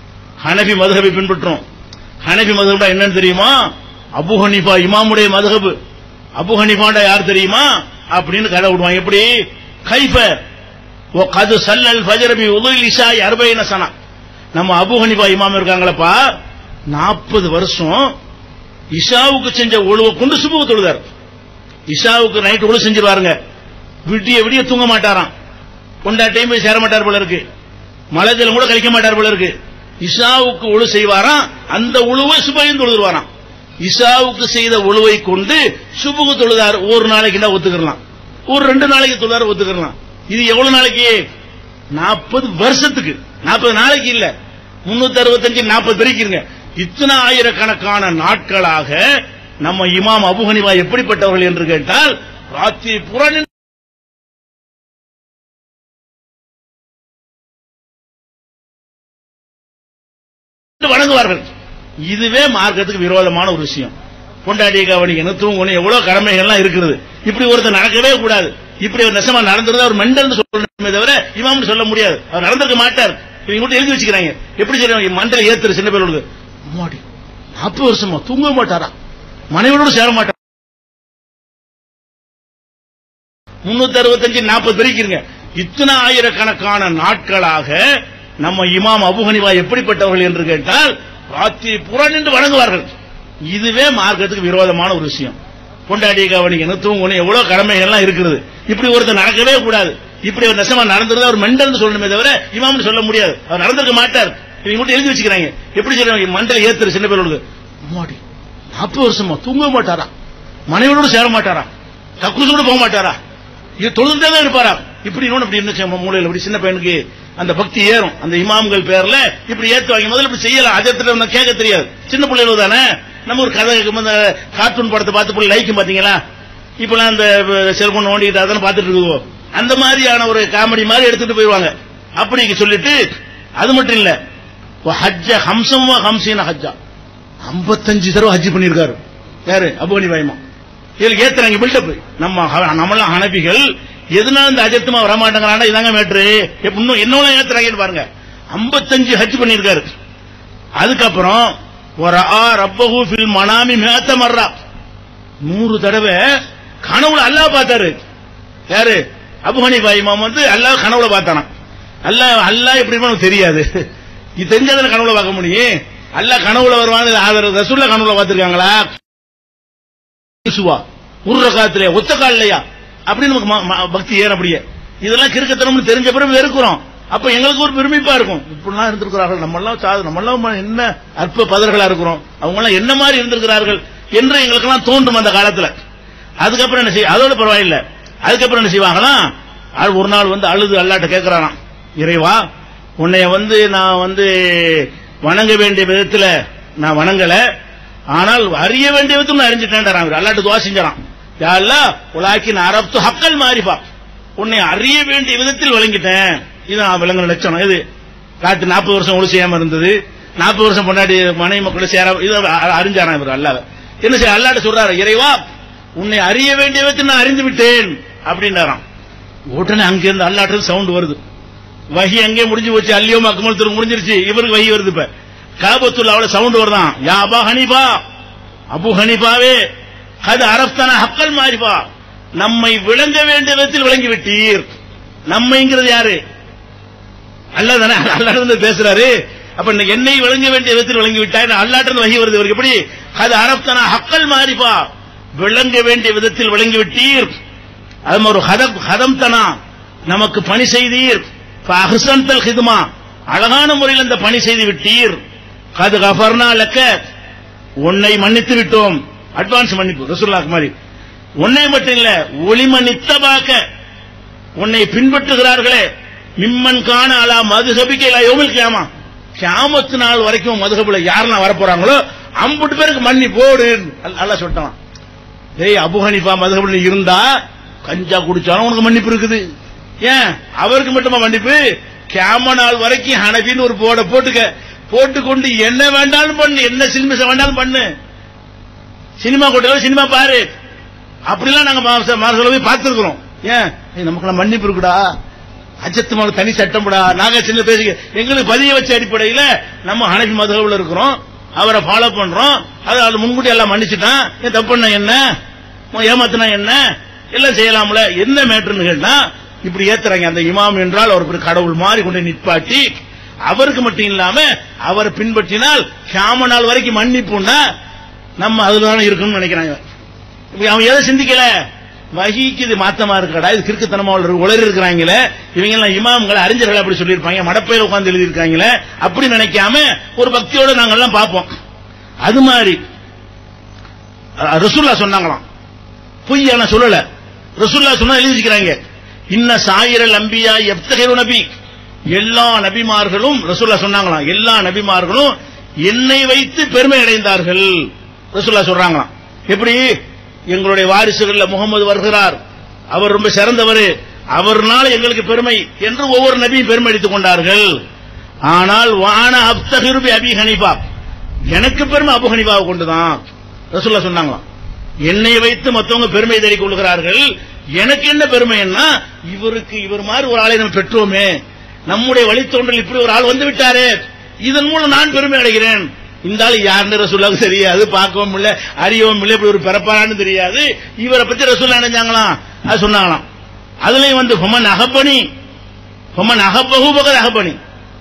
ஹனபி மதுகபை பின்பற்றோம் ஹனபி மதுகபா என்னன்னு தெரியுமா அபு ஹனீஃபா இமாமுடைய மதுகபு அபு ஹனீஃபாண்டா யார் தெரியுமா அப்படின்னு கதை விடுவாங்க எப்படி கைஃப ஓ கது சல்லல் ஃபஜரபி உதுல் இஷாய் அறுபைன சனா நம்ம அபு ஹனிஃபா இமாம் இருக்காங்களப்பா நாற்பது வருஷம் இஷாவுக்கு செஞ்ச ஒழுவை கொண்டு சுபுக்கு தொழுதார் இஷாவுக்கு நைட் ஒழு செஞ்சிருவாருங்க விடிய விடிய தூங்க மாட்டாராம் கொண்டாட்டையும் போய் சேர மாட்டார் போல இருக்கு மழை ஜலம் கூட கழிக்க மாட்டார் போல இருக்கு இஷாவுக்கு ஒழு செய்வாராம் அந்த உழுவை சுபையும் தொழுதுருவாராம் இஷாவுக்கு செய்த உழுவை கொண்டு சுபுக்கு தொழுதார் ஒரு நாளைக்கு தான் ஒத்துக்கலாம் ஒரு ரெண்டு நாளைக்கு தொழுதார் ஒத்துக்கலாம் இது எவ்வளவு நாளைக்கு நாற்பது வருஷத்துக்கு நாற்பது நாளைக்கு இல்ல முன்னூத்தி அறுபத்தஞ்சு நாற்பது பெருக்கிருங்க இத்தனை ஆயிரக்கணக்கான நாட்களாக நம்ம இமாம் அபு ஹனிஃபா எப்படிப்பட்டவர்கள் என்று கேட்டால் ராத்திரி புறா நின்று வணங்குவார்கள் இதுவே மார்க்கத்துக்கு விரோதமான ஒரு விஷயம் கொண்டாடிய கவனிக்கணும் தூங்கணும் எவ்வளவு கடமைகள்லாம் இருக்குது இப்படி ஒருத்தர் நடக்கவே கூடாது இப்படி ஒரு நெசமா நடந்திருந்தா அவர் மெண்டல் சொல்லணுமே தவிர இமாம்னு சொல்ல முடியாது அவர் நடந்திருக்க மாட்டார் இவங்க மட்டும் எழுதி வச்சுக்கிறாங்க எப்படி செய்யறாங்க மண்டல ஏத்துரு சின்ன பேர் அம்மாடி நாற்பது வருஷமா தூங்க மாட்டாரா மனைவியோட சேர மாட்டார் முன்னூத்தி அறுபத்தஞ்சு நாற்பது பெருக்கிருங்க இத்தனை ஆயிரக்கணக்கான நாட்களாக நம்ம இமாம் அபு ஹனிஃபா எப்படிப்பட்டவர்கள் என்று கேட்டால் ராத்திரி புறா நின்று வணங்குவார்கள் இதுவே மார்க்கத்துக்கு விரோதமான ஒரு விஷயம் கொண்டாடிய கவனிக்கணும் தூங்கணும் எவ்வளவு கடமைகள்லாம் இருக்குது இப்படி ஒருத்தர் நடக்கவே கூடாது இப்படி ஒரு நெசமா நடந்திருந்தா அவர் மெண்டல் சொல்லணுமே தவிர இமாம்னு சொல்ல முடியாது அவர் நடந்திருக்க மாட்டார் இவங்க மட்டும் எழுதி வச்சுக்கிறாங்க எப்படி செய்யறாங்க மண்டல ஏத்துரு சின்ன பேர் அம்மாடி நாற்பது வருஷமா தூங்க மாட்டாரா மனைவியோட சேர மாட்டாரா கக்கூசு கூட போக மாட்டாரா இது தொழுதுட்டே தான் இருப்பாரா இப்படி இன்னொன்னு இப்படி என்ன மூலையில் இப்படி சின்ன பையனுக்கு அந்த பக்தி ஏறும் அந்த இமாம்கள் பேர்ல இப்படி ஏத்துவாங்க முதல்ல இப்படி செய்யலாம் அஜத்துல வந்து கேட்க தெரியாது சின்ன பிள்ளைகள் தானே நம்ம ஒரு கதை கேட்கும் அந்த கார்ட்டூன் படத்தை பார்த்து போய் லைக்கும் பாத்தீங்களா இப்பெல்லாம் அந்த செல்போன் நோண்டிட்டு அதான் பார்த்துட்டு இருக்குதோ அந்த மாதிரியான ஒரு காமெடி மாதிரி எடுத்துட்டு போயிடுவாங்க அப்படி சொல்லிட்டு அது மட்டும் இல்ல ஹஜ்ஜ ஹம்சம் ஹம்சீன ஹஜ்ஜா ஐம்பத்தஞ்சு தடவை ஹஜ் பண்ணிருக்காரு யாரு அபுகனி பயமா இதுல ஏத்துறாங்க பில்டப் நம்ம ஹ- நம்மளாம் ஹனபிகள் எதனால இந்த அஜத்துமா வர மாட்டேங்கிறானா இதாங்க மேட்ரு இன்னும் என்னவெல்லாம் ஏத்துறாங்கன்னு பாருங்க 55 ஹஜ் பண்ணிருக்காரு அதுக்கப்புறம் ஒரு ஆ ரப்பஹு ஃபில் மனாமி மேத்த மர்ரா நூறு தடவை கனவுல அல்லாஹ் பார்த்தாரு யாரு அபு ஹனீஃபா இமாம் வந்து அல்லாஹ் கனவுல பார்த்தானா அல்லாஹ் அல்லாஹ் எப்படி இருப்பான்னு தெரியாது இது தெரிஞ்சாதானே கனவுல பார்க்க முடியும் அல்லாஹ் கனவுல வருவான்னு ஆதரவு ரசூல்லா கனவுல பார்த்திருக்காங்களா சுவா ஒரு ரகாத்திலே ஒத்த கால்லையா அப்படி நமக்கு ம- ம- பக்தி ஏற அப்படியே இதெல்லாம் கிறுக்கத்தனம்னு தெரிஞ்ச பிறகு வெறுக்கிறோம் அப்ப எங்களுக்கு ஒரு பெருமிப்பா இருக்கும் இப்படிலாம் இருந்திருக்கிறார்கள் நம்ம எல்லாம் சாது நம்ம எல்லாம் என்ன அற்ப பதர்களா இருக்கிறோம் அவங்க எல்லாம் என்ன மாதிரி இருந்திருக்கிறார்கள் என்று எங்களுக்கு எல்லாம் தோன்றும் அந்த காலத்துல அதுக்கப்புறம் என்ன செய்ய அதோட பரவாயில்ல அதுக்கப்புறம் என்ன செய்வாங்களாம் ஆள் ஒரு நாள் வந்து அழுது அல்லாட்ட கேட்கிறாராம் இறைவா உன்னைய வந்து நான் வந்து வணங்க வேண்டிய விதத்துல நான் வணங்கல ஆனால் அறிய வேண்டிய விதத்துல நான் அறிஞ்சிட்டேன் அவர் அல்லாட்ட துவா செஞ்சாராம் யா அல்லாஹ் உலாக்கி நான் அரப்து ஹக்கல் மாறிப்பா உன்னை அறிய வேண்டிய விதத்தில் விளங்கிட்டேன் இது நான் விளங்குற லட்சணம் இது ராத்திரி நாற்பது வருஷம் ஒழு செய்யாம இருந்தது நாற்பது வருஷம் பொன்னாடி மனைவி மக்கள் சேர இது அ- அறிஞ்சாராம் இவர் அல்லாத என்ன செய்ய அல்லாட்ட சொல்றாரு இறைவா உன்னை அறிய வேண்டிய விதத்தில் நான் அறிந்து விட்டேன் அப்படின்னாராம் உடனே அங்கிருந்து அல்லாட்டு சவுண்ட் வருது வகி அங்கே முடிஞ்சு போச்சு அல்லியோ அக்மல் திரு முடிஞ்சிருச்சு இவருக்கு வகி வருது இப்ப காபத்துள்ள அவள சவுண்ட் வருதான் யா அபா ஹனிபா அபு ஹனிபாவே அது அரப்தான ஹக்கல் மாறிபா நம்மை விளங்க வேண்டிய விதத்தில் விளங்கி விட்டீர் நம்மைங்கிறது யாரு அல்லாஹ் தானே அல்லாஹ் வந்து பேசுறாரு அப்ப இந்த என்னை விளங்க வேண்டிய விதத்தில் விளங்கி விட்டாய் அல்லாட்டு வகி வருது இவருக்கு எப்படி அது அரப்தான ஹக்கல் மாறிபா விளங்க வேண்டிய விதத்தில் விளங்கி விட்டீர் அது ஒரு ஹதம் ஹதம் தனா நமக்கு பணி செய்தீர் அஹ்சன்தல் ஹிதுமா அழகான முறையில் அந்த பணி செய்து விட்டீர் கது கஃபர்னா லக்க உன்னை மன்னித்து விட்டோம் அட்வான்ஸ் மன்னிப்பு ரசூல்லாக்கு மாதிரி உன்னை மட்டும் இல்ல ஒளிம நித்தபாக்க உன்னை பின்பற்றுகிறார்களே மிம்மன் காண அலா மதுஹபிக்க இல்ல யோமில் கியாமா கியாமத்து நாள் வரைக்கும் மதுஹபுல யாரெல்லாம் வரப்போறாங்களோ அம்புட்டு பேருக்கு மன்னி போடு அல்ல சொல்லிட்டான் டேய் அபு ஹனிஃபா மதுஹபுல இருந்தா கஞ்சா குடிச்சாலும் உனக்கு மன்னிப்பு இருக்குது ஏன் அவருக்கு மட்டுமா மன்னிப்பு கியாம நாள் வரைக்கும் ஹனபின்னு ஒரு போட போட்டுக்க போட்டுக்கொண்டு என்ன வேண்டாலும் பண்ணு என்ன சினிமா வேண்டாலும் பண்ணு சினிமா கொட்டையில சினிமா பாரு அப்படிலாம் நாங்க மாசம் போய் பார்த்திருக்கிறோம் ஏன் ஏய், நமக்கெல்லாம் மன்னிப்பு இருக்குடா அஜத்து மகள் தனி சட்டம்டா நாங்க சின்ன பேசி எங்களுக்கு பதிய வச்ச அடிப்படையில நம்ம ஹனபி மதுகவுல இருக்கிறோம் அவரை ஃபாலோ பண்றோம் அது அது முன்கூட்டி எல்லாம் மன்னிச்சுட்டான் ஏன் தப்பு பண்ண என்ன உன் ஏமாத்தினா என்ன எல்லாம் செய்யலாம்ல என்ன மேட்டர்னு கேட்டா இப்படி ஏத்துறாங்க அந்த இமாம் என்றால் அவர் ஒரு கடவுள் மாதிரி கொண்டு நிற்பாட்டி அவருக்கு மட்டும் இல்லாம அவரை பின்பற்றினால் கியாம நாள் வரைக்கும் மன்னிப்புன்னா நம்ம அதுதானே இருக்கணும்னு நினைக்கிறாங்க இப்ப அவன் எதை சிந்திக்கல வகிக்கு இது மாத்தமா இருக்கடா இது கிறுக்குத்தனமா உள்ள- உளறி இருக்கிறாங்களே இவங்க எல்லாம் இமாம்கள் அறிஞர்கள் அப்படி சொல்லியிருப்பாங்க மடப்பையில உட்கார்ந்து எழுதி இருக்காங்களே அப்படி நினைக்காம ஒரு பக்தியோட நாங்க எல்லாம் பார்ப்போம் அது மாதிரி அஹ், ரசூல்லா சொன்னாங்களாம் பொய் ஆனா சொல்லல ரசூல்லா சொன்னா எழுதி வச்சுக்கிறாங்க இன்ன சாயிரல் அம்பியா எப்தகிரு நபி எல்லா நபிமார்களும் ரசூல்லா சொன்னாங்களாம் எல்லா நபிமார்களும் என்னை வைத்து பெருமை அடைந்தார்கள் ரசூல்லா சொல்றாங்களாம் எப்படி எங்களுடைய வாரிசுகள்ல முகமது வருகிறார் அவர் ரொம்ப சிறந்தவர் அவர்னால எங்களுக்கு பெருமை என்று ஒவ்வொரு நபியும் பெருமை அடித்துக் கொண்டார்கள் ஆனால் வான அப்தகிருபி அபி ஹனிபா எனக்கு பெருமை அபு ஹனிபாவை கொண்டுதான் ரசூல்லா சொன்னாங்களாம் என்னை வைத்து மத்தவங்க பெருமை தேடிக் கொள்கிறார்கள் எனக்கு என்ன பெருமைன்னா இவருக்கு இவர் மாதிரி ஒரு ஆளை நம்ம பெற்றோமே நம்முடைய வழித்தோன்றல் இப்படி ஒரு ஆள் வந்து விட்டாரே இதன் மூலம் நான் பெருமை அடைகிறேன் இந்த ஆள் யாருன்னு ரசூல்லாவுக்கு தெரியாது பார்க்கவும் இல்ல அறியவும் இல்லை இப்படி ஒரு பிறப்பாரான்னு தெரியாது இவரை பத்தி ரசூல்லா நினைச்சாங்களாம் அது சொன்னாங்களாம் அதுலயும் வந்து ஹுமன் அகப்பணி ஹுமன் அகப்பகு பகர் அகப்பணி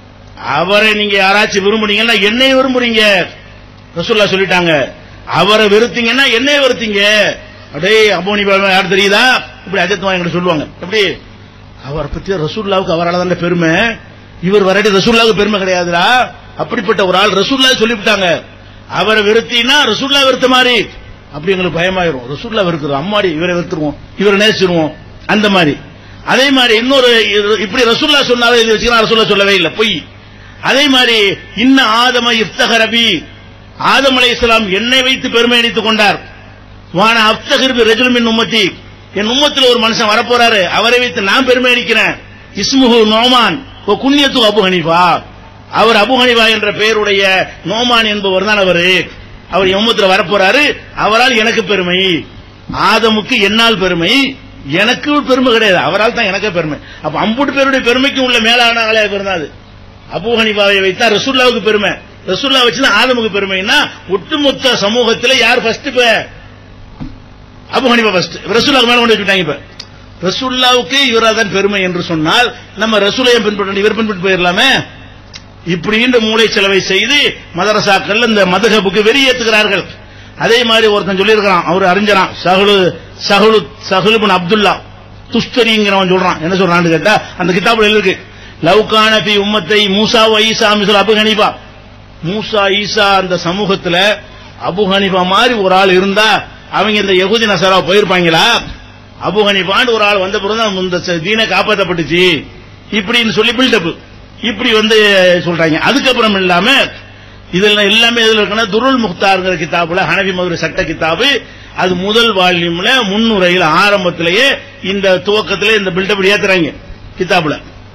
அவரை நீங்க யாராச்சும் விரும்புனீங்கன்னா என்னை விரும்புறீங்க ரசூல்லா சொல்லிட்டாங்க அவரை வெறுத்தீங்கன்னா என்னை வெறுத்தீங்க அடே அபோனி யார் தெரியுதா இப்படி அஜத்மா என்கிட்ட சொல்லுவாங்க எப்படி அவரை பத்தி ரசூல்லாவுக்கு அவரால் தான் பெருமை இவர் வராட்டி ரசூல்லாவுக்கு பெருமை கிடையாதுடா அப்படிப்பட்ட ஒரு ஆள் ரசூல்லா சொல்லிவிட்டாங்க அவரை வெறுத்தீங்கன்னா ரசூல்லா வெறுத்த மாதிரி அப்படி எங்களுக்கு பயமாயிரும் ரசூல்லா வெறுக்கிறோம் அம்மாடி இவரை வெறுத்துருவோம் இவரை நேசிச்சிருவோம் அந்த மாதிரி அதே மாதிரி இன்னொரு இது- இப்படி ரசூல்லா சொன்னாலும் இது வச்சுக்கலாம் ரசூல்லா சொல்லவே இல்லை பொய் அதே மாதிரி இன்ன ஆதம இஃப்தகரபி ஆதம் அலை இஸ்லாம் என்னை வைத்து பெருமை அடித்துக் கொண்டார் வான அப்தகிருபி ரஜுலுமின் உம்மத்தி என் உம்மத்தில் ஒரு மனுஷன் வரப்போறாரு அவரை வைத்து நான் பெருமை அடிக்கிறேன் இஸ்முஹு நோமான் ஓ குன்யத்து அபு ஹனிஃபா அவர் அபு ஹனிஃபா என்ற பெயருடைய நோமான் என்பவர் தான் அவரு அவர் என் உம்மத்தில் வரப்போறாரு அவரால் எனக்கு பெருமை ஆதமுக்கு என்னால் பெருமை எனக்கு பெருமை கிடையாது அவரால் தான் எனக்கே பெருமை அப்ப அம்புட்டு பேருடைய பெருமைக்கு உள்ள மேலான ஆளே இருந்தாது அபூ ஹனிஃபாவை வைத்தா ரசூல்லாவுக்கு பெருமை ரசூல்லா வச்சுன்னா ஆதமுக்கு பெருமைன்னா ஒட்டுமொத்த சமூகத்துல யார் ஃபர்ஸ்ட் இப்ப அபு ஹனிஃபா ஃபர்ஸ்ட் ரசூல்லாவுக்கு மேல கொண்டு வச்சுட்டாங்க இப்ப ரசூல்லாவுக்கு இவரா தான் பெருமை என்று சொன்னால் நம்ம ரசூலையும் பின்பற்ற இவர் பின்பற்றி போயிடலாமே இப்படின்ற மூளை செலவை செய்து மதரசாக்கள் இந்த மதகபுக்கு வெறியேற்றுகிறார்கள் அதே மாதிரி ஒருத்தன் சொல்லியிருக்கிறான் அவர் அறிஞரான் சஹலு சஹலு சஹலுபின் அப்துல்லா துஸ்தரிங்கிறவன் சொல்றான் என்ன சொல்றான்னு கேட்டா அந்த கிதாபுல இருக்கு லவ்கான பி உம்மத்தை மூசா வ ஈசா மிசுல் அபு ஹனீஃபா மூசா ஈசா அந்த சமூகத்துல அபு ஹனீஃபா மாதிரி ஒரு ஆள் இருந்தா அவங்க இந்த யகுதி நசரா போயிருப்பாங்களா அபு ஹனீஃபான்னு ஒரு ஆள் வந்த பிறகு இந்த ச- தீனை காப்பாற்றப்பட்டுச்சு இப்படின்னு சொல்லி பில்டப் இப்படி வந்து சொல்றாங்க அதுக்கப்புறம் இல்லாம இதெல்லாம் எல்லாமே எதுல இருக்குன்னா துருல் முக்தார்ங்கிற கிதாபுல ஹனபி மதுரை சட்ட கிதாபு அது முதல் வால்யூம்ல முன்னுரையில் ஆரம்பத்திலேயே இந்த துவக்கத்திலே இந்த பில்டப் ஏத்துறாங்க கிதாபுல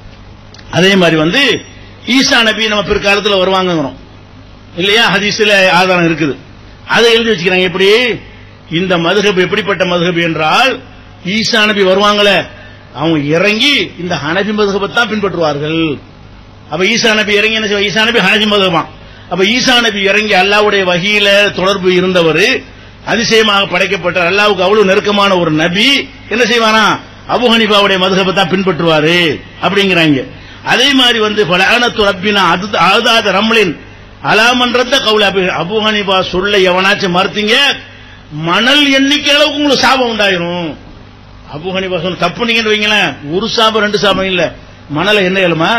அதே மாதிரி வந்து ஈசா நபி நம்ம பிற்காலத்துல வருவாங்கங்கிறோம் இல்லையா ஹதீஸ்ல ஆதாரம் இருக்குது அதை எழுதி வச்சுக்கிறாங்க எப்படி இந்த மதுகப் எப்படிப்பட்ட மதுகப் என்றால் ஈசா நபி வருவாங்களே அவங்க இறங்கி இந்த ஹனபி மதுகபை தான் பின்பற்றுவார்கள் அப்ப ஈசா நபி இறங்கி என்ன செய்வாங்க? ஈசா நபி ஹனபி மதுகபான் அப்ப ஈசா நபி இறங்கி அல்லாவுடைய வகையில தொடர்பு இருந்தவர் அதிசயமாக படைக்கப்பட்ட அல்லாவுக்கு அவ்வளவு நெருக்கமான ஒரு நபி என்ன செய்வானா அபு ஹனிஃபாவுடைய மதுகபை தான் பின்பற்றுவாரு அப்படிங்கிறாங்க அதே மாதிரி வந்து பலானத்து ரப்பினா அது அழுதாத ரம்லின் அலாமன்றத கவுல அபு அபு ஹனிஃபா சொல்ல எவனாச்சும் மறுத்தீங்க மணல் எண்ணிக்கை அளவுக்கு உங்களுக்கு சாபம் உண்டாயிரும் அபு ஹனிஃபா சொல்ல தப்புனீங்கன்னு வைங்களேன் ஒரு சாபம் ரெண்டு சாபம் இல்ல மணலை என்ன ஏழுமா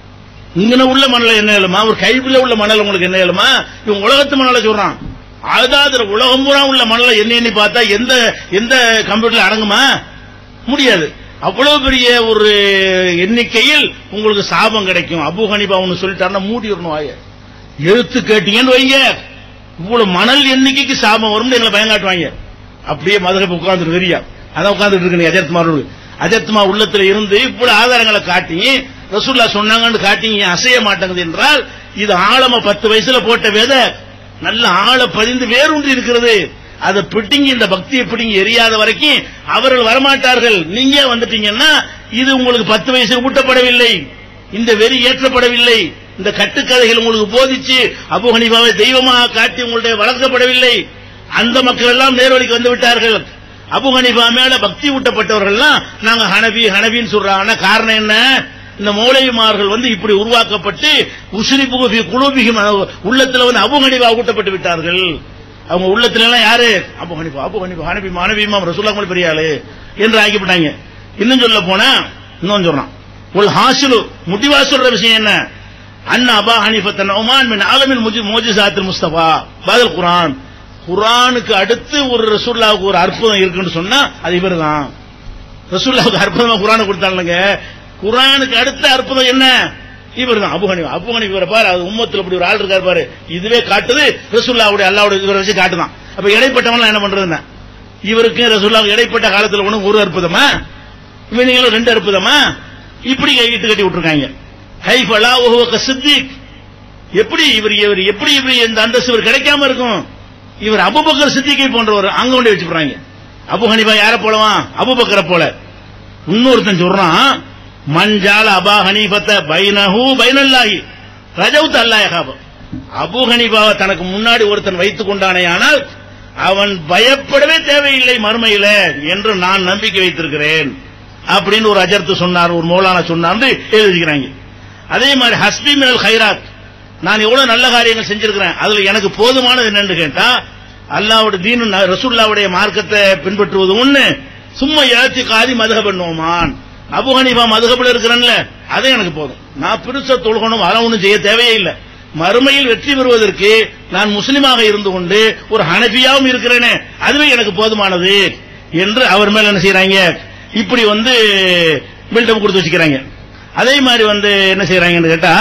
இங்கன உள்ள மணல என்ன ஏழுமா ஒரு கைப்பில உள்ள மணல் உங்களுக்கு என்ன ஏழுமா இவன் உலகத்து மணலை சொல்றான் அதாவது உலகம் பூரா உள்ள மணலை என்ன எண்ணி பார்த்தா எந்த எந்த கம்ப்யூட்டர்ல அடங்குமா முடியாது அவ்வளவு பெரிய ஒரு எண்ணிக்கையில் உங்களுக்கு சாபம் கிடைக்கும் அபு ஹனிபா ஒன்னு சொல்லிட்டாருன்னா மூடிடணும் வாய எழுத்து கேட்டீங்கன்னு வைங்க இவ்வளவு மணல் எண்ணிக்கைக்கு சாபம் வரும்னு எங்களை பயங்காட்டுவாங்க அப்படியே மதுரை உட்கார்ந்து வெறியா அதான் உட்கார்ந்துட்டு இருக்கு அஜர்த்மாரோடு அஜர்த்மா உள்ளத்துல இருந்து இவ்வளவு ஆதாரங்களை காட்டி ரசூல்லா சொன்னாங்கன்னு காட்டிங்க அசைய மாட்டேங்குது என்றால் இது ஆழம பத்து வயசுல போட்ட வித நல்ல ஆழ பதிந்து வேரூன்றி இருக்கிறது அதை பிடிங்கி இந்த பக்தியை பிடிங்கி எரியாத வரைக்கும் அவர்கள் வரமாட்டார்கள் நீங்க வந்துட்டீங்கன்னா இது உங்களுக்கு பத்து வயசுக்கு ஊட்டப்படவில்லை இந்த வெறி ஏற்றப்படவில்லை இந்த கட்டுக்கதைகள் உங்களுக்கு போதிச்சு அபு ஹனீஃபாவை தெய்வமாக காட்டி உங்களுடைய வளர்க்கப்படவில்லை அந்த மக்கள் எல்லாம் நேர்வழிக்கு வந்து விட்டார்கள் அபு ஹனீஃபா மேல பக்தி ஊட்டப்பட்டவர்கள்லாம் நாங்க ஹனபி ஹனபின்னு சொல்றாங்க காரணம் என்ன இந்த மௌலைமார்கள் வந்து இப்படி உருவாக்கப்பட்டு உசுரிப்பு குழுபிகும் உள்ளத்துல வந்து அபு ஹனீஃபா ஊட்டப்பட்டு விட்டார்கள் அவங்க உள்ளத்துல எல்லாம் யாரு அபு ஹனீஃபா அபு ஹனீஃபா ஹனபி மனபி இமாம் ரசூல்லா கூட பெரிய ஆளு என்று ஆக்கிவிட்டாங்க இன்னும் சொல்ல போனா இன்னும் சொல்றான் ஒரு ஹாசிலு முடிவா சொல்ற விஷயம் என்ன அண்ணா அபா ஹனீஃபத்தன் ஒமான் மின் ஆலமில் முஜி மோஜிசாத்தில் முஸ்தபா பதில் குரான் குரானுக்கு அடுத்து ஒரு ரசூல்லாவுக்கு ஒரு அற்புதம் இருக்குன்னு சொன்னா அது இவர் தான் ரசூல்லாவுக்கு அற்புதமா குரானை கொடுத்தாங்க குரானுக்கு அடுத்த அற்புதம் என்ன இவர் தான் அபு ஹனீஃபா அபு ஹனீஃபா இவரை பாரு அது உம்மத்துல இப்படி ஒரு ஆள் இருக்காரு பாரு இதுவே காட்டுது ரசூல்லாவுடைய அல்லாவுடைய இவரை வச்சு காட்டுதான் அப்ப இடைப்பட்டவன் என்ன பண்றதுன்னா இவருக்கு ரசூல்லாவுக்கு இடைப்பட்ட காலத்துல ஒண்ணு ஒரு அற்புதமா இவங்களும் ரெண்டு அற்புதமா இப்படி கையிட்டு கட்டி விட்டுருக்காங்க கைஃபலா ஓஹோ சித்திக் எப்படி இவர் இவர் எப்படி இவர் இந்த அந்தஸ்து இவர் கிடைக்காம இருக்கும் இவர் அபுபக்கர் சித்திகை போன்றவர் அங்க கொண்டு வச்சுக்கிறாங்க அபு ஹனிஃபா யார போலவா அபுபக்கரை போல இன்னொருத்தன் சொல்றான் மஞ்சால அபா ஹனீஃபத்த பைனஹு பைனல்லாஹி ரஜவுத் அல்லாஹ் யஹாப அபு ஹனீஃபாவை தனக்கு முன்னாடி ஒருத்தன் வைத்துக் கொண்டானே ஆனால் அவன் பயப்படவே தேவையில்லை மறுமையில என்று நான் நம்பிக்கை வைத்திருக்கிறேன் அப்படின்னு ஒரு அஜர்த்து சொன்னார் ஒரு மௌலானா சொன்னார் எழுதிக்கிறாங்க அதே மாதிரி ஹஸ்பி மினல் ஹைராத் நான் எவ்வளவு நல்ல காரியங்கள் செஞ்சிருக்கிறேன் அதுல எனக்கு போதுமானது என்னன்னு கேட்டா அல்லாவோட தீனு ரசூல்லாவுடைய மார்க்கத்தை பின்பற்றுவது ஒண்ணு சும்மா ஏத்தி காதி மதுக பண்ணுவோமான் அபு ஹனீஃபா மதுகபில் இருக்கிறேன்ல அதே எனக்கு போதும் நான் பெருசா தொழுகணும் வர ஒண்ணும் செய்ய தேவையே இல்லை மறுமையில் வெற்றி பெறுவதற்கு நான் முஸ்லிமாக இருந்து கொண்டு ஒரு ஹனபியாவும் இருக்கிறேனே அதுவே எனக்கு போதுமானது என்று அவர் மேல என்ன செய்யறாங்க இப்படி வந்து பில்டப் கொடுத்து வச்சுக்கிறாங்க அதே மாதிரி வந்து என்ன செய்யறாங்கன்னு கேட்டா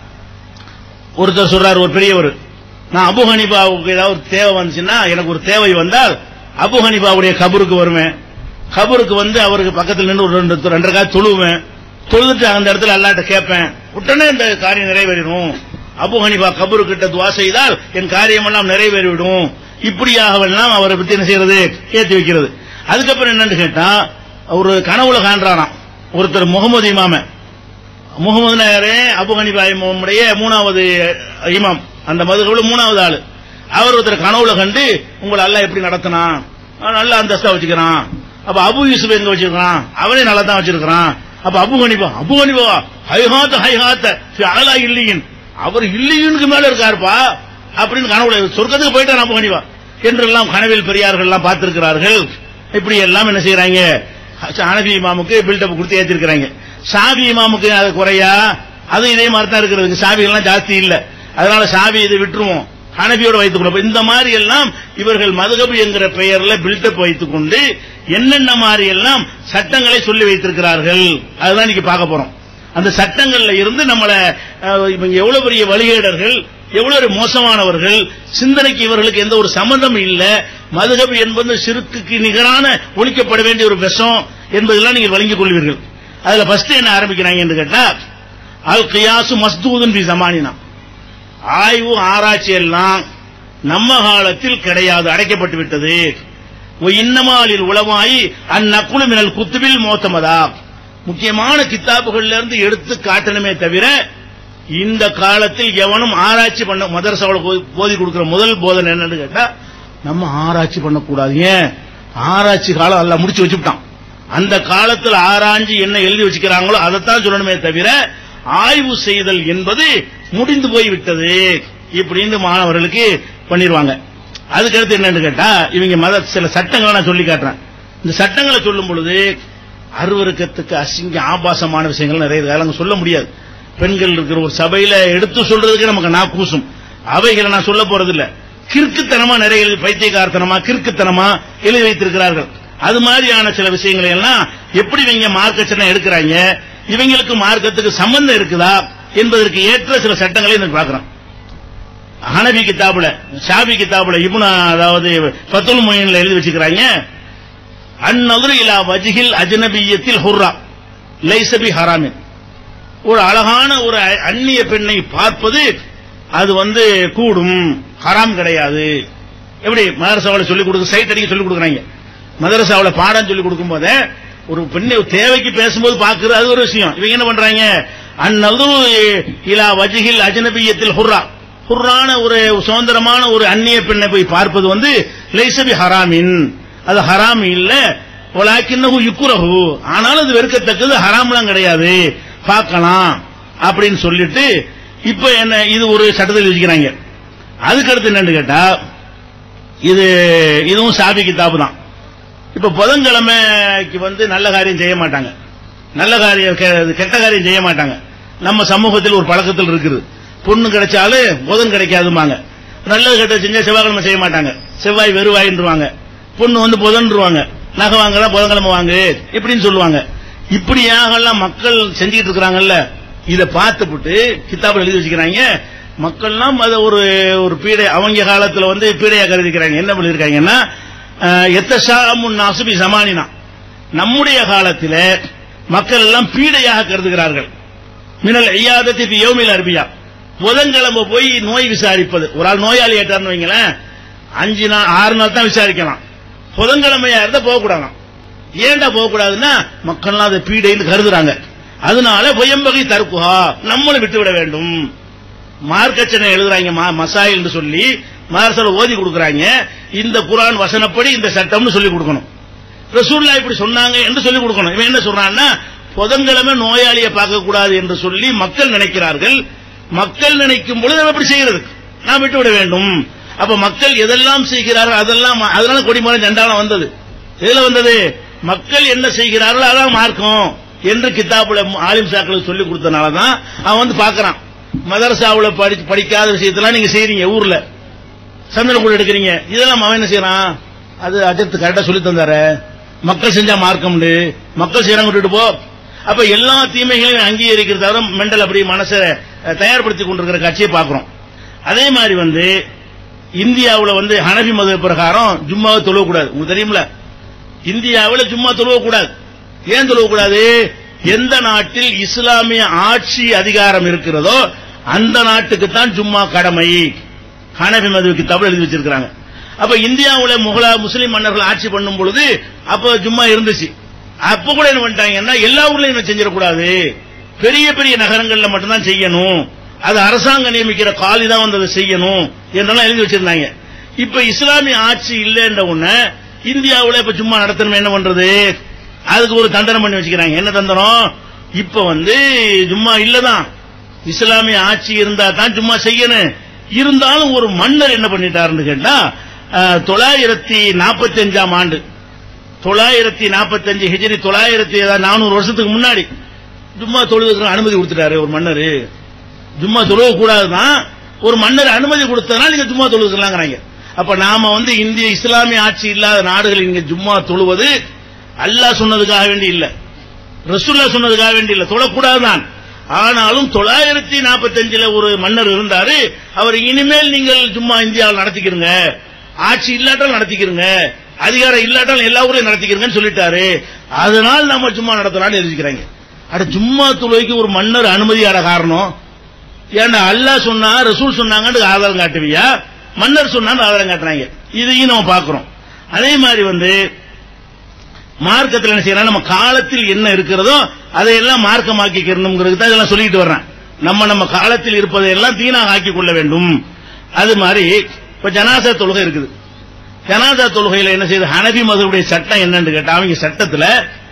ஒருத்தர் சொல்றாரு ஒரு பெரியவர் நான் அபு ஹனிபாவுக்கு ஏதாவது ஒரு தேவை வந்துச்சுன்னா எனக்கு ஒரு தேவை வந்தால் அபு ஹனிபாவுடைய கபருக்கு வருவேன் கபருக்கு வந்து அவருக்கு பக்கத்துல நின்று ஒரு ரெண்டு ரெண்டரை காய் தொழுவேன் தொழுதுட்டு அந்த இடத்துல அல்லாட்ட கேட்பேன் உடனே இந்த காரியம் நிறைவேறிடும் அபு ஹனிபா கபரு கிட்ட துவா செய்தால் என் காரியம் எல்லாம் நிறைவேறிவிடும் இப்படியாகவெல்லாம் அவரை பத்தி என்ன செய்யறது ஏத்தி வைக்கிறது அதுக்கப்புறம் என்னன்னு கேட்டா ஒரு கனவுல காண்றாராம் ஒருத்தர் முகமது இமாம முகமது நகரே அபு ஹனிபா இமாமுடைய மூணாவது இமாம் அந்த மதுகவுல மூணாவது ஆளு அவர் ஒருத்தர் கனவுல கண்டு உங்களை அல்ல எப்படி நடத்தினா நல்ல அந்தஸ்தா வச்சுக்கிறான் அப்ப அபு யூசுப் எங்க வச்சிருக்கான் அவனே நல்லா தான் வச்சிருக்கான் அப்ப அபு ஹனிபா அபு ஹனிபா ஹைஹாத்த ஹைஹாத்த அகலா இல்லையின் அவர் இல்லையுனுக்கு மேல இருக்காருப்பா அப்படின்னு கனவுல சொர்க்கத்துக்கு போயிட்டா நம்ம கனிவா என்றெல்லாம் கனவில் பெரியார்கள் எல்லாம் பார்த்திருக்கிறார்கள் இப்படி எல்லாம் என்ன செய்யறாங்க ஹனபி இமாமுக்கு பில்டப் கொடுத்து ஏத்திருக்கிறாங்க ஷாபி இமாமுக்கு அது குறையா அது இதே மாதிரி தான் இருக்கிறது ஷாபிகள்லாம் ஜாஸ்தி இல்ல அதனால ஷாபி இதை விட்டுருவோம் ஹனபியோட வைத்துக் கொள்ள இந்த மாதிரி எல்லாம் இவர்கள் மதுகபு என்கிற பெயர்ல பில்டப் வைத்துக் கொண்டு என்னென்ன மாதிரி எல்லாம் சட்டங்களை சொல்லி வைத்திருக்கிறார்கள் அதுதான் இன்னைக்கு பார்க்க போறோம் அந்த சட்டங்கள்ல இருந்து நம்மள அஹ், இவங்க எவ்வளவு பெரிய வழிகேடர்கள் எவ்வளவு ஒரு மோசமானவர்கள் சிந்தனைக்கு இவர்களுக்கு எந்த ஒரு சம்பந்தம் இல்ல மதுகபு என்பது சிறுக்குக்கு நிகரான ஒழிக்கப்பட வேண்டிய ஒரு விஷம் என்பதெல்லாம் நீங்கள் வழங்கிக் கொள்வீர்கள் அதுல ஃபர்ஸ்ட் என்ன ஆரம்பிக்கிறாங்க என்று கேட்டா அல் கியாசு மஸ்தூதன் பி ஜமானினா ஆய்வு ஆராய்ச்சி எல்லாம் நம்ம காலத்தில் கிடையாது அடைக்கப்பட்டு விட்டது இன்னமாலில் உளவாயி அந்நக்குழு மினல் குத்துபில் மோத்தமதா முக்கியமான கித்தாபுகள்ல இருந்து எடுத்து காட்டணுமே தவிர இந்த காலத்தில் எவனும் ஆராய்ச்சி பண்ண மதரசாவில் போதி கொடுக்கிற முதல் போதனை என்னன்னு கேட்டா நம்ம ஆராய்ச்சி பண்ணக்கூடாது ஏன் ஆராய்ச்சி காலம் எல்லாம் முடிச்சு வச்சுட்டான் அந்த காலத்தில் ஆராய்ஞ்சு என்ன எழுதி வச்சுக்கிறாங்களோ அதைத்தான் சொல்லணுமே தவிர ஆய்வு செய்தல் என்பது முடிந்து போய்விட்டது இப்படின்னு மாணவர்களுக்கு பண்ணிடுவாங்க அதுக்கடுத்து என்னன்னு கேட்டா இவங்க மத சில சட்டங்களை நான் சொல்லி காட்டுறேன் இந்த சட்டங்களை சொல்லும் பொழுது அருவருக்கத்துக்கு அசிங்க ஆபாசமான விஷயங்கள் நிறைய இருக்கு. அதெல்லாம் அங்க சொல்ல முடியாது பெண்கள் இருக்கிற ஒரு சபையில எடுத்து சொல்றதுக்கு நமக்கு நான் கூசும் அவைகளை நான் சொல்ல போறது இல்ல கிறுக்குத்தனமா நிறைய எழுதி பைத்தியக்காரத்தனமா கிறுக்குத்தனமா எழுதி வைத்திருக்கிறார்கள் அது மாதிரியான சில விஷயங்களை எல்லாம் எப்படி இவங்க மார்க்க சட்டம் எடுக்கிறாங்க இவங்களுக்கு மார்க்கத்துக்கு சம்பந்தம் இருக்குதா என்பதற்கு ஏற்ற சில சட்டங்களை நான் பார்க்கிறோம் ஹனபி கிதாபுல ஷாபி கிதாபுல இப்னு அதாவது பத்துல் மொயின்ல எழுதி வச்சுக்கிறாங்க அந்நதுரு இலா வஜிகில் அஜ்னபியத்தில் ஹுர்ரா லைசபி ஹராமின் ஒரு அழகான ஒரு அ- அந்நிய பெண்ணை பார்ப்பது அது வந்து கூடும் ஹராம் கிடையாது எப்படி மதரசாவில் சொல்லிக் கொடுக்க சைட் அடிக்க சொல்லிக் கொடுக்குறாங்க மதரசாவில் பாடம் சொல்லிக் கொடுக்கும் போதே ஒரு பெண்ணை தேவைக்கு பேசும்போது பார்க்கிறது அது ஒரு விஷயம் இவங்க என்ன பண்றாங்க அந்நதுரு இலா வஜிகில் அஜ்னபியத்தில் ஹுர்ரா ஹுர்ரான ஒரு சுதந்திரமான ஒரு அந்நிய பெண்ணை போய் பார்ப்பது வந்து லைசபி ஹராமின் அது ஹராம் இல்ல ஒலாக்கின்னஹு யுக்குரஹு ஆனாலும் அது வெறுக்கத்தக்கது ஹராம்லாம் கிடையாது பார்க்கலாம் அப்படின்னு சொல்லிட்டு இப்ப என்ன இது ஒரு சட்டத்தில் வச்சுக்கிறாங்க அதுக்கடுத்து என்னன்னு கேட்டா இது இதுவும் சாபி கிதாபு தான் இப்ப புதன்கிழமைக்கு வந்து நல்ல காரியம் செய்ய மாட்டாங்க நல்ல காரியம் கெ- கெட்ட காரியம் செய்ய மாட்டாங்க நம்ம சமூகத்தில் ஒரு பழக்கத்தில் இருக்குது பொண்ணு கிடைச்சாலும் புதன் கிடைக்காதுமாங்க நல்லது கெட்ட செஞ்சா செவ்வாய்க்கிழமை செய்ய மாட்டாங்க செவ்வாய் வெறுவாயின்றுவாங்க பொண்ணு வந்து புதன்றுவாங்க நகை வாங்கல புதன்கிழமை வாங்கு இப்படின்னு சொல்லுவாங்க இப்படியாகலாம் மக்கள் செஞ்சுக்கிட்டு இருக்கிறாங்கல்ல இத பார்த்துப்புட்டு கித்தாபில் எழுதி வச்சுக்கிறாங்க மக்கள்லாம் அதை ஒரு ஒரு பீடை அவங்க காலத்துல வந்து பீடையா கருதிக்கிறாங்க என்ன பண்ணிருக்காங்கன்னா எத்தசாமுன் நாசுபி சமானினா நம்முடைய காலத்தில் மக்கள் எல்லாம் பீடையாக கருதுகிறார்கள் மினல் ஐயாதத்தி பி யௌமில் அரபியா புதன்கிழமை போய் நோய் விசாரிப்பது ஒரு ஆள் நோயாளி ஏற்றார்னு வைங்களேன் அஞ்சு நாள் ஆறு நாள் தான் விசாரிக்கலாம் புதன்கிழமையா இருந்தா போகக்கூடாதாம் ஏன்டா போகக்கூடாதுன்னா மக்கள்லாம் அதை பீடைன்னு கருதுறாங்க அதனால பொயம்பகை தற்குஹா நம்மளும் விட்டு விட வேண்டும் மார்க்கச்சனை எழுதுறாங்க ம- மசாயில் என்று சொல்லி மார்சல ஓதி கொடுக்கறாங்க இந்த குரான் வசனப்படி இந்த சட்டம்னு சொல்லி கொடுக்கணும் ரசூல்லா இப்படி சொன்னாங்க என்று சொல்லி கொடுக்கணும் இவன் என்ன சொல்றான்னா புதன்கிழமை நோயாளியை பார்க்க கூடாது என்று சொல்லி மக்கள் நினைக்கிறார்கள் மக்கள் நினைக்கும் பொழுது நம்ம எப்படி செய்யறது நாம் விட்டு விட வேண்டும் அப்ப மக்கள் எதெல்லாம் செய்கிறார்கள் அதெல்லாம் மா- அதனால கொடிமரம் ஜெண்டாலம் வந்தது எதுல வந்தது மக்கள் என்ன செய்கிறார்கள் அதான் மார்க்கம் என்று கித்தாபுல ஆலிம் சாக்களுக்கு சொல்லி கொடுத்தனால தான் அவன் வந்து பார்க்கறான் மதரசாவுல படி படிக்காத விஷயத்தெல்லாம் நீங்க செய்றீங்க ஊர்ல சந்தனம் கூட எடுக்கிறீங்க இதெல்லாம் அவன் என்ன செய்யறான் அது அஜத்து கரெக்டா சொல்லி தந்தாரு மக்கள் செஞ்சா மார்க்கம்னு மக்கள் செய்யறாங்க விட்டுட்டு போ அப்ப எல்லா தீமைகளையும் அங்கீகரிக்கிறது தவிர மெண்டல் அப்படி மனசை அஹ், தயார்படுத்தி கொண்டிருக்கிற காட்சியை பார்க்கிறோம் அதே மாதிரி வந்து இந்தியாவுல வந்து ஹனபி மத பிரகாரம் ஜும்மாவை தொழுவக்கூடாது உங்களுக்கு தெரியுமில இந்தியாவில் ஜும்மா தொழுவக்கூடாது ஏன் தொழுவக்கூடாது எந்த நாட்டில் இஸ்லாமிய ஆட்சி அதிகாரம் இருக்கிறதோ அந்த நாட்டுக்கு தான் ஜும்மா கடமை ஹனபி மதுவுக்கு தமிழ் எழுதி வச்சிருக்காங்க அப்ப இந்தியாவுல முகலா முஸ்லிம் மன்னர்கள் ஆட்சி பண்ணும் பொழுது அப்ப ஜும்மா இருந்துச்சு அப்ப கூட என்ன பண்ணிட்டாங்கன்னா எல்லா ஊர்லயும் என்ன செஞ்சிடக்கூடாது பெரிய பெரிய நகரங்கள்ல மட்டும்தான் செய்யணும் அது அரசாங்கம் நியமிக்கிற காலி தான் வந்து அதை செய்யணும் என்றெல்லாம் எழுதி வச்சிருந்தாங்க இப்ப இஸ்லாமிய ஆட்சி இல்லைன்ற உடனே இந்தியாவுல இப்ப சும்மா நடத்தணும் என்ன பண்றது அதுக்கு ஒரு தண்டனை பண்ணி வச்சுக்கிறாங்க என்ன தண்டனம் இப்ப வந்து சும்மா இல்லதான் இஸ்லாமிய ஆட்சி இருந்தா தான் சும்மா செய்யணும் இருந்தாலும் ஒரு மன்னர் என்ன பண்ணிட்டாருன்னு கேட்டா அஹ், தொள்ளாயிரத்தி நாற்பத்தி அஞ்சாம் ஆண்டு தொள்ளாயிரத்தி நாற்பத்தஞ்சு ஹிஜ்ரி தொள்ளாயிரத்தி நானூறு வருஷத்துக்கு முன்னாடி ஜும்மா தொழுதுக்கு அனுமதி கொடுத்துட்டாரு ஒரு மன்னர் ஜும்மா தொழுக கூடாதுதான் ஒரு மன்னர் அனுமதி கொடுத்ததுனால நீங்க ஜும்மா தொழுதுக்கலாங்கிறாங்க அப்ப நாம வந்து இந்திய இஸ்லாமிய ஆட்சி இல்லாத நாடுகளில் நீங்க ஜும்மா தொழுவது அல்லாஹ் சொன்னதுக்காக வேண்டி இல்ல ரசூல்லா சொன்னதுக்காக வேண்டி இல்ல தொழக்கூடாதுதான் ஆனாலும் தொள்ளாயிரத்தி நாற்பத்தஞ்சுல ஒரு மன்னர் இருந்தாரு அவர் இனிமேல் நீங்கள் ஜும்மா இந்தியாவில் நடத்திக்கிறங்க ஆட்சி இல்லாட்டாலும் நடத்திக்கிறங்க அதிகாரம் இல்லாட்டாலும் எல்லா ஊரையும் நடத்திக்கிறங்கன்னு சொல்லிட்டாரு அதனால் நம்ம சும்மா நடத்தலாம்னு எழுதிக்கிறாங்க அட ஜும்மா தொழுகைக்கு ஒரு மன்னர் அனுமதியாட காரணம் ஏன்டா அல்லாஹ் சொன்னா ரசூல் சொன்னாங்கன்னு ஆதாரம் காட்டுவியா மன்னர் சொன்னான்னு ஆதாரம் காட்டுறாங்க இதையும் நம்ம பார்க்கிறோம் அதே மாதிரி வந்து மார்க்கத்தில் என்ன செய்யறோம் நம்ம காலத்தில் என்ன இருக்கிறதோ அதையெல்லாம் மார்க்கமாக்கிக்கிறணுங்கிறது தான் இதெல்லாம் சொல்லிட்டு வர்றேன் நம்ம நம்ம காலத்தில் இருப்பதை எல்லாம் தீனாக ஆக்கிக் கொள்ள வேண்டும் அது மாதிரி இப்ப ஜனாசா தொழுகை இருக்குது ஜனாதா தொழுகையில என்ன செய்யுது ஹனபி மதுடைய சட்டம் என்னன்னு கேட்டா அவங்க சட்டத்துல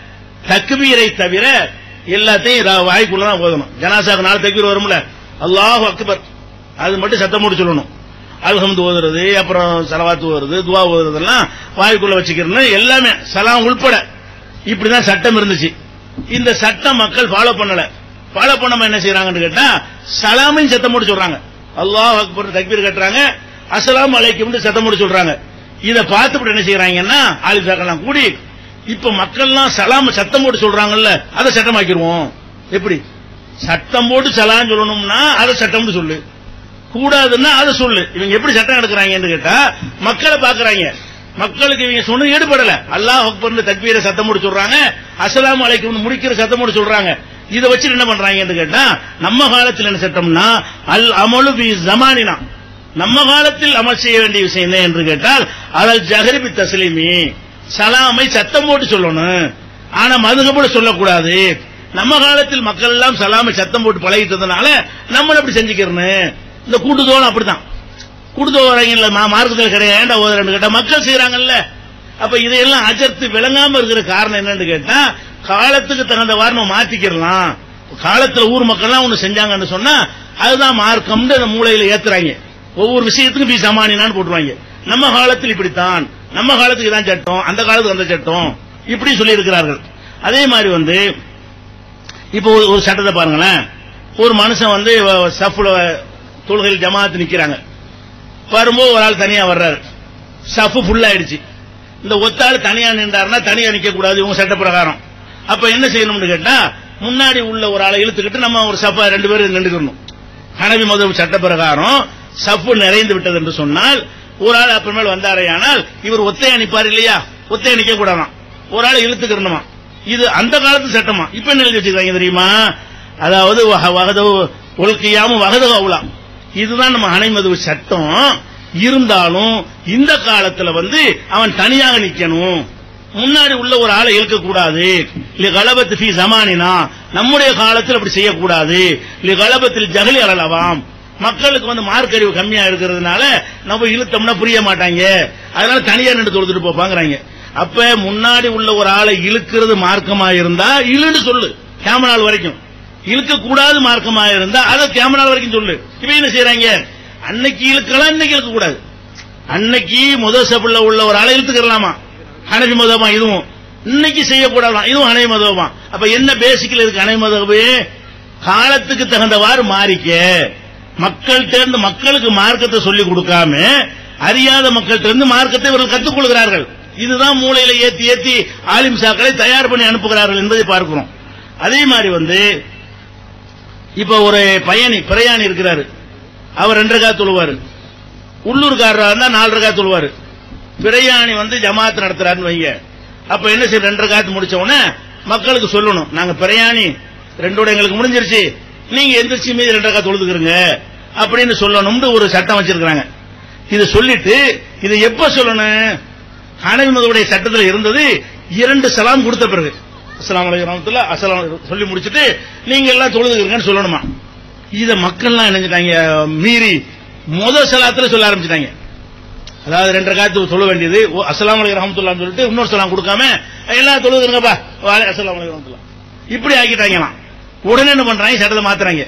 தக்பீரை தவிர எல்லாத்தையும் ரா- வாய்க்குள்ள தான் ஓதணும் ஜனாசாக்கு நாலு தக்பீர் வரும்ல அல்லாஹ் அக்பர் அது மட்டும் சத்தம் போட்டு சொல்லணும் அல்ஹம்து ஓதுறது அப்புறம் சலவாத்து ஓதுறது துவா ஓதுறதெல்லாம் வாய்க்குள்ள வச்சுக்கிறேன்னு எல்லாமே சலாம் உள்பட இப்படிதான் சட்டம் இருந்துச்சு இந்த சட்டம் மக்கள் ஃபாலோ பண்ணல ஃபாலோ பண்ணாம என்ன செய்யறாங்கன்னு கேட்டா சலாமையும் சத்தம் போட்டு சொல்றாங்க அல்லாஹ் அக்பர் தக்பீர் கட்டுறாங்க அஸ்ஸலாமு அலைக்கும்னு சத்தம் போட்டு சொல்றாங்க இத பார்த்துட்டு என்ன செய்யறாங்கன்னா ஆலிசாக்கெல்லாம் கூடி இப்ப மக்கள்லாம் சலாம சத்தம் போட்டு சொல்றாங்கல்ல அதை சட்டமாக்கிடுவோம் எப்படி சத்தம் போட்டு சலாம் சொல்லணும்னா அதை சட்டம்னு சொல்லு கூடாதுன்னா அதை சொல்லு இவங்க எப்படி சட்டம் எடுக்கிறாங்கன்னு கேட்டா மக்களை பாக்குறாங்க மக்களுக்கு இவங்க சொன்னது ஈடுபடல அல்லாஹ் அக்பர்னு தக்பீரை சத்தம் போட்டு சொல்றாங்க அஸ்ஸலாமு அலைக்கும் முடிக்கிற சத்தம் போட்டு சொல்றாங்க இதை வச்சு என்ன பண்றாங்கன்னு கேட்டா நம்ம காலத்தில் என்ன சட்டம்னா அல் அமலு பி ஜமானினா நம்ம காலத்தில் அமல் செய்ய வேண்டிய விஷயம் என்ன என்று கேட்டால் அதல் ஜஹரிபி தஸ்லீமி சலாமை சத்தம் போட்டு சொல்லணும் ஆனா மதுகப்பட சொல்லக்கூடாது நம்ம காலத்தில் மக்கள் எல்லாம் சலாமை சத்தம் போட்டு பழகிட்டதுனால நம்ம அப்படி செஞ்சுக்கிறோன்னு இந்த கூட்டுதோலம் அப்படித்தான் கூட்டுதோ வராங்கல்ல மார்க்கத்தில் கிடையாது ஏன்டா ஓதுறேன்னு கேட்டா மக்கள் செய்யறாங்கல்ல அப்ப இதையெல்லாம் அஜர்த்து விளங்காம இருக்கிற காரணம் என்னன்னு கேட்டா காலத்துக்கு தகுந்தவாறு நம்ம மாத்திக்கிறலாம் காலத்துல ஊர் மக்கள்லாம் ஒண்ணு செஞ்சாங்கன்னு சொன்னா அதுதான் மார்க்கம்னு அந்த மூளையில ஏத்துறாங்க ஒவ்வொரு விஷயத்துக்கும் பி சமானினான்னு போட்டுருவாங்க நம்ம காலத்தில் இப்படித்தான் நம்ம காலத்துக்கு இதான் சட்டம் அந்த காலத்துக்கு அந்த சட்டம் இப்படி சொல்லி இருக்கிறார்கள் அதே மாதிரி வந்து இப்போ ஒரு- ஒரு சட்டத்தை பாருங்களேன் ஒரு மனுஷன் வந்து வ- சஃப்ல தொழுகையில் ஜமாத்து நிக்கிறாங்க வரும்போது ஒரு ஆள் தனியா வர்றாரு சஃப் ஃபுல் ஆயிடுச்சு இந்த ஒத்த ஆள் தனியா நின்றாருன்னா தனியா நிக்க கூடாது இவங்க சட்ட பிரகாரம் அப்ப என்ன செய்யணும்னு கேட்டா முன்னாடி உள்ள ஒரு ஆளை இழுத்துக்கிட்டு நம்ம ஒரு சஃபா ரெண்டு பேரும் நின்றுக்கணும் ஹனவி மதம் சட்ட பிரகாரம் சஃப்பு நிறைந்து விட்டது என்று சொன்னால் ஒரு ஆள் அப்புறமேல் வந்தாரையானால் இவர் ஒத்தையா நிப்பார் இல்லையா ஒத்தையா நிக்க கூடாதாம் ஒரு ஆளை இழுத்துக்கிறணுமா இது அந்த காலத்து சட்டமா இப்ப என்ன எழுதி வச்சிருக்காங்க தெரியுமா அதாவது வக- வகதவு ஒழுக்கையாம வகதவு அவுலாம் இதுதான் நம்ம அனைமது சட்டம் இருந்தாலும் இந்த காலத்துல வந்து அவன் தனியாக நிக்கணும் முன்னாடி உள்ள ஒரு ஆளை இழுக்க கூடாது இல்ல கலபத்து ஃபி ஜமானினா நம்முடைய காலத்தில் அப்படி செய்யக்கூடாது இல்ல கலபத்தில் ஜகலி அழலவாம் மக்களுக்கு வந்து மார்க் அறிவு கம்மியா இருக்கிறதுனால நம்ம இழுத்தோம்னா புரிய மாட்டாங்க அதனால தனியா நின்று தொழுதுட்டு போப்பாங்கிறாங்க அப்ப முன்னாடி உள்ள ஒரு ஆளை இழுக்கிறது மார்க்கமா இருந்தா இழுன்னு சொல்லு கேமரால் வரைக்கும் இழுக்க கூடாது மார்க்கமா இருந்தா அதை கேமரால் வரைக்கும் சொல்லு இப்ப என்ன செய்யறாங்க அன்னைக்கு இழுக்கலாம் இன்னைக்கு இழுக்க கூடாது அன்னைக்கு முதல் சபுல உள்ள ஒரு ஆளை இழுத்துக்கலாமா ஹனபி மதமா இதுவும் இன்னைக்கு செய்யக்கூடாதான் இதுவும் ஹனபி மதமா அப்ப என்ன பேசிக்கல இருக்கு ஹனபி மதபு காலத்துக்கு தகுந்தவாறு மாறிக்க மக்கள் தேர்ந்து மக்களுக்கு மார்க்கத்தை சொல்லி கொடுக்காம அறியாத மக்கள் இருந்து மார்க்கத்தை இவர்கள் கற்றுக் கொள்கிறார்கள் இதுதான் மூளையில ஏத்தி ஏத்தி ஆலிம் சாக்களை தயார் பண்ணி அனுப்புகிறார்கள் என்பதை பார்க்கிறோம் அதே மாதிரி வந்து இப்ப ஒரு பயணி பிரயாணி இருக்கிறாரு அவர் ரெண்டு ரகா தொழுவாரு உள்ளூர்காரரா இருந்தா நாலு ரகா தொழுவாரு பிரயாணி வந்து ஜமாத் நடத்துறாருன்னு வைங்க அப்ப என்ன செய்ய ரெண்டு ரகாத்து முடிச்ச உடனே மக்களுக்கு சொல்லணும் நாங்க பிரயாணி ரெண்டோட எங்களுக்கு முடிஞ்சிருச்சு நீங்க எந்திரிச்சு மீதி ரெண்டு ரகா தொழுதுக்கிறங்க அப்படின்னு சொல்லணும்னு ஒரு சட்டம் வச்சிருக்காங்க இதை சொல்லிட்டு இதை எப்ப சொல்லணும் ஹனவி மதவுடைய சட்டத்தில் இருந்தது இரண்டு சலாம் கொடுத்த பிறகு அஸ்லாம் வலைக்கம் அஸ்லாம் சொல்லி முடிச்சிட்டு நீங்க எல்லாம் தொழுதுக்கிறீங்கன்னு சொல்லணுமா இத மக்கள்லாம் நினைஞ்சிட்டாங்க மீறி முத சலாத்துல சொல்ல ஆரம்பிச்சிட்டாங்க அதாவது ரெண்டரை காலத்து சொல்ல வேண்டியது ஓ, அஸ்ஸலாமு அலைக்கும் ரஹமத்துல்லான்னு சொல்லிட்டு இன்னொரு சலாம் கொடுக்காம எல்லாம் தொழுதுருங்கப்பா வாலே அஸ்ஸலாமு அலைக்கும் ரஹமத்துல்லா இப்படி ஆக்கிட்டாங்களாம் உடனே என்ன பண்றாங்க சட்டத்தை மாத்துறாங்க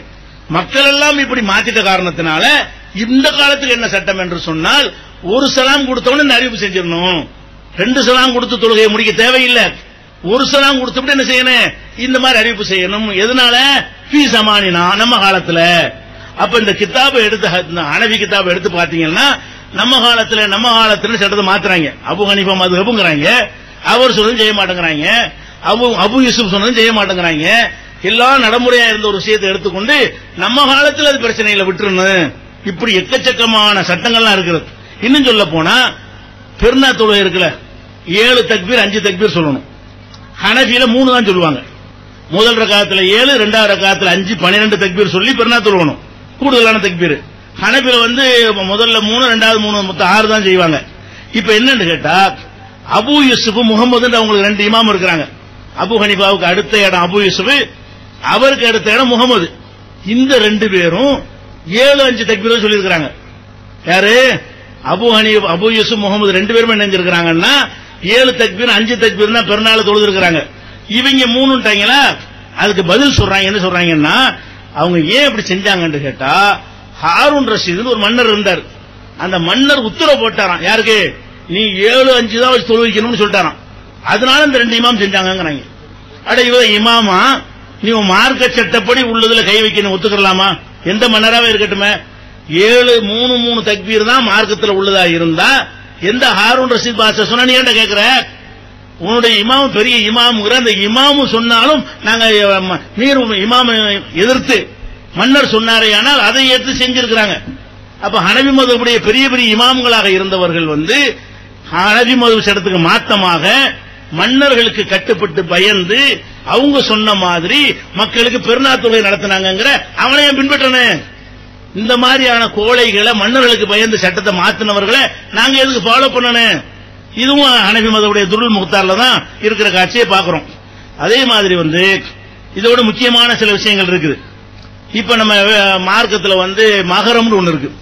மக்கள் எல்லாம் இப்படி மாத்திட்ட காரணத்தினால இந்த காலத்துக்கு என்ன சட்டம் என்று சொன்னால் ஒரு சலாம் கொடுத்தவன இந்த அறிவிப்பு செஞ்சிடணும் ரெண்டு சலாம் கொடுத்து தொழுகையை முடிக்க தேவையில்லை ஒரு சலாம் கொடுத்துட்டு என்ன செய்யணும் இந்த மாதிரி அறிவிப்பு செய்யணும் எதனால ஃபீ சமானினா நம்ம காலத்துல அப்ப இந்த கிதாபை எடுத்து இந்த அனவி கிதாபை எடுத்து பாத்தீங்கன்னா நம்ம காலத்துல நம்ம காலத்துல சட்டத்தை மாத்துறாங்க அபு ஹனிஃபா மதுஹபுங்கிறாங்க அவர் சொல்றதும் செய்ய மாட்டேங்கிறாங்க அபு அபு யூசுப் சொன்னதும் செய்ய மாட்டேங்கிறாங்க எல்லாம் நடைமுறையா இருந்த ஒரு விஷயத்தை எடுத்துக்கொண்டு நம்ம காலத்துல அது பிரச்சனைகளை விட்டுருணும் இப்படி எக்கச்சக்கமான சட்டங்கள்லாம் இருக்கிறது இன்னும் சொல்ல போனா பெருநா தொழுகை இருக்குல்ல ஏழு தக்பீர் அஞ்சு தக்பீர் சொல்லணும் ஹனஃபியில மூணு தான் சொல்லுவாங்க முதல் ரகாத்துல ஏழு ரெண்டாவது ரகாத்துல அஞ்சு பன்னிரெண்டு தக்பீர் சொல்லி பெருநா தொழுவணும் கூடுதலான தக்பீர் ஹனபில வந்து முதல்ல மூணு ரெண்டாவது மூணு மொத்தம் ஆறு தான் செய்வாங்க இப்ப என்னன்னு கேட்டா அபு யூசுப் முகமது அவங்களுக்கு ரெண்டு இமாம் இருக்கிறாங்க அபு ஹனிஃபாவுக்கு அடுத்த இடம் அபு யூசுப் அவருக்கு அடுத்த இடம் முகமது இந்த ரெண்டு பேரும் ஏழு அஞ்சு தக்பீர் சொல்லியிருக்கிறாங்க யாரு Abu Hani Abu Yusuf Muhammad ரெண்டு பேருமே நினைஞ்சிருக்கிறாங்கன்னா ஏழு தக்பீர் அஞ்சு தக்பீர் தான் பெருநாள் தொழுது இருக்கிறாங்க இவங்க மூணுட்டாங்களா அதுக்கு பதில் சொல்றாங்க என்ன சொல்றாங்கன்னா அவங்க ஏன் இப்படி செஞ்சாங்கன்னு கேட்டா ஹாரூன் ரஷீதுன்னு ஒரு மன்னர் இருந்தார் அந்த மன்னர் உத்தரவு போட்டாராம் யாருக்கு நீ ஏழு அஞ்சு தான் வச்சு தொழுவிக்கணும்னு சொல்லிட்டாராம் அதனால இந்த ரெண்டு இமாம் செஞ்சாங்கங்கிறாங்க அட இவ இமாமா நீ உன் மார்க்க சட்டப்படி உள்ளதுல கை வைக்கணும் ஒத்துக்கலாமா எந்த மன்னராவே இருக்கட்டுமே ஏழு மூணு மூணு தக்பீர் தான் மார்க்கத்தில் உள்ளதா இருந்தா எந்த ஹாரூன் ரஷீத் பாஷா சொன்ன நீ ஏன்டா கேக்குற உன்னுடைய இமாம் பெரிய இமாமுங்கிற அந்த இமாமு சொன்னாலும் நாங்க அஹ், நீர் இமாம எதிர்த்து மன்னர் சொன்னாரே ஆனால் அதை ஏற்று செஞ்சிருக்கிறாங்க அப்ப ஹனவி மதுவுடைய பெரிய பெரிய இமாம்களாக இருந்தவர்கள் வந்து ஹனவி மது சட்டத்துக்கு மாத்தமாக மன்னர்களுக்கு கட்டுப்பட்டு பயந்து அவங்க சொன்ன மாதிரி மக்களுக்கு பெருநாள் தொகை நடத்தினாங்கிற அவனையும் பின்பற்றனே இந்த மாதிரியான கோழைகளை மன்னர்களுக்கு பயந்து சட்டத்தை மாத்தினவர்களை நாங்க எதுக்கு ஃபாலோ பண்ணணும் இதுவும் ஹனபி மதவுடைய துருள் முக்தார்ல தான் இருக்கிற காட்சியை பார்க்கிறோம் அதே மாதிரி வந்து இதோட முக்கியமான சில விஷயங்கள் இருக்குது இப்ப நம்ம அஹ், மார்க்கத்துல வந்து மகரம்னு ஒண்ணு இருக்கு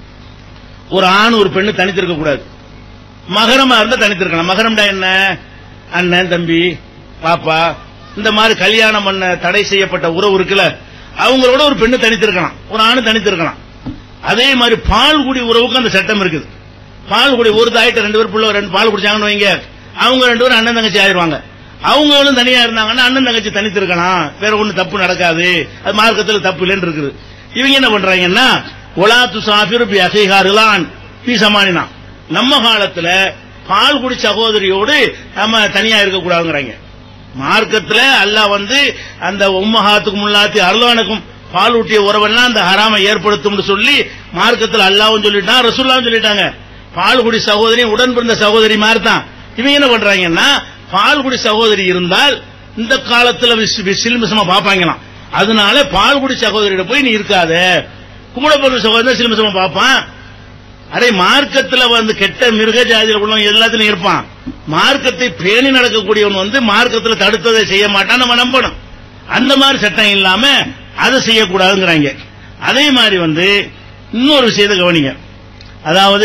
ஒரு ஆண் ஒரு பெண்ணு தனித்திருக்க கூடாது மகரமா இருந்தா தனித்திருக்கலாம் மகரம்டா என்ன அண்ணன் தம்பி பாப்பா இந்த மாதிரி கல்யாணம் பண்ண தடை செய்யப்பட்ட உறவு இருக்குல்ல அவங்களோட ஒரு பெண்ணு தனித்திருக்கலாம் ஒரு ஆணு தனித்திருக்கலாம் அதே மாதிரி பால் குடி உறவுக்கு அந்த சட்டம் இருக்குது பால் குடி ஒரு தாயிட்ட ரெண்டு பேர் புள்ள ரெண்டு பால் குடிச்சாங்கன்னு வைங்க அவங்க ரெண்டு பேரும் அண்ணன் தங்கச்சி ஆயிருவாங்க அவங்களும் தனியா இருந்தாங்கன்னா அண்ணன் தங்கச்சி தனித்திருக்கலாம் வேற ஒண்ணு தப்பு நடக்காது அது மார்க்கத்தில் தப்பு இல்லைன்னு இருக்குது இவங்க என்ன பண்றாங்கன்னா ஒலாத்து சாபிர் பி அசைகாருலான் பி சமானினா நம்ம காலத்துல பால் குடி சகோதரியோடு நம்ம தனியா இருக்கக்கூடாதுங்கிறாங்க மார்க்கத்துல அல்லாஹ் வந்து அந்த உம்மஹாத்துக்கும் முல்லாத்தி அருளானுக்கும் பால் ஊட்டிய உறவெல்லாம் அந்த ஹராமை ஏற்படுத்தும்னு சொல்லி மார்க்கத்தில் அல்லாவும் சொல்லிட்டான் ரசூல்லாவும் சொல்லிட்டாங்க பால் குடி சகோதரி உடன் பிறந்த சகோதரி மாதிரி தான் இவங்க என்ன பண்றாங்கன்னா பால் குடி சகோதரி இருந்தால் இந்த காலத்துல விஸ்- விஸ்- சிலுமிசமா பாப்பாங்களாம் அதனால பால் குடி சகோதரியிட போய் நீ இருக்காத கூட பிறந்த சகோதரி சிலுமிசமா பாப்பான் அடே மார்க்கத்துல வந்து கெட்ட மிருக ஜாதியில் உள்ளவன் எல்லாத்திலும் இருப்பான் மார்க்கத்தை பேணி நடக்கக்கூடியவன் வந்து மார்க்கத்துல தடுத்ததை செய்ய மாட்டான் நம்ம நம்பணும் அந்த மாதிரி சட்டம் இல்லாம அதை செய்யக்கூடாதுங்கிறாங்க அதே மாதிரி வந்து இன்னொரு விஷயத்தை கவனிங்க அதாவது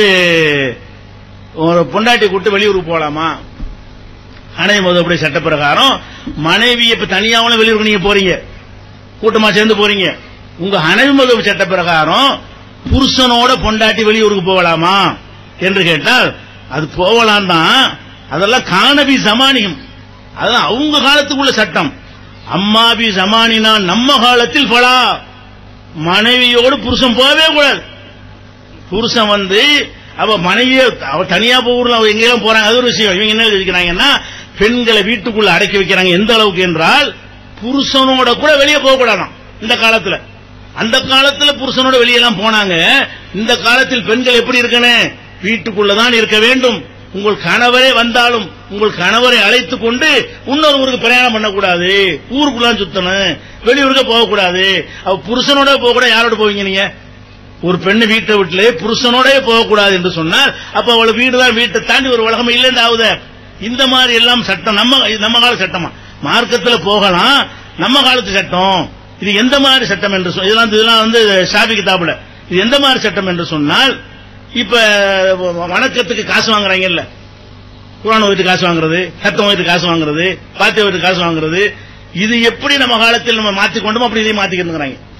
ஒரு பொண்டாட்டி கூட்டு வெளியூருக்கு போலாமா அணை முதப்படி சட்ட பிரகாரம் மனைவி இப்ப தனியாவும் வெளியூருக்கு நீங்க போறீங்க கூட்டமா சேர்ந்து போறீங்க உங்க அணைவு மதவு சட்ட பிரகாரம் புருஷனோட பொண்டாட்டி வெளியூருக்கு போகலாமா என்று கேட்டால் அது போகலாம் தான் அதெல்லாம் காணபி சமானியம் அதெல்லாம் அவங்க காலத்துக்குள்ள சட்டம் அம்மாபி சமானினா நம்ம காலத்தில் பலா மனைவியோடு புருஷன் போகவே கூடாது புருஷன் வந்து அவ மனைவிய அவ தனியா ஊர்ல அவ எங்கெல்லாம் போறாங்க அது ஒரு விஷயம் இவங்க என்ன யோசிக்கிறாங்கன்னா பெண்களை வீட்டுக்குள்ள அடக்கி வைக்கிறாங்க எந்த அளவுக்கு என்றால் புருஷனோட கூட வெளியே போக கூடாதாம் இந்த காலத்துல அந்த காலத்துல புருஷனோட வெளியெல்லாம் போனாங்க இந்த காலத்தில் பெண்கள் எப்படி இருக்கணும் வீட்டுக்குள்ளதான் இருக்க வேண்டும் உங்கள் கணவரே வந்தாலும் உங்கள் கணவரை அழைத்துக் கொண்டு இன்னொரு ஊருக்கு பிரயாணம் பண்ணக்கூடாது ஊருக்குள்ள சுத்தணும் வெளியூருக்கு போகக்கூடாது அவ புருஷனோட போக கூட யாரோட போவீங்க நீங்க ஒரு பெண்ணு வீட்டை விட்டுல புருஷனோட போகக்கூடாது என்று சொன்னால் அப்ப அவள் வீடுதான் வீட்டை தாண்டி ஒரு உலகம் இல்லைன்னு ஆகுத இந்த மாதிரி எல்லாம் சட்டம் நம்ம நம்ம கால சட்டமா மார்க்கத்துல போகலாம் நம்ம காலத்து சட்டம் இது எந்த மாதிரி சட்டம் என்று சொ- இதெல்லாம் இதெல்லாம் வந்து ஷாபி கிதாபுல இது எந்த மாதிரி சட்டம் என்று சொன்னால் இப்ப வணக்கத்துக்கு காசு வாங்குறாங்கல்ல குரான் வைத்து காசு வாங்குறது சத்தம் வைத்து காசு வாங்குறது பாத்திய வைத்து காசு வாங்குறது இது எப்படி நம்ம காலத்தில் நம்ம மாத்திக் கொண்டோமோ அப்படி இதையும் மாத்திக்கிறாங்க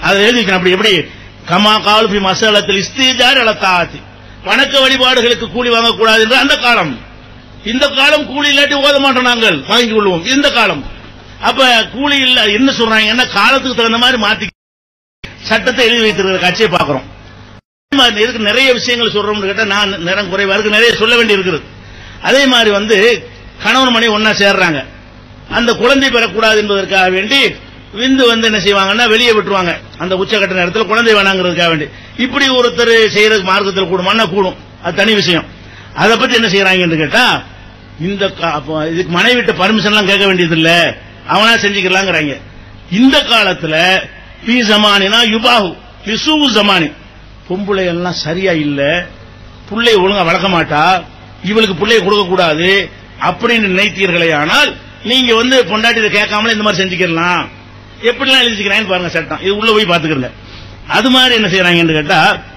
அதை எழுதி வைக்கணும் அப்படி எப்படி கமா காலுபி மசாலத்தில் இஸ்திஜார் அலத்தாத்தி வணக்க வழிபாடுகளுக்கு கூலி வாங்கக்கூடாது என்று அந்த காலம் இந்த காலம் கூலி இல்லாட்டி ஓத மாட்டோம் நாங்கள் வாங்கிக் கொள்வோம் இந்த காலம் அப்ப கூலி இல்ல என்ன சொல்றாங்கன்னா காலத்துக்கு தகுந்த மாதிரி மாத்தி சட்டத்தை எழுதி வைத்திருக்கிற காட்சியை பார்க்கிறோம் அதே மாதிரி இதுக்கு நிறைய விஷயங்கள் சொல்றோம்னு கேட்டா நான் நேரம் குறைவா இருக்கு நிறைய சொல்ல வேண்டி இருக்குது அதே மாதிரி வந்து கணவன் மணி ஒன்னா சேர்றாங்க அந்த குழந்தை பெறக்கூடாது என்பதற்காக வேண்டி விந்து வந்து என்ன செய்வாங்கன்னா வெளியே விட்டுருவாங்க அந்த உச்சக்கட்ட நேரத்தில் குழந்தை வேணாங்கிறதுக்காக வேண்டி இப்படி ஒருத்தர் செய்யறதுக்கு மார்க்கத்தில் கூடுமான்னா கூடும் அது தனி விஷயம் அதை பத்தி என்ன செய்யறாங்கன்னு கேட்டா இந்த கா- அப்போ இதுக்கு மனைவிட்ட பர்மிஷன் எல்லாம் கேட்க வேண்டியது இல்ல அவனா செஞ்சுக்கலாங்கிறாங்க இந்த காலத்துல பி ஜமானினா யுபாஹு லிசு ஜமானி பொம்பளை எல்லாம் சரியா இல்ல புள்ளை ஒழுங்கா வளர்க்க மாட்டா இவளுக்கு புள்ளைய கொடுக்க கூடாது அப்படின்னு நினைத்தீர்களே ஆனால் நீங்க வந்து பொண்டாட்டி இதை கேட்காமல இந்த மாதிரி செஞ்சுக்கலாம் எப்படிலாம் எழுதிக்கிறாங்கன்னு பாருங்க சட்டம் இது உள்ள போய் பாத்துக்கிறல அது மாதிரி என்ன செய்யறாங்கன்னு கேட்டா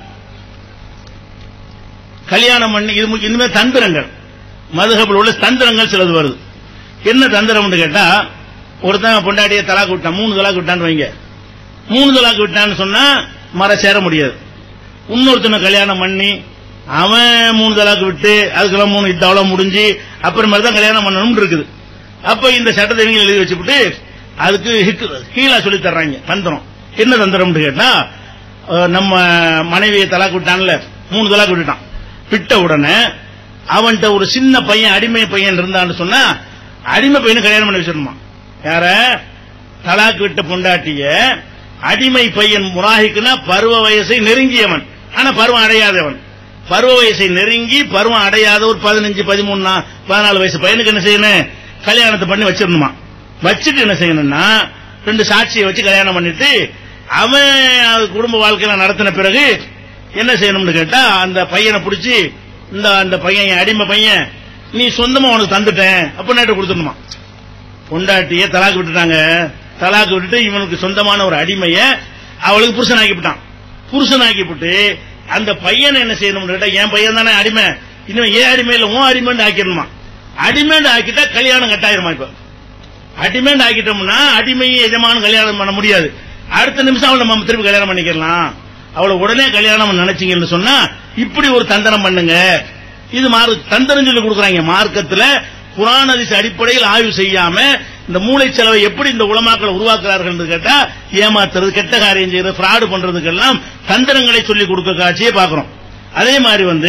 கல்யாணம் பண்ணி இது முக்கிய- இனிமே தந்திரங்கள் மதுகபில் உள்ள தந்திரங்கள் சிலது வருது என்ன தந்திரம்னு கேட்டா ஒருத்தன் பொண்டாட்டிய தலாக்கு விட்டான் மூணு தலாக்கு விட்டான்னு வைங்க மூணு தலாக்கு விட்டான்னு சொன்னா மர சேர முடியாது இன்னொருத்தனை கல்யாணம் பண்ணி அவன் மூணு தலாக்கு விட்டு அதுக்கெல்லாம் மூணு இத்தாவளம் முடிஞ்சு அப்புறமே தான் கல்யாணம் பண்ணணும்னு இருக்குது அப்ப இந்த சட்டத்தை இவங்க எழுதி வச்சுவிட்டு அதுக்கு ஹிக்கு- கீழா சொல்லி தர்றாங்க தந்திரம் என்ன தந்திரம்னு கேட்டா அஹ், நம்ம மனைவியை தலாக்கு விட்டான்ல மூணு தலாக்கு விட்டுட்டான் விட்ட உடனே அவன்கிட்ட ஒரு சின்ன பையன் அடிமை பையன் இருந்தான்னு சொன்னா அடிமை பையனை கல்யாணம் பண்ணி வச்சிடணுமா யார தலாக்கு விட்ட பொண்டாட்டிய அடிமை பையன் முராஹிக்குனா பருவ வயசை நெருங்கியவன் ஆனா பருவம் அடையாதவன் பருவ வயசை நெருங்கி பருவம் அடையாத ஒரு பதினஞ்சு பதிமூணு நா- பதினாலு வயசு பையனுக்கு என்ன செய்யணும் கல்யாணத்தை பண்ணி வச்சிடணுமா வச்சுட்டு என்ன செய்யணும்னா ரெண்டு சாட்சியை வச்சு கல்யாணம் பண்ணிட்டு அவன் அது குடும்ப வாழ்க்கையில நடத்தின பிறகு என்ன செய்யணும்னு கேட்டா அந்த பையனை பிடிச்சி இந்த அந்த பையன் என் அடிமை பையன் நீ சொந்தமா உனக்கு தந்துட்டேன் அப்ப நேற்று கொடுத்துடணுமா பொண்டாட்டிய தலாக்கு விட்டுட்டாங்க தலாக்கு விட்டுட்டு இவனுக்கு சொந்தமான ஒரு அடிமைய அவளுக்கு புருஷனாக்கி விட்டான் புருஷனாக்கி விட்டு அந்த பையனை என்ன செய்யணும் கேட்டா என் பையன் தானே அடிமை இன்னும் ஏன் அடிமை இல்ல உன் அடிமைன்னு ஆக்கிடணுமா அடிமைன்னு ஆக்கிட்டா கல்யாணம் கட்டாயிருமா இப்ப அடிமைன்னு ஆக்கிட்டோம்னா அடிமையும் எஜமானும் கல்யாணம் பண்ண முடியாது அடுத்த நிமிஷம் அவளை நம்ம திருப்பி கல்யாணம் பண்ணிக்கலாம் அவளை உடனே கல்யாணம் நினைச்சீங்கன்னு சொன்னா இப்படி ஒரு தந்திரம் பண்ணுங்க இது மார்க் தந்திரம் சொல்லி கொடுக்குறாங்க மார்க்கத்துல குரான் ஹதீஸ் அடிப்படையில் ஆய்வு செய்யாம இந்த மூளை செலவை எப்படி இந்த உலமாக்களை உருவாக்குறார்கள் என்று கேட்டா ஏமாத்துறது கெட்ட காரியம் செய்யறது ஃப்ராடு பண்றதுக்கெல்லாம் தந்திரங்களை சொல்லி கொடுக்க காட்சியை பார்க்கிறோம் அதே மாதிரி வந்து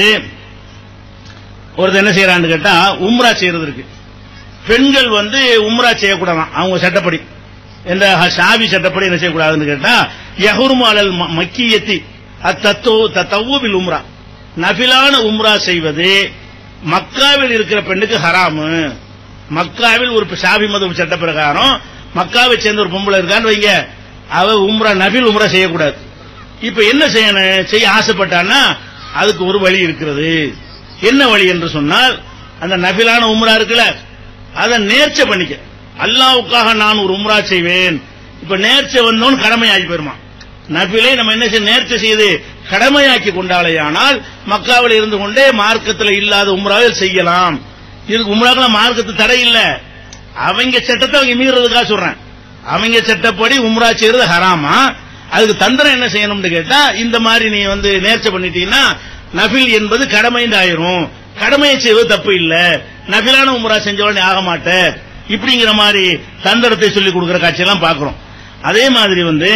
ஒருத்தர் என்ன செய்யறான்னு கேட்டா உம்ரா செய்யறது இருக்கு பெண்கள் வந்து உம்ரா செய்யக்கூடாதான் அவங்க சட்டப்படி இந்த ஷாபி சட்டப்படி என்ன செய்யக்கூடாதுன்னு கேட்டா யஹுர்மு அலல் ம- மக்கியத்தி அத்தத்தோ தத்தவுபில் உம்ரா நபிலான உம்ரா செய்வது மக்காவில் இருக்கிற பெண்ணுக்கு ஹராமு மக்காவில் ஒரு ஷாபி மத சட்ட பிரகாரம் மக்காவை சேர்ந்த ஒரு பொம்பளை இருக்கான்னு வைங்க அவ உம்ரா நபில் உம்ரா செய்யக்கூடாது இப்ப என்ன செய்யணும் செய்ய ஆசைப்பட்டான்னா அதுக்கு ஒரு வழி இருக்கிறது என்ன வழி என்று சொன்னால் அந்த நபிலான உம்ரா இருக்குல்ல அதை நேர்ச்சை பண்ணிக்க அல்லாவுக்காக நான் ஒரு உம்ரா செய்வேன் இப்ப நேர்ச்சை வந்தோன்னு கடமையாகி போயிருமா நபிலை நம்ம என்ன செய்ய நேர்ச்சை செய்து கடமையாக்கி கொண்டாலேயானால் மக்காவில் இருந்து கொண்டே மார்க்கத்தில் இல்லாத உம்ராவில் செய்யலாம் இதுக்கு உம்ராக்கெல்லாம் மார்க்கத்து தடை இல்ல அவங்க சட்டத்தை அவங்க மீறதுக்காக சொல்றேன் அவங்க சட்டப்படி உம்ரா செய்யறது ஹராமா அதுக்கு தந்திரம் என்ன செய்யணும்னு கேட்டா இந்த மாதிரி நீ வந்து நேர்ச்சை பண்ணிட்டீங்கன்னா நபில் என்பது கடமைன்னு ஆயிரும் கடமையை செய்வது தப்பு இல்ல நபிலான உம்ரா செஞ்சவனே ஆக மாட்ட இப்படிங்கிற மாதிரி தந்திரத்தை சொல்லி கொடுக்கிற காட்சியெல்லாம் பார்க்கிறோம் அதே மாதிரி வந்து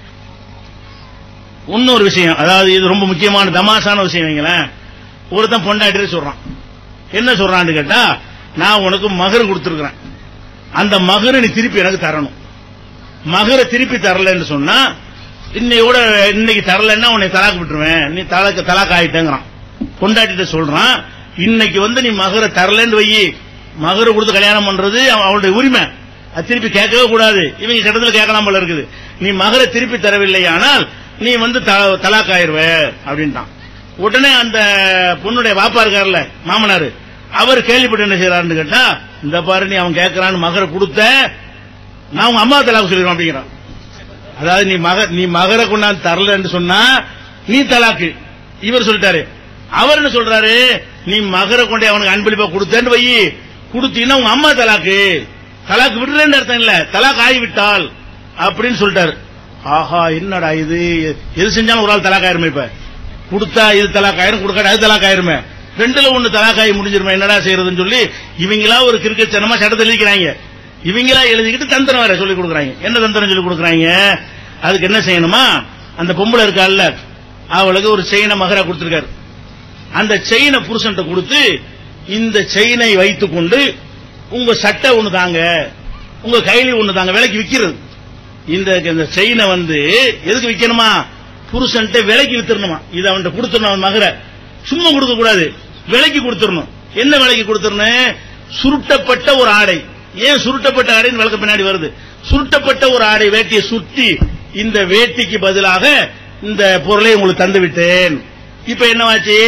இன்னொரு விஷயம் அதாவது இது ரொம்ப முக்கியமான தமாசான விஷயம் வைங்களேன் ஒருத்தன் பொண்டாட்டியே சொல்றான் என்ன சொல்றான்னு கேட்டா நான் உனக்கு மகர் கொடுத்துருக்கிறேன் அந்த மகரை நீ திருப்பி எனக்கு தரணும் மகரை திருப்பி தரலன்னு சொன்னா இன்னையோட இன்னைக்கு தரலன்னா உன்னை தலாக்கு விட்டுருவேன் நீ தலாக்கு தலாக்கு ஆயிட்டேங்கிறான் பொண்டாட்டிட்ட சொல்றான் இன்னைக்கு வந்து நீ மகரை தரலன்னு வை மகரை கொடுத்து கல்யாணம் பண்றது அவ- அவளுடைய உரிமை அது திருப்பி கேட்கவே கூடாது இவங்க சட்டத்தில் கேட்கலாம் போல இருக்குது நீ மகரை திருப்பி தரவில்லையானால் நீ வந்து த- தலாக் ஆயிருவ அப்படின்ட்டான் உடனே அந்த பொண்ணுடைய வாப்பா இருக்கார்ல மாமனாரு அவர் கேள்விப்பட்டு என்ன செய்யறாருன்னு கேட்டா இந்த பாரு நீ அவன் கேட்கறான்னு மகரை கொடுத்த நான் உங்க அம்மா தலாக்கு சொல்லிடுவேன் அப்படிங்கிறான் அதாவது நீ மக நீ மகரை கொண்டாந்து தரலன்னு சொன்னா நீ தலாக்கு இவர் சொல்லிட்டாரு அவர் என்ன சொல்றாரு நீ மகரை கொண்டே அவனுக்கு அன்பளிப்பா கொடுத்தேன்னு வை கொடுத்தீங்கன்னா உங்க அம்மா தலாக்கு தலாக்கு விடுறேன்னு அர்த்தம் இல்ல தலாக் ஆகிவிட்டால் அப்படின்னு சொல்லிட்டாரு ஆஹா என்னடா இது எது செஞ்சாலும் ஒரு ஆள் தலாக்காயிருமே இப்ப கொடுத்தா இது தலாக்காயிரும் கொடுக்காத அது தலாக்காயிருமே ரெண்டுல ஒண்ணு தலாக்காய் முடிஞ்சிருமே என்னடா செய்யறதுன்னு சொல்லி இவங்களா ஒரு கிரிக்கெட் சனமா சட்டத்தை எழுதிக்கிறாங்க இவங்களா எழுதிக்கிட்டு தந்திரம் வேற சொல்லி கொடுக்குறாங்க என்ன தந்திரம் சொல்லி கொடுக்குறாங்க அதுக்கு என்ன செய்யணுமா அந்த பொம்பளை இருக்கால்ல அவளுக்கு ஒரு செயினை மகரா கொடுத்திருக்காரு அந்த செயினை புருஷன்ட்ட கொடுத்து இந்த செயினை வைத்துக் கொண்டு உங்க சட்டை ஒண்ணு தாங்க உங்க கைலி ஒண்ணு தாங்க விலைக்கு விக்கிறது இந்த இந்த செயினை வந்து எதுக்கு விக்கணுமா புருஷன்ட்ட விலைக்கு வித்துறணுமா இதை அவன்கிட்ட கொடுத்துடணும் அவன் மகர சும்மா கொடுக்க கூடாது விலைக்கு கொடுத்துடணும் என்ன விலைக்கு கொடுத்துடணும் சுருட்டப்பட்ட ஒரு ஆடை ஏன் சுருட்டப்பட்ட ஆடைன்னு விளக்க பின்னாடி வருது சுருட்டப்பட்ட ஒரு ஆடை வேட்டியை சுத்தி இந்த வேட்டிக்கு பதிலாக இந்த பொருளை உங்களுக்கு தந்து விட்டேன் இப்ப என்னவாச்சு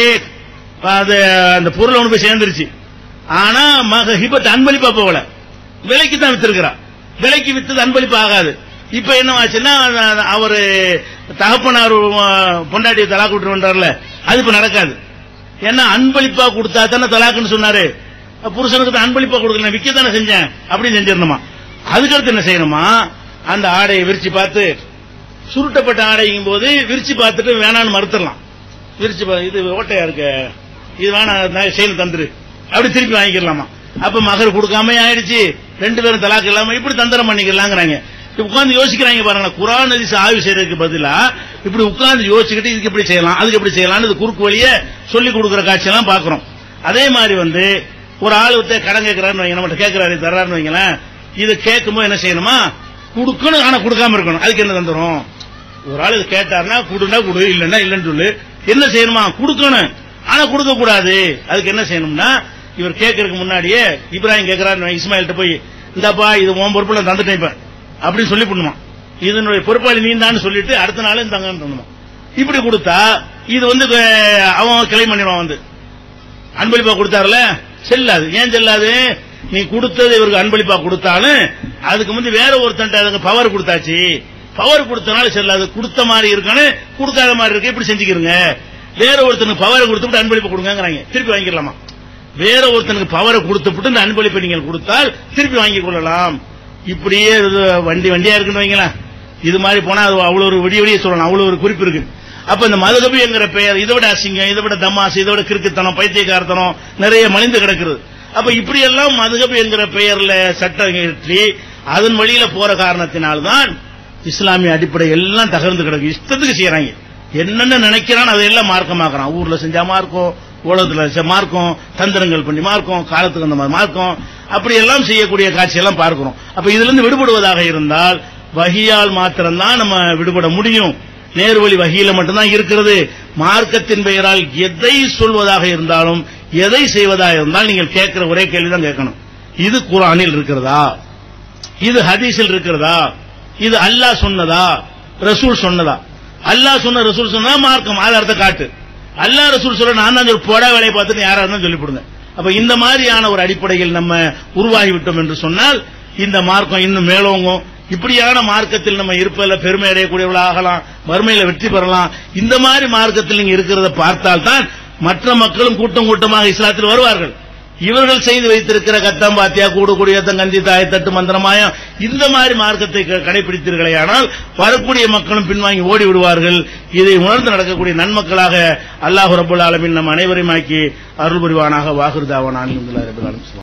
அது அந்த பொருள் ஒன்று போய் சேர்ந்துருச்சு ஆனா மக ஹிபத் அன்பளிப்பா போகல விலைக்கு தான் வித்திருக்கிறா விலைக்கு வித்தது அன்பளிப்பு ஆகாது இப்ப என்னவாச்சுன்னா அவரு தகப்பனார் பொண்டாட்டி தலாக்கு விட்டு வந்தார்ல அது இப்ப நடக்காது ஏன்னா அன்பளிப்பா கொடுத்தா தானே தலாக்குன்னு சொன்னாரு புருஷனுக்கு தான் அன்பளிப்பா கொடுக்கல விக்க தானே செஞ்சேன் அப்படின்னு செஞ்சிடணுமா அதுக்கடுத்து என்ன செய்யணுமா அந்த ஆடையை விரிச்சு பார்த்து சுருட்டப்பட்ட ஆடையும் போது விரிச்சு பார்த்துட்டு வேணான்னு மறுத்துடலாம் விரிச்சு பா- இது ஓட்டையா இருக்க இது வேணா செயல் தந்துரு அப்படி திருப்பி வாங்கிக்கலாமா அப்ப மகர் கொடுக்காம ஆயிடுச்சு ரெண்டு பேரும் தலாக்கு இல்லாம இப்படி தந்திரம் பண்ணிக்கலாங்கிறாங்க உட்கார்ந்து யோசிக்கிறாங்க பாருங்க குரான் ஹதீஸ் ஆய்வு செய்யறதுக்கு பதிலா இப்படி உட்கார்ந்து யோசிச்சுக்கிட்டு இதுக்கு எப்படி செய்யலாம் அதுக்கு எப்படி செய்யலாம் இது குறுக்கு வழிய சொல்லி கொடுக்குற காட்சியெல்லாம் பாக்குறோம் அதே மாதிரி வந்து ஒரு ஆள் விட்டு கடன் கேட்கிறாருன்னு வைங்க நம்மகிட்ட கேட்கிறாரு தர்றாருன்னு வைங்களேன் இது கேட்கும்போது என்ன செய்யணுமா கொடுக்கணும் ஆனா கொடுக்காம இருக்கணும் அதுக்கு என்ன தந்துரும் ஒரு ஆள் இது கேட்டாருன்னா குடுனா குடு இல்லன்னா இல்லன்னு சொல்லு என்ன செய்யணுமா கொடுக்கணும் ஆனா கொடுக்க கூடாது அதுக்கு என்ன செய்யணும்னா இவர் கேட்கறதுக்கு முன்னாடியே இப்ராஹிம் கேட்கிறாரு இஸ்மாயில்ட்ட போய் இந்தாப்பா இது உன் பொறுப்புல தந்துட்டேன் இப்ப அப்படின்னு சொல்லி பண்ணுமா இதனுடைய பொறுப்பாளி நீ தான் சொல்லிட்டு அடுத்த நாள் தங்கன்னு தந்துமா இப்படி கொடுத்தா இது வந்து அஹ், அவன் கிளைம் பண்ணிடுவான் வந்து அன்பளிப்பா கொடுத்தாருல செல்லாது ஏன் செல்லாது நீ கொடுத்தது இவருக்கு அன்பளிப்பா கொடுத்தாலும் அதுக்கு முந்தி வேற ஒருத்தன்ட்ட அதுக்கு பவர் கொடுத்தாச்சு பவர் கொடுத்தனால செல்லாது கொடுத்த மாதிரி இருக்கணும் கொடுக்காத மாதிரி இருக்கு இப்படி செஞ்சுக்கிறங்க வேற ஒருத்தனுக்கு பவரை கொடுத்துட்டு அன்பளிப்பு கொடுங்கங்கறாங்க திருப்பி வாங்கிக்கலாமா வேற ஒருத்தனுக்கு பவரை கொடுத்துட்டு இந்த அன்பளிப்பை நீங்கள் கொடுத்தால் திருப்பி வாங்கிக் கொள்ளலாம் இப்படியே இது வண்டி வண்டியா இருக்குன்னு வைங்களேன் இது மாதிரி போனா அது அவ்வளவு ஒரு விடிய விடிய சொல்லலாம் அவ்வளவு ஒரு குறிப்பு இருக்கு அப்ப இந்த மதுகபி என்கிற பெயர் இதை விட அசிங்கம் இதை விட தமாசு இதை விட கிறுக்குத்தனம் பைத்தியக்காரத்தனம் நிறைய மலிந்து கிடக்கிறது அப்ப இப்படி எல்லாம் மதுகபி என்கிற பெயர்ல சட்டம் இயற்றி அதன் வழியில போற காரணத்தினால்தான் இஸ்லாமிய அடிப்படை எல்லாம் தகர்ந்து கிடக்கு இஷ்டத்துக்கு செய்யறாங்க என்னென்ன நினைக்கிறான் அதையெல்லாம் மார்க்கமாக்குறான் ஊர்ல செஞ்சா மார்க்கம் உலகத்துல செஞ்ச மார்க்கம் தந்திரங்கள் பண்ணி மார்க்கம் காலத்துக்கு அந்த மாதிரி மார்க்கம் அப்படி எல்லாம் செய்யக்கூடிய காட்சியெல்லாம் பார்க்கிறோம் அப்ப இதுல இருந்து விடுபடுவதாக இருந்தால் வகியால் மாத்திரம்தான் நம்ம விடுபட முடியும் நேர்வழி வகையில மட்டும்தான் இருக்கிறது மார்க்கத்தின் பெயரால் எதை சொல்வதாக இருந்தாலும் எதை செய்வதாக இருந்தாலும் நீங்கள் கேட்கிற ஒரே கேள்விதான் கேட்கணும் இது குரானில் இருக்கிறதா இது ஹதீஸில் இருக்கிறதா இது அல்லாஹ் சொன்னதா ரசூல் சொன்னதா அல்லாஹ் சொன்ன ரசூல் சொன்னா மார்க்கம் ஆதாரத்தை காட்டு அல்லாஹ் ரசூல் சொல்ற நான் தான் சொல்லி போடா வேலையை பார்த்துட்டு யாரா இருந்தாலும் சொல்லிவிடுங்க அப்ப இந்த மாதிரியான ஒரு அடிப்படையில் நம்ம உருவாகி விட்டோம் என்று சொன்னால் இந்த மார்க்கம் இன்னும் மேலோங்கும் இப்படியான மார்க்கத்தில் நம்ம இருப்பதில் பெருமை அடையக்கூடியவர்களாக ஆகலாம் வறுமையில வெற்றி பெறலாம் இந்த மாதிரி மார்க்கத்தில் நீங்க இருக்கிறத பார்த்தால்தான் மற்ற மக்களும் கூட்டம் கூட்டமாக இஸ்லாத்தில் வருவார்கள் இவர்கள் செய்து வைத்திருக்கிற கத்தம் பாத்தியா கூடு குடியத்தம் கந்தி தாயத்தட்டு மந்திரமாயம் இந்த மாதிரி மார்க்கத்தை க- கடைபிடித்தீர்களே ஆனால் வரக்கூடிய மக்களும் பின்வாங்கி ஓடி விடுவார்கள் இதை உணர்ந்து நடக்கக்கூடிய நன்மக்களாக அல்லாஹ் ரபுல் ஆலமின் நம் அனைவரையும் ஆக்கி அருள் புரிவானாக வாகுர்தாவானான்